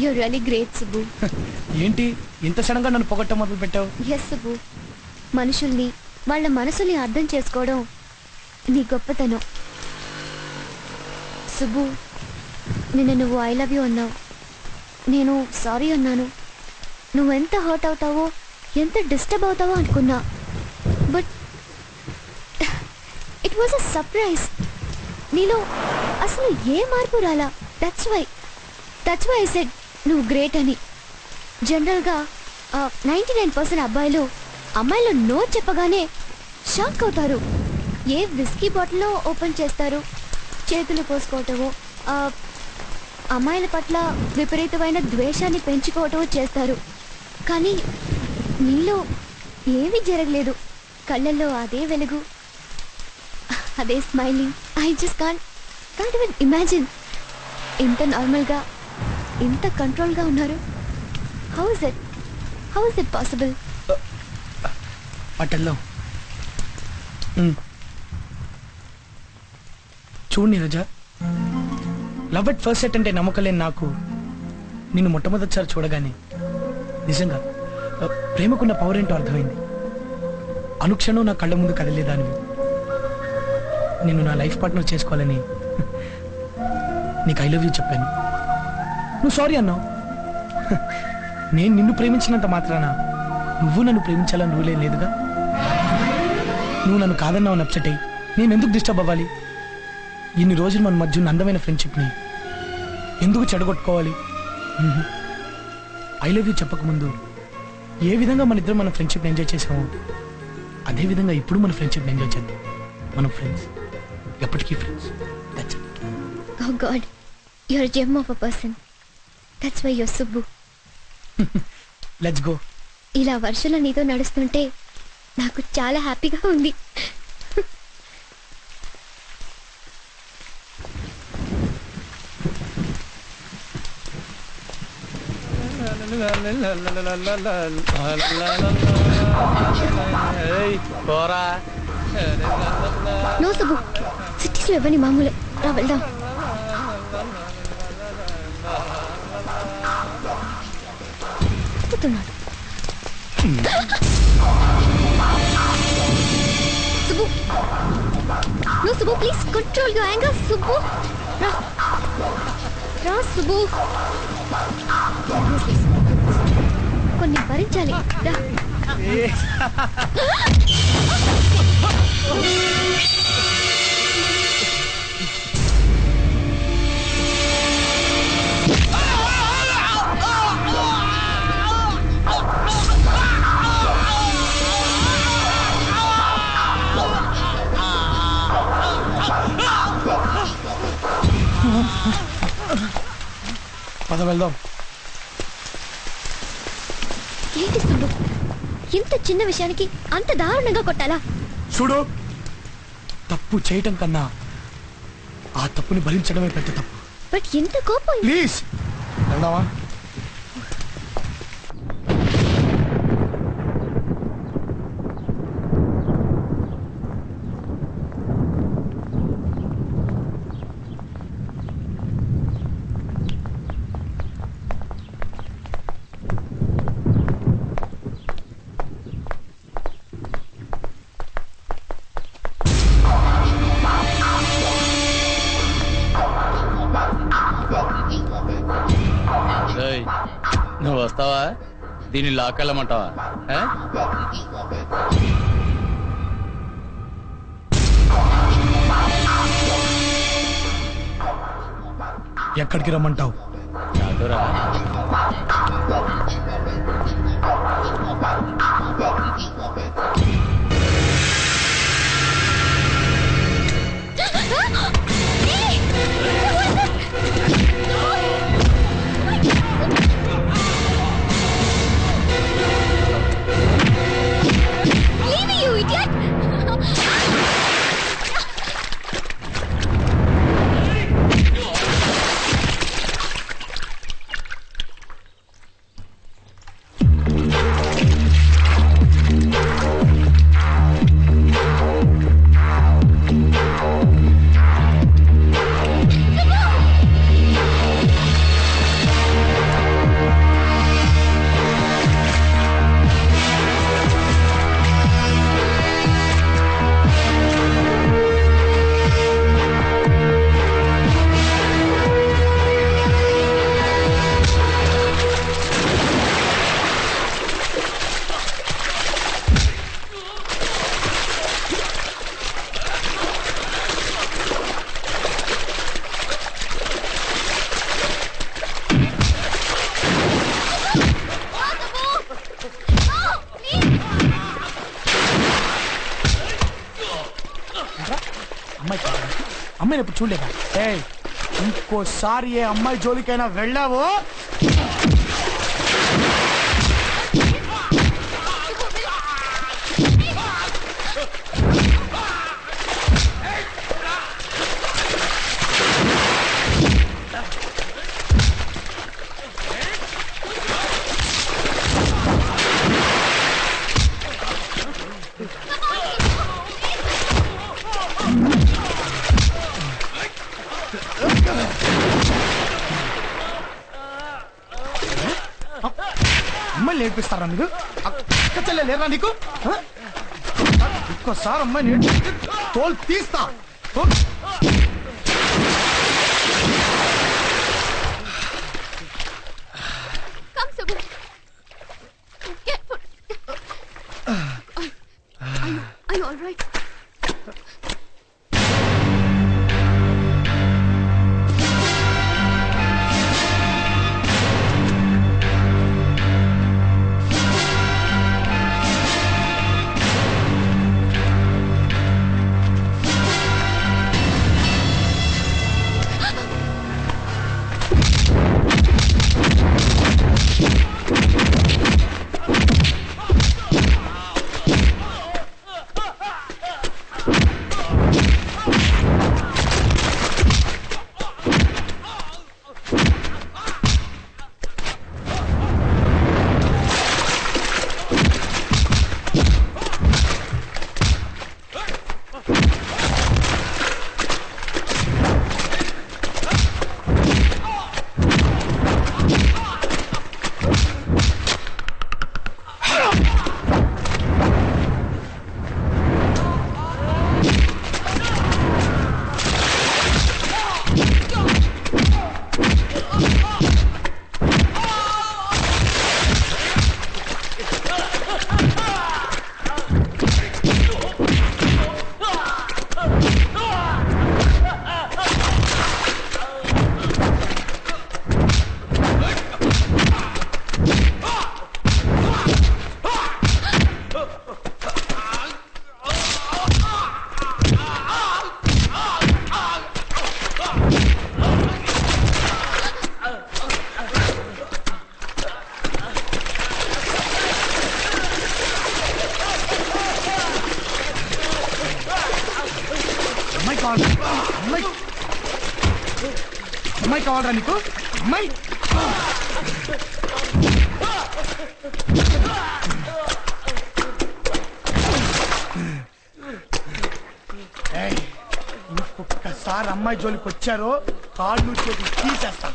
యూర్ రియలీ గ్రేట్ సుబ్బు ఏంటి ఇంత సడన్ గా నన్ను పొగట్ట మొదలు పెట్టావు ఎస్ సుబ్బు మనుషుల్ని వాళ్ళ మనసుల్ని అర్థం చేసుకోవడం నీ గొప్పతనం సుబ్బు నిన్న నువ్వు ఐ లవ్ యూ అన్నావు నేను సారీ అన్నాను నువ్వు ఎంత హర్ట్ అవుతావో ఎంత డిస్టర్బ్ అవుతావో అనుకున్నా but it was a surprise నీలో అసలు ఏ మార్పు రాలా that's why that's why said నువ్వు గ్రేట్ అని జనరల్గా నైంటీ నైన్ పర్సెంట్ అబ్బాయిలు అమ్మాయిలు నో చెప్పగానే షాక్ అవుతారు ఏ విస్కీ బాటిల్లో ఓపెన్ చేస్తారు చేతులు కోసుకోవటమో ఆ, అమ్మాయిల పట్ల విపరీతమైన ద్వేషాన్ని పెంచుకోవటమో చేస్తారు కానీ నీలో ఏమీ జరగలేదు కళ్ళల్లో అదే వెలుగు అదే smiling I just can can't even imagine ఇంత నార్మల్గా ఇంత కంట్రోల్గా ఉన్నారు how is it how is it possible అటెల్లో చూడు Neeraja love at first sight అంటే నమ్మకం లేని నాకు నిన్ను మొట్టమొదటిసారి చూడగానే నిజంగా ఆ, ప్రేమకున్న పవర్ ఏంటో అర్థమైంది అనుక్షణం నా కళ్ళ ముందు కదిలేదానివి నిన్ను నా లైఫ్ పార్ట్నర్ చేసుకోవాలని నీకు ఐ లవ్ యూ చెప్పాను నువ్వు సారీ అన్నావు నేను నిన్ను ప్రేమించినంత మాత్రాన నువ్వు నన్ను ప్రేమించాలని రూలే లేదుగా నువ్వు నన్ను కాదన్నావు అప్సెట్ అయ్యి నేను ఎందుకు డిస్టర్బ్ అవ్వాలి ఇన్ని రోజులు మన మధ్య ఉన్న అందమైన ఫ్రెండ్షిప్ని ఎందుకు చెడగొట్టుకోవాలి ఐ లవ్ యూ చెప్పకముందు ఏ విధంగా మన ఇద్దరం మన ఫ్రెండ్షిప్ని ఎంజాయ్ చేసామో అదే విధంగా ఇప్పుడు మన ఫ్రెండ్షిప్ని ఎంజాయ్ చేద్దాం మనం ఫ్రెండ్స్ ఎప్పటికీ friends oh god your gem of a person that's why your Subbu let's go ఇలా వర్షంలో నీతో నడుస్తుంటే నాకు చాలా హ్యాపీగా ఉంది పోరా నో సుబ్బు సిటీస్లో ఇవ్వని మామూలే రా వెళ్దాం తిప్పుతున్నాడు Subbu no Subbu please control your anger Subbu రా రా సుబ్బు కొన్ని భరించాలి రా పద వెళ్దాం ఏంటి సుబ్బు ఇంత చిన్న విషయానికి అంత దారుణంగా కొట్టాలా చూడు తప్పు చేయటం కన్నా ఆ తప్పుని భరించడమే పెద్ద తప్పు బట్ ఎంత కోపం ప్లీజ్ వెళ్దామా ఏయ్, నువ్వు వస్తావా దీన్ని లాక్కెళ్ళమంటావా ఆ? ఎక్కడికి రమ్మంటావు నాతోరా Leave me, you idiot! అమ్మాయిని ఇప్పుడు చూడలేదా ఏయ్ ఇంకోసారి ఏ అమ్మాయి జోలికైనా వెళ్ళావో అమ్మాయిని నేర్పిస్తారా మీరు అక్క చెల్లె లేరా నీకు ఆ? ఇంకోసారి అమ్మాయి నేర్పిస్తే తోలు తీస్తా తోలు Come, Subbu. Careful. Are you, are you all right? అమ్మాయి కావాలి అమ్మాయి అమ్మాయి కావాలరా నీకు అమ్మాయి ఏయ్, ఇంకొకసారి అమ్మాయి జోలికి వచ్చారో కాళ్ళు చేతులు తీసేస్తాను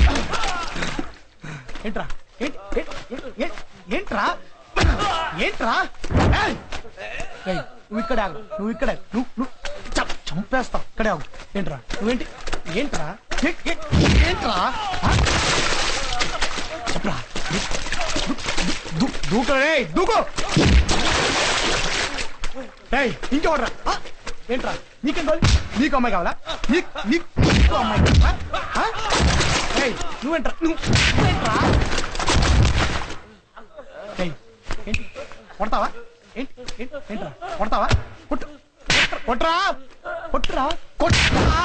ఏంట్రా ఏంట్- ఏంట్- ఏంట్- ఏంట్- ఏంట్రా ఏంట్రా ఏయ్! ఏయ్, నువ్వు ఇక్కడ ఆగు నువ్వు ఇక్కడ ఆగు. నువ్వు నువ్వు చం- చంపేస్తావు ఇక్కడే ఆగు ఏంట్రా నువ్వేంటి ఏంట్రా ఏ- ఏ- ఏంట్రా ఆ? చెప్పరా దూ- దూ- దూకు ఏయ్, దూకు ఏయ్ ఇంకెవడ్రా ఆ? ఏంట్రా నీకేం కావాలి నీకు అమ్మాయి కావాలా నీకు నీకు నీకు అమ్మాయి కావాలా ఆ? ఏయ్ నువ్వేంట్రా నువ్వు నువ్వేంట్రా ఏయ్ ఏంటి కొడతావా ఏంటి ఏంటి ఏంట్రా కొడతావా కొట్టు కొట్రా కొట్టురా కొట్టురా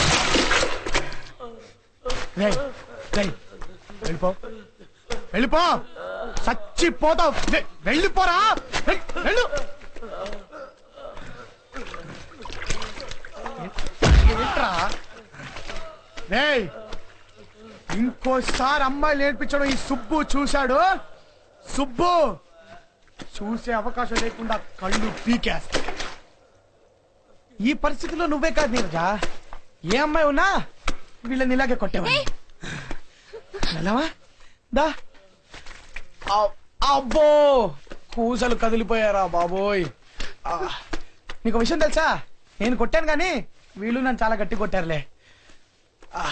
రేయ్ రేయ్ వెళ్ళిపో వెళ్ళిపో చచ్చిపోతావు వె- వెళ్ళిపోరా వె- వెళ్ళు ఏంట్రా రేయ్ ఇంకోసారి అమ్మాయి నేర్పించడం ఈ సుబ్బు చూశాడు సుబ్బు చూసే అవకాశం లేకుండా కళ్ళు పీకేస్తా ఈ పరిస్థితిలో నువ్వే కాదు నీరజా ఏ అమ్మాయి ఉన్నా వీళ్ళని ఇలాగే కొట్టేవా వెళ్ళవా దా అవ్- అబ్బో కూసలు కదిలిపోయారా బాబోయ్ ఆ, నీకు విషయం తెలుసా నేను కొట్టాను కానీ వీళ్ళు నన్ను చాలా గట్టి కొట్టారులే ఆ,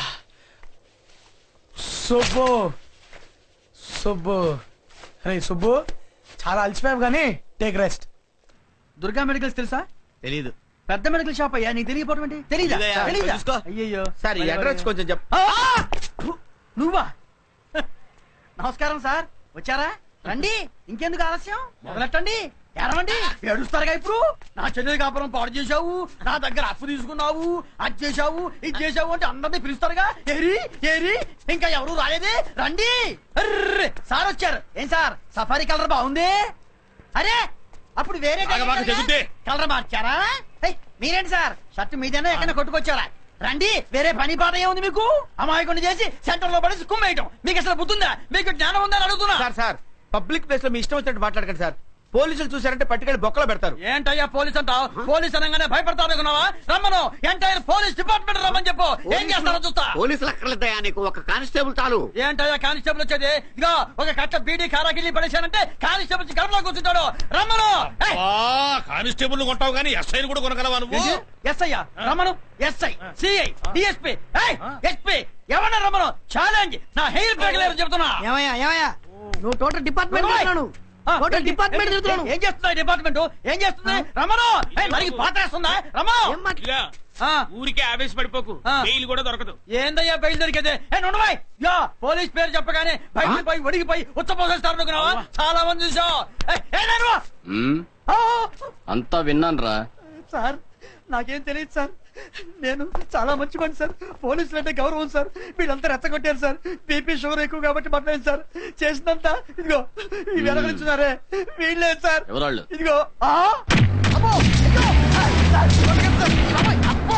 సుబ్బు సుబ్బు అరే సుబ్బు చాలా అలసిపోయావు కానీ టేక్ రెస్ట్ దుర్గా మెడికల్స్ తెలుసా తెలీదు పెద్ద మెడికల్ షాప్ అయ్యా నీకు తెలియకపోవడం ఏంటి తెలీదా తెలీదయ్యా, తెలీదా చూసుకో. అయ్యయ్యో సార్ ఈ అడ్రస్ కొంచెం చెప్ ఆ! నువ్వా నమస్కారం సార్ వచ్చారా రండి ఇంకెందుకు ఆలస్యం మొదలెట్టండి ఏడవండి ఏడుస్తారుగా ఇప్పుడు నా చెల్లెలి కాపురం పాడు చేశావు నా దగ్గర అప్పు తీసుకున్నావు అది చేశావు ఇది చేశావు అంటే అందరినీ పిలుస్తారుగా ఏరి ఏరి ఇంకా ఎవరు రాలేదే రండి అర్రే, సార్ వచ్చారు ఏం సార్ సఫారీ కలర్ బాగుంది అరే అప్పుడు వేరే బాగా బాగా చెబుతే. కలర్ మార్చారా ఏయ్, మీరేంటి సార్ షర్ట్ మీదేనా ఎక్కడ కొట్టుకొచ్చారా రండి వేరే పని పాట ఏముంది మీకు అమాయకుని చేసి సెంటర్ లో పడేసి కుమ్మేయటం మీకు అసలు బుద్ధుందా మీకు జ్ఞానం ఉందని అడుగుతున్నా సార్ సార్ పబ్లిక్ ప్లేస్ లో మీ ఇష్టం వచ్చినట్టు మాట్లాడకండి సార్ పోలీసులు చూసారంటే పట్టుకెళ్ళి బొక్కలో పెడతారు ఏంటయ్యా పోలీస్ అంటావు పోలీస్ అనగానే భయపడతావు అనుకున్నావా రమ్మను ఎంటైర్ పోలీస్ డిపార్ట్మెంట్ రమ్మని చెప్పు ఏం చేస్తారో చూస్తా పోలీసులు అక్కర్లేదయా నీకు ఒక కానిస్టేబుల్ చాలు ఏంటయ్యా కానిస్టేబుల్ వచ్చేది ఇదిగో ఒక కట్ట బీడీ కారాకిల్లి పడేశానంటే కానిస్టేబుల్ వచ్చి గడపలో కూర్చుంటాడు రమ్మను ఏయ్! కానిస్టేబుల్ కొంటావు కానీ ఎస్ఐని కూడా కొనగలవా నువ్వు SI Ramana SI CI DSP SP ఎవరన్నా రమణు ఛాలెంజ్ నా హెయిర్ పెగలేరు చెప్తున్నా ఏమయ్యా ఏమయ్యా నువ్వు టోటల్ డిపార్ట్మెంట్ తిరుగుతున్నాను టోటల్ డిపార్ట్మెంట్ తిరుగుతున్నాను ఏం చేస్తున్నా డిపార్ట్మెంట్ ఏం చేస్తుంది రమణు ఏయ్, మరి పాటేస్తుందా రమణు ఇలా ఊరికే ఆవేశపడిపోకు బెయిల్ కూడా దొరకదు ఏందయ్యా బయలు దొరికేది ఏ నుండవాయ్ యా పోలీస్ పేరు చెప్పగానే బయటికి పోయి ఒడిగిపోయి ఉచ్చపోసేస్తారు అనుకున్నావా చాలా మంది చూసావు ఏయ్, ఏ నేను? ఆ! అంతా విన్నాన్రా సార్ నాకేం తెలియదు సార్ నేను చాలా మంచి పని సార్ పోలీసులు అంటే గౌరవం సార్ వీళ్ళంతా రెచ్చగొట్టారు సార్ బీపీ షుగర్ ఎక్కువ కాబట్టి మాట్లాడింది సార్ చేసినంత ఇదిగో ఈ వెనకలిస్తున్నారే వీళ్ళే సార్ ఎవరాళ్ళు ఇదిగో ఆ అమ్మో ఇదిగో ఆ, సార్, కొట్టకండి సార్. అమ్మాయి, అబ్బో!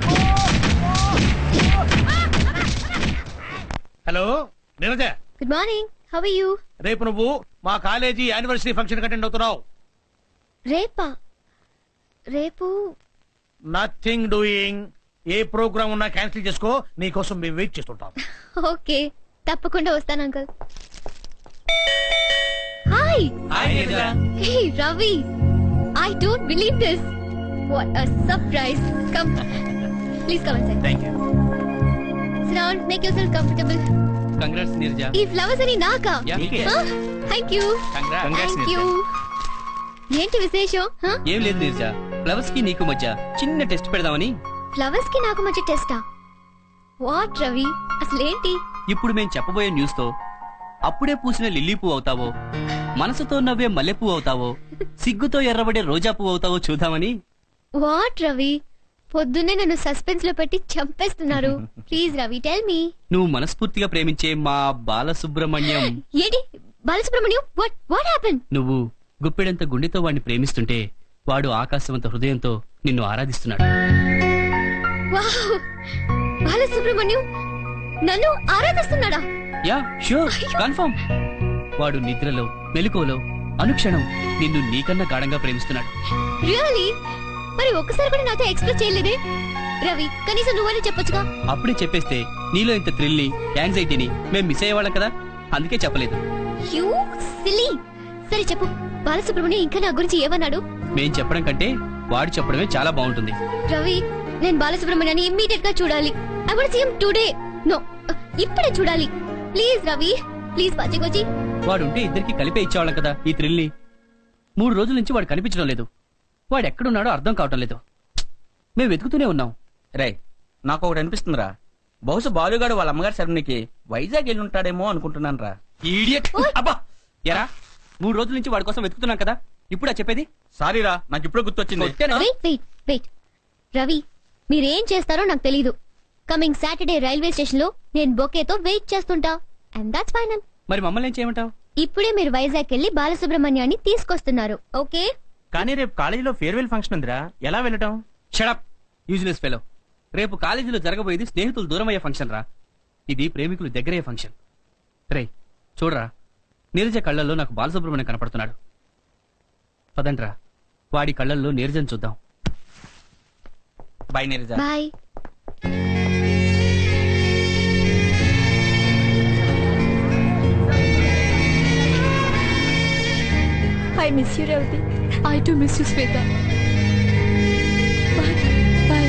Hello Neeraja good morning how are you రేపు నువ్వు మా కాలేజీ యానివర్సరీ ఫంక్షన్ అటెండ్ అవుతున్నావు రేపా రేపు నథింగ్ డూయింగ్ ఏ ప్రోగ్రామ్ ఉన్నా క్యాన్సిల్ చేసుకో నీకోసం మేము వెయిట్ చేస్తుంటాం ఓకే తప్పకుండా వస్తాను uncle hi hey Ravi I don't believe this what a surprise come please come inside thank you sit down make yourself comfortable congrats Neeraja ఈ ఫ్లవర్స్ అని నాకా Yeah, నీకే. Thank you Congrats. Congrats, thank you ఏంటి విశేషం ఏం లేదు నీరజ ఫ్లవర్స్ కి నీకు మధ్య చిన్న టెస్ట్ పెడదామని ఫ్లవర్స్ కి నాకు మధ్య టెస్టా వాట్ రవి అసలేంటి ఇప్పుడు మేం చెప్పబోయే న్యూస్ తో అప్పుడే పూసిన లిల్లీ పువ్వు అవుతావో మనసుతో నవ్వే మల్లె పువ్వు అవుతావో సిగ్గుతో ఎర్రబడే రోజా పువ్వు అవుతావో చూద్దామని వాట్ రవి పొద్దున్నే నన్ను సస్పెన్స్ లో పెట్టి చంపేస్తున్నారు ప్లీజ్ రవి టెల్ మీ నువ్వు మనస్ఫూర్తిగా ప్రేమించే మా బాలసుబ్రహ్మణ్యం ఏంటి బాలసుబ్రహ్మణ్యం వాట్ వాట్ హ్యాపెన్ నువ్వు గుప్పెడంత గుండెతో వాడిని ప్రేమిస్తుంటే వాడు ఆకాశవంత హృదయంతో నిన్ను ఆరాధిస్తున్నాడు వావ్ బాలసుబ్రహ్మణ్యం నన్ను ఆరాధిస్తున్నాడా యా షూర్ కన్ఫర్మ్ వాడు నిద్రలో మెలకువలో అనుక్షణం నిన్ను నీకన్నా గాఢంగా ప్రేమిస్తున్నాడు రియలీ మరి ఒక్కసారి కూడా నాతో ఎక్స్ప్రెస్ చేయలేదే రవి కనీసం నువ్వని చెప్పొచ్చుగా అప్పుడే చెప్పేస్తే నీలో ఇంత థ్రిల్ని యాంగ్జైటీని మేం మిస్ అయ్యేవాళ్ళం కదా అందుకే చెప్పలేదు యూ సిలీ సరే చెప్పు బాలసుబ్రహ్మణ్యం ఇంకా నా గురించి ఏమన్నాడు మేం చెప్పడం కంటే వాడు చెప్పడమే చాలా బాగుంటుంది రవి నేను బాలసుబ్రహ్మణ్యాన్ని ఇమ్మీడియట్ గా చూడాలి I want see him today no ఇప్పుడే చూడాలి ప్లీజ్ రవి ప్లీజ్ పచ్చికొచ్చి వాడుంటే ఇద్దరికి కలిపే ఇచ్చేవాళ్ళం కదా ఈ థ్రిల్ని మూడు రోజుల నుంచి వాడు కనిపించడం లేదు వాడు ఎక్కడున్నాడో అర్థం కావటం లేదు మేము వెతుకుతూనే ఉన్నాం రే నాకు ఒకటి అనిపిస్తుందిరా బహుశా బాలుగాడు వాళ్ళ అమ్మగారి శరణికి వైజాగ్ వెళ్ళి ఉంటాడేమో అనుకుంటున్నాను రా ఈడియట్ అబ్బా ఎరా మూడు రోజుల నుంచి వాడి కోసం వెతుకుతున్నాం కదా ఇప్పుడా చెప్పేది సారీరా నాకు ఇప్పుడే గుర్తొచ్చింది వెయిట్ వెయిట్ వెయిట్ రవి మీరేం చేస్తారో నాకు తెలీదు కమింగ్ సాటర్డే రైల్వే స్టేషన్ లో నేను బొకేతో వెయిట్ చేస్తుంటా అండ్ దాట్స్ ఫైనల్ మరి మమ్మల్ని ఏం చేయమంటావు ఇప్పుడే మీరు వైజాగ్ వెళ్ళి బాలసుబ్రహ్మణ్యాన్ని తీసుకొస్తున్నారు ఓకే కానీ రేపు కాలేజీలో ఫేర్వెల్ ఫంక్షన్ ఉందిరా ఎలా వెళ్ళటం షడప్ యూజ్లెస్ ఫెలో రేపు కాలేజీలో జరగబోయేది స్నేహితులు దూరమయ్యే ఫంక్షన్ రా ఇది ప్రేమికులు దగ్గరయ్యే ఫంక్షన్ రే చూడరా నీరజ కళ్ళల్లో నాకు బాలసుబ్రహ్మణ్యం కనపడుతున్నాడు పదండ్రా వాడి కళ్ళల్లో నీరజను చూద్దాం bye Neeraja bye I miss you, Revati. I too miss you, Sweta. Bye. Bye.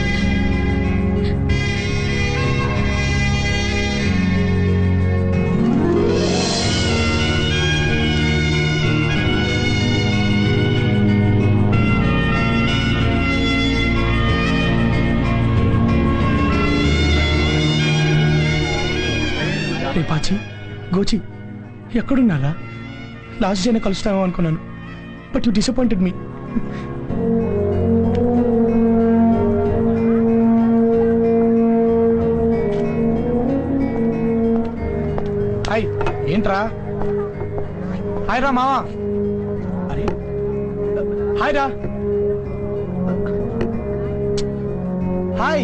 రే పాచి గోచి ఎక్కడున్నారా లాస్ట్ డేనే కలుస్తామో అనుకున్నాను but you disappointed me hi ఏంట్రా హాయ్ రా మావా అరే హాయ్ రా హాయ్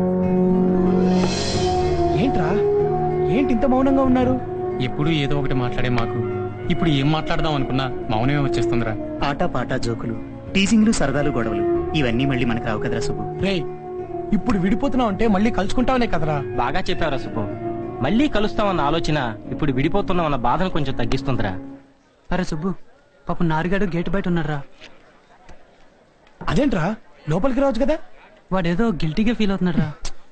ఏంట్రా ఏంటి ఇంత మౌనంగా ఉన్నారు ఎప్పుడు ఏదో ఒకటి మాట్లాడే మాకు ఇప్పుడు ఏం మాట్లాడదాం అనుకున్నా మౌనమే వచ్చేస్తుందిరా ఆట పాట జోకులు టీజింగ్లు సరదాలు గొడవలు ఇవన్నీ మళ్ళీ మనకు రావు కదరా సుబ్బు రే ఇప్పుడు విడిపోతున్నావు అంటే మళ్ళీ కలుసుకుంటావనే కదరా బాగా చెప్పారా సుబ్బు మళ్ళీ కలుస్తామన్న ఆలోచన ఇప్పుడు విడిపోతున్నామన్న బాధను కొంచెం తగ్గిస్తుందిరా అరే సుబ్బు పాపం నారిగాడు గేట్ బయట ఉన్నారా అదేంట్రా లోపలికి రావచ్చు కదా వాడేదో గిల్టీగా ఫీల్ అవుతున్నారా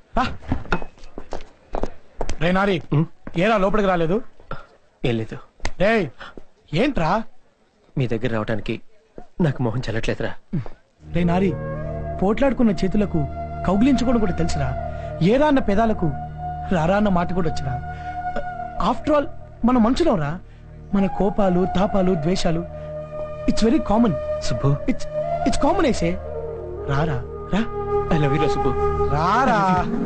రే నారి ఏరా లోపలికి రాలేదు ఏం లేదు రే ఏంట్రా మీ దగ్గర రావడానికి నాకు మొహం చెల్లట్లేదురా రే నారి పోట్లాడుకున్న చేతులకు కౌగిలించుకోవడం కూడా తెలుసురా ఏరా అన్న పెదాలకు రారా అన్న మాట కూడా వచ్చిరా ఆఫ్టర్ ఆల్ మన మనుషులం రా మన కోపాలు తాపాలు ద్వేషాలు it's very common Subbu it's it's common ఐసే రారా రా ఐ లవ్ యూ సుబ్బు రారా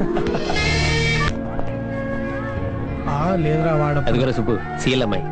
ఆ లేదురా వాడ అదిగోరా సుబ్బు సీఎల్ అమ్మాయి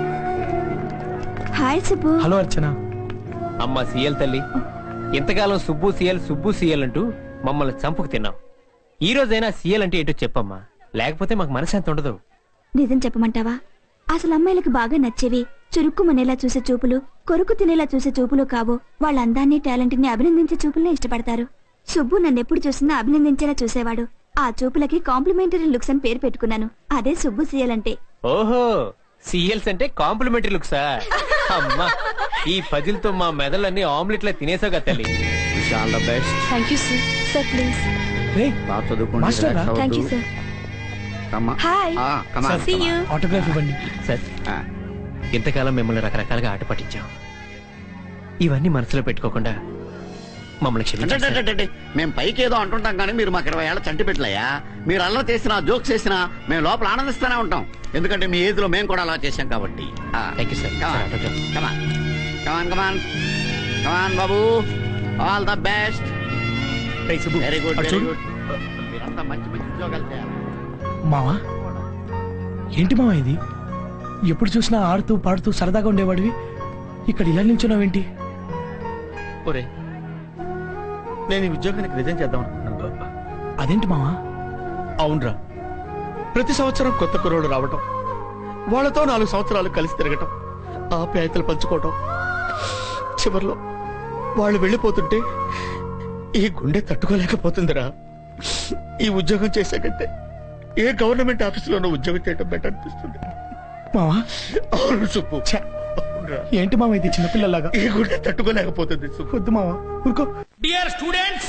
హాయ్ సుబ్బు హలో అర్చన అమ్మ సీఎల్ తల్లి ఇంతకాలం సుబ్బు సీఎల్ సుబ్బు సీఎల్ అంటూ మమ్మల్ని చంపుకు తిన్నాం ఈ రోజైనా సీఎల్ అంటే ఏంటో చెప్పమ్మా లేకపోతే మాకు మనశ్శాంతి ఉండదు నిజం చెప్పమంటావా అసలు అమ్మాయిలకు బాగా నచ్చేవి చురుక్కుమనేలా చూసే చూపులు కొరుకు తినేలా చూసే చూపులు కావు వాళ్ళ అందాన్ని టాలెంట్ ని అభినందించే చూపులనే ఇష్టపడతారు సుబ్బు నన్నెప్పుడు చూసినా అభినందించేలా చూసేవాడు ఆ చూపులకి కాంప్లిమెంటరీ లుక్స్ అని పేరు పెట్టుకున్నాను అదే సుబ్బు సీఎల్ అంటే ఓహో సీఎల్స్ అంటే కాంప్లిమెంటరీ లుక్సా అమ్మా ఈ పజిల్తో మా మెదళ్ళన్నీ ఆమ్లెట్లా తినేసావు కదా తల్లి all the best thank you sir sir please బాగా చదువుకోండి మాస్టర్ రా. relax అవ్వద్దు. థ్యాంక్ యూ సార్ కమ్మా. హాయ్ ఆ, come on, See come on. you. Autograph ఇవ్వండి సార్ ఇంతకాలం మిమ్మల్ని రకరకాలుగా ఆట పట్టించాం ఇవన్నీ మనసులో పెట్టుకోకుండా మమ్మల్ని క్షమించండి సార్. అంటే మేము పైకి ఏదో అంటుంటాం కానీ మీరు మాకు ఇరవై ఏళ్ళ చంటి పెట్టలేయా మీరు అల్లరి చేసినా జోక్స్ చేసినా మేము లోపల ఆనందిస్తూనే ఉంటాం ఎందుకంటే మీ ఏజ్ లో మేము కూడా అలా చేశాం కాబట్టి thank you sir come on come on come on come on బాబు all the best very good అటు వెరీ చూడు. గుడ్ మీరంతా మంచి మంచి ఉద్యోగాలు చేయాలి మావా ఏంటి మావా ఇది ఎప్పుడు చూసినా ఆడుతూ పాడుతూ సరదాగా ఉండేవాడివి ఇక్కడ ఇలా నిల్చున్నావేంటి ఒరే నేను ఈ ఉద్యోగానికి రిజైన్ చేద్దాం అనుకుంటున్నాను అదేంటి మావా అవునరా ప్రతి సంవత్సరం కొత్త కుర్రోడు రావటం వాళ్ళతో నాలుగు సంవత్సరాలు కలిసి తిరగటం ఆప్యాయతలు పంచుకోవటం చివర్లో వాళ్ళు వెళ్ళిపోతుంటే ఈ గుండె తట్టుకోలేకపోతుందిరా ఈ ఉద్యోగం చేశాకంటే ఏ గవర్నమెంట్ ఆఫీసులోనూ ఉద్యోగం చేయడం బెటర్ అనిపిస్తుంది మావా అవును సుబ్బు అవునురా. ఏంటి మావా ఇది చిన్నపిల్లలాగా ఈ గుండె తట్టుకోలేకపోతుంది సుబ్బు వద్దు మావా ఊరుకో Dear students,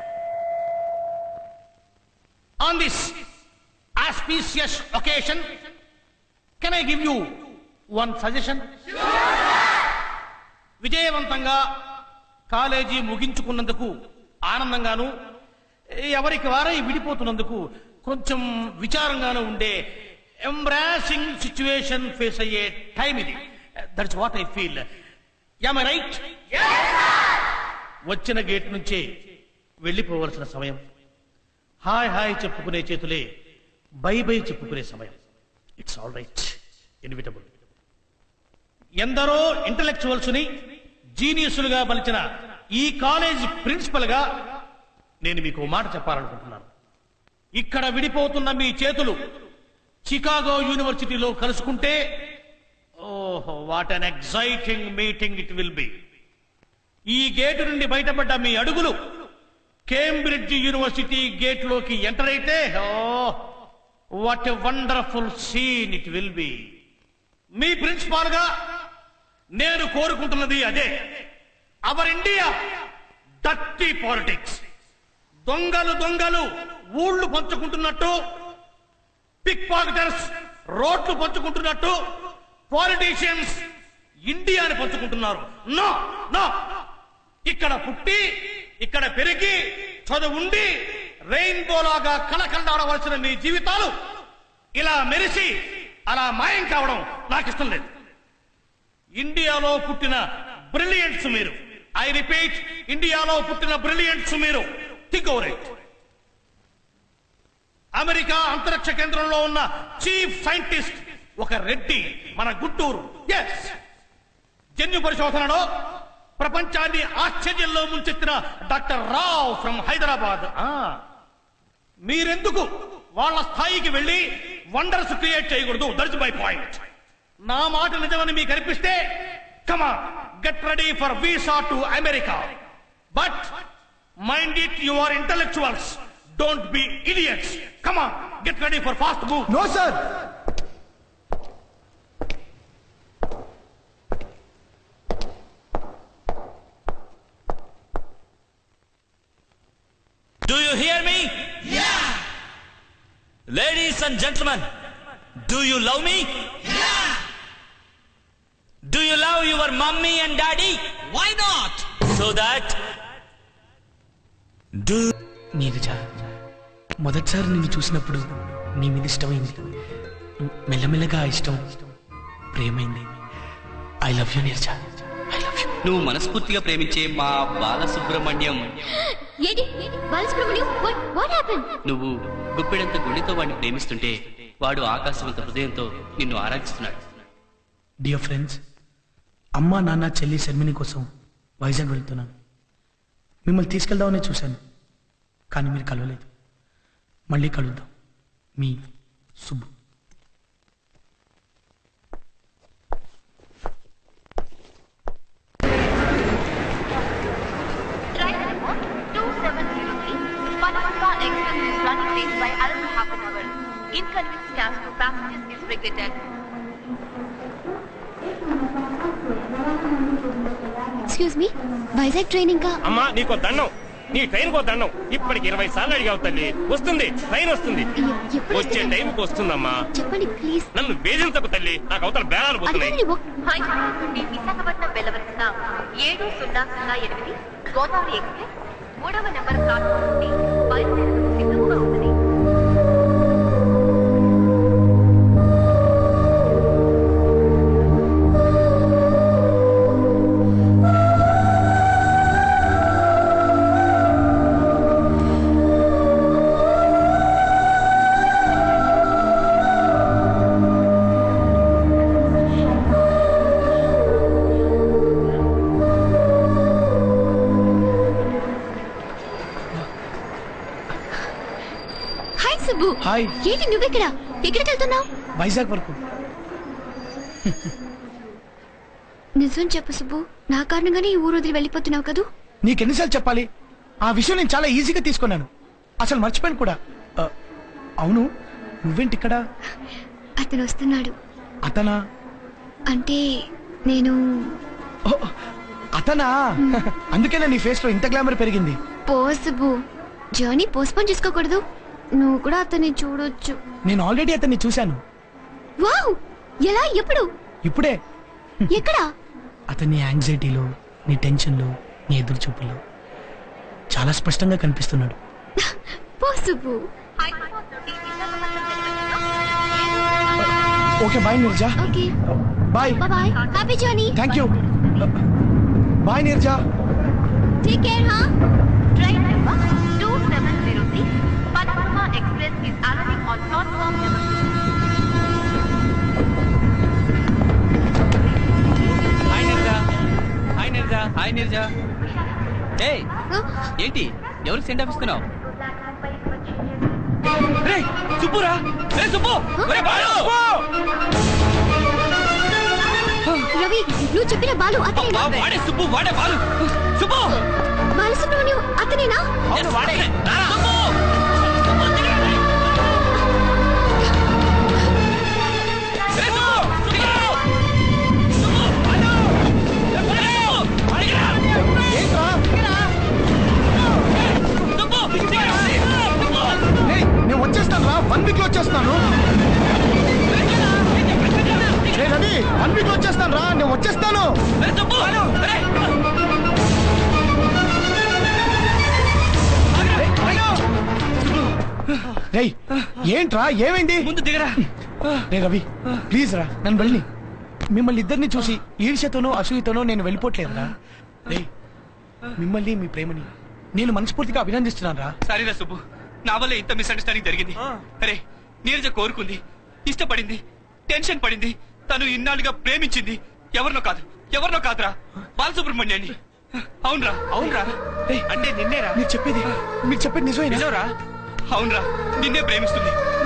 on this auspicious occasion, can I give you one suggestion? విజయవంతంగా కాలేజీ ముగించుకున్నందుకు ఆనందంగాను ఎవరికి వారై విడిపోతున్నందుకు కొంచెం విచారంగాను ఉండే ఎంబ్రాసింగ్ సిచ్యువేషన్ ఫేస్ అయ్యే టైం ఇది that's what I feel I right వచ్చిన గేట్ నుంచే వెళ్ళిపోవలసిన సమయం హాయ్ హాయ్ చెప్పుకునే చేతులే బై బై చెప్పుకునే సమయం ఇట్స్ ఆల్ రైట్ ఇన్విటబుల్ ఎందరో ఇంటలెక్చువల్స్ ని జీనియస్లుగా మలిచిన ఈ కాలేజ్ ప్రిన్సిపల్ గా నేను మీకు ఓ మాట చెప్పాలనుకుంటున్నాను ఇక్కడ విడిపోతున్న మీ చేతులు చికాగో యూనివర్సిటీలో కలుసుకుంటే ఓహో what an exciting meeting it will be ఈ గేటు నుండి బయటపడ్డ మీ అడుగులు కేంబ్రిడ్జ్ యూనివర్సిటీ గేట్ లోకి ఎంటర్ అయితే what a wonderful scene it will be మీ ప్రిన్సిపాల్ గా నేను కోరుకుంటున్నది అదే అవర్ ఇండియా డర్టీ పాలిటిక్స్ దొంగలు దొంగలు ఊళ్ళు పంచుకుంటున్నట్టు పిక్ పాకెటర్స్ రోడ్లు పంచుకుంటున్నట్టు పాలిటీషియన్స్ ఇండియాని పంచుకుంటున్నారు నో నో ఇక్కడ పుట్టి ఇక్కడ పెరిగి చదువుండి రెయిన్బో లాగా కళకళాడవలసిన మీ జీవితాలు ఇలా మెరిసి అలా మాయం కావడం నాకు ఇష్టం లేదు ఇండియాలో పుట్టిన బ్రిలియంట్స్ మీరు ఐ రిపీట్ ఇండియాలో పుట్టిన బ్రిలియంట్స్ మీరు థింక్ ఓవర్ ఇట్ అమెరికా అంతరిక్ష కేంద్రంలో ఉన్న చీఫ్ సైంటిస్ట్ ఒక రెడ్డి మన గుంటూరు ఎస్ జన్యు పరిశోధనలో ప్రపంచాన్ని ఆశ్చర్యంలో ముంచెత్తిన డాక్టర్ రావ్ ఫ్రమ్ హైదరాబాద్ ఆ. మీరెందుకు వాళ్ళ స్థాయికి వెళ్ళి వండర్స్ క్రియేట్ చేయకూడదు దట్స్ మై పాయింట్ నా మాట నిజమని మీకు అనిపిస్తే come on get ready for visa to America but mind it you are intellectuals don't be idiots come on get ready for fast move no sir Do you hear me? Yeah. Ladies and gentlemen, do you love me? Yeah. Do you love your mummy and daddy? Why not? So that do Neeraja మొదటిసారి నిన్ను చూసినప్పుడు నీ మీద ఇష్టమైంది మెల్లమెల్లగా ఆ ఇష్టం ప్రేమైంది ఐ లవ్ యూ నీరజ నువ్వు మనస్ఫూర్తిగా ప్రేమించే మా బాలసుబ్రహ్మణ్యం ఏంటి బాలసుబ్రహ్మణ్యం వాట్ వాట్ హ్యాపెన్ నువ్వు గుప్పెడంత గుండెతో వాడిని ప్రేమిస్తుంటే వాడు ఆకాశవంత హృదయంతో నిన్ను ఆరాధిస్తున్నాడు డియర్ ఫ్రెండ్స్ అమ్మ నాన్న చెల్లి శర్మిని కోసం వైజాగ్ వెళ్తున్నాను మిమ్మల్ని తీసుకెళ్దామని చూశాను కానీ మీరు కలవలేదు మళ్ళీ కలుద్దాం మీ Subbu Train number 2703, Panamanga Express is running late by around half an hour. Inconvenience to passengers is regretted. Excuse me Vizag train ఇంకా అమ్మా నీకో దండం నీ ట్రైన్ కో దండం ఇప్పటికి ఇరవై సార్లు అడిగావు తల్లి వస్తుంది ట్రైన్ వస్తుంది వచ్చే టైంకి వస్తుందమ్మా చెప్పండి ప్లీజ్ నన్ను వేధించకు తల్లి నాకు అవతల బేరాలు పోతున్నాయి హైదరాబాద్ నుండి విశాఖపట్నం వెళ్ళవలసిన ఏడు సున్నా సున్నా ఎనిమిది గోదావరి ఎక్స్ప్రెస్ మూడవ నెంబర్ ప్లాట్ఫామ్ నుండి బయలుదేరడం సిద్ధంగా ఉన్నది హాయ్ సుబ్బు హాయ్ ఏంటి నువ్వెక్కడ ఎక్కడికి వెళ్తున్నావు వైజాగ్ వరకు నిజం చెప్పు సుబ్బు నా కారణంగానే ఈ ఊరు వదిలి వెళ్ళిపోతున్నావు కదూ నీకెన్నిసార్లు చెప్పాలి ఆ విషయం నేను చాలా ఈజీగా తీసుకున్నాను అసలు మర్చిపోయాను కూడా ఆ, అవును నువ్వేంటి ఇక్కడ అతను వస్తున్నాడు అతనా అంటే నేను ఓ, అతనా అందుకేనా నీ ఫేస్ లో ఇంత గ్లామర్ పెరిగింది పో సుబ్బు జర్నీ పోస్ట్పోన్ చేసుకోకూడదు నువ్వు కూడా అతన్ని చూడొచ్చు నేను ఆల్రెడీ అతన్ని చూశాను వావ్ ఎలా ఎప్పుడు ఇప్పుడే ఎక్కడా అతని యాంగ్జైటీలో నీ టెన్షన్లో నీ ఎదురు చూపుల్లో చాలా స్పష్టంగా కనిపిస్తున్నాడు పో Subbu okay bye Neerja okay bye bye happy journey thank you bye Neerja take care హా Train number 2703, Panamanga Express is arriving on platform number 2. Hi Neerja hi Neerja hi Neerja ఏ ఏంటి ఎవరికి సెండ్ ఆఫ్ ఇస్తున్నావు రేయ్, సుబ్బురా రే సుబ్బు ఒరే బాలు! రవి నువ్వు చెప్పిన బాలు అతనేనా అబ్బా, వాడే సుబ్బు వాడే బాలు సుబ్బు బాలసుబ్రహ్మణ్యం అతనేనా అవును వాడే సుబ్బు ఏయ్, నేను వచ్చేస్తాను రా వన్ వీక్ లో వచ్చేస్తాను ఏయ్, రవి వన్ వీక్ లో వచ్చేస్తాను రా నేను వచ్చేస్తాను రేయ్ ఏంట్రా ఏమైంది ముందు దిగరా రే రవి ప్లీజ్ రా నన్ను వెళ్ళి మిమ్మల్ని ఇద్దరిని చూసి ఈర్ష్యతోనో అసూయతోనో నేను వెళ్ళిపోవట్లేదురా రేయ్ మిమ్మల్ని మీ ప్రేమని నేను మనస్ఫూర్తిగా అభినందిస్తున్నాను రా సరేరా సుబ్బు నా వల్ల ఇంత మిస్అండర్స్టాండింగ్ జరిగింది అరే నీరజ కోరుకుంది ఇష్టపడింది టెన్షన్ పడింది తను ఇన్నాళ్ళుగా ప్రేమించింది ఎవరినో కాదు ఎవరినో కాదురా బాలసుబ్రహ్మణ్యాన్ని అవునరా అవునరా అంటే నిన్నేరా మీరు చెప్పేది మీరు చెప్పేది నిజమేనా నిజంరా అవునరా నిన్నే ప్రేమిస్తుంది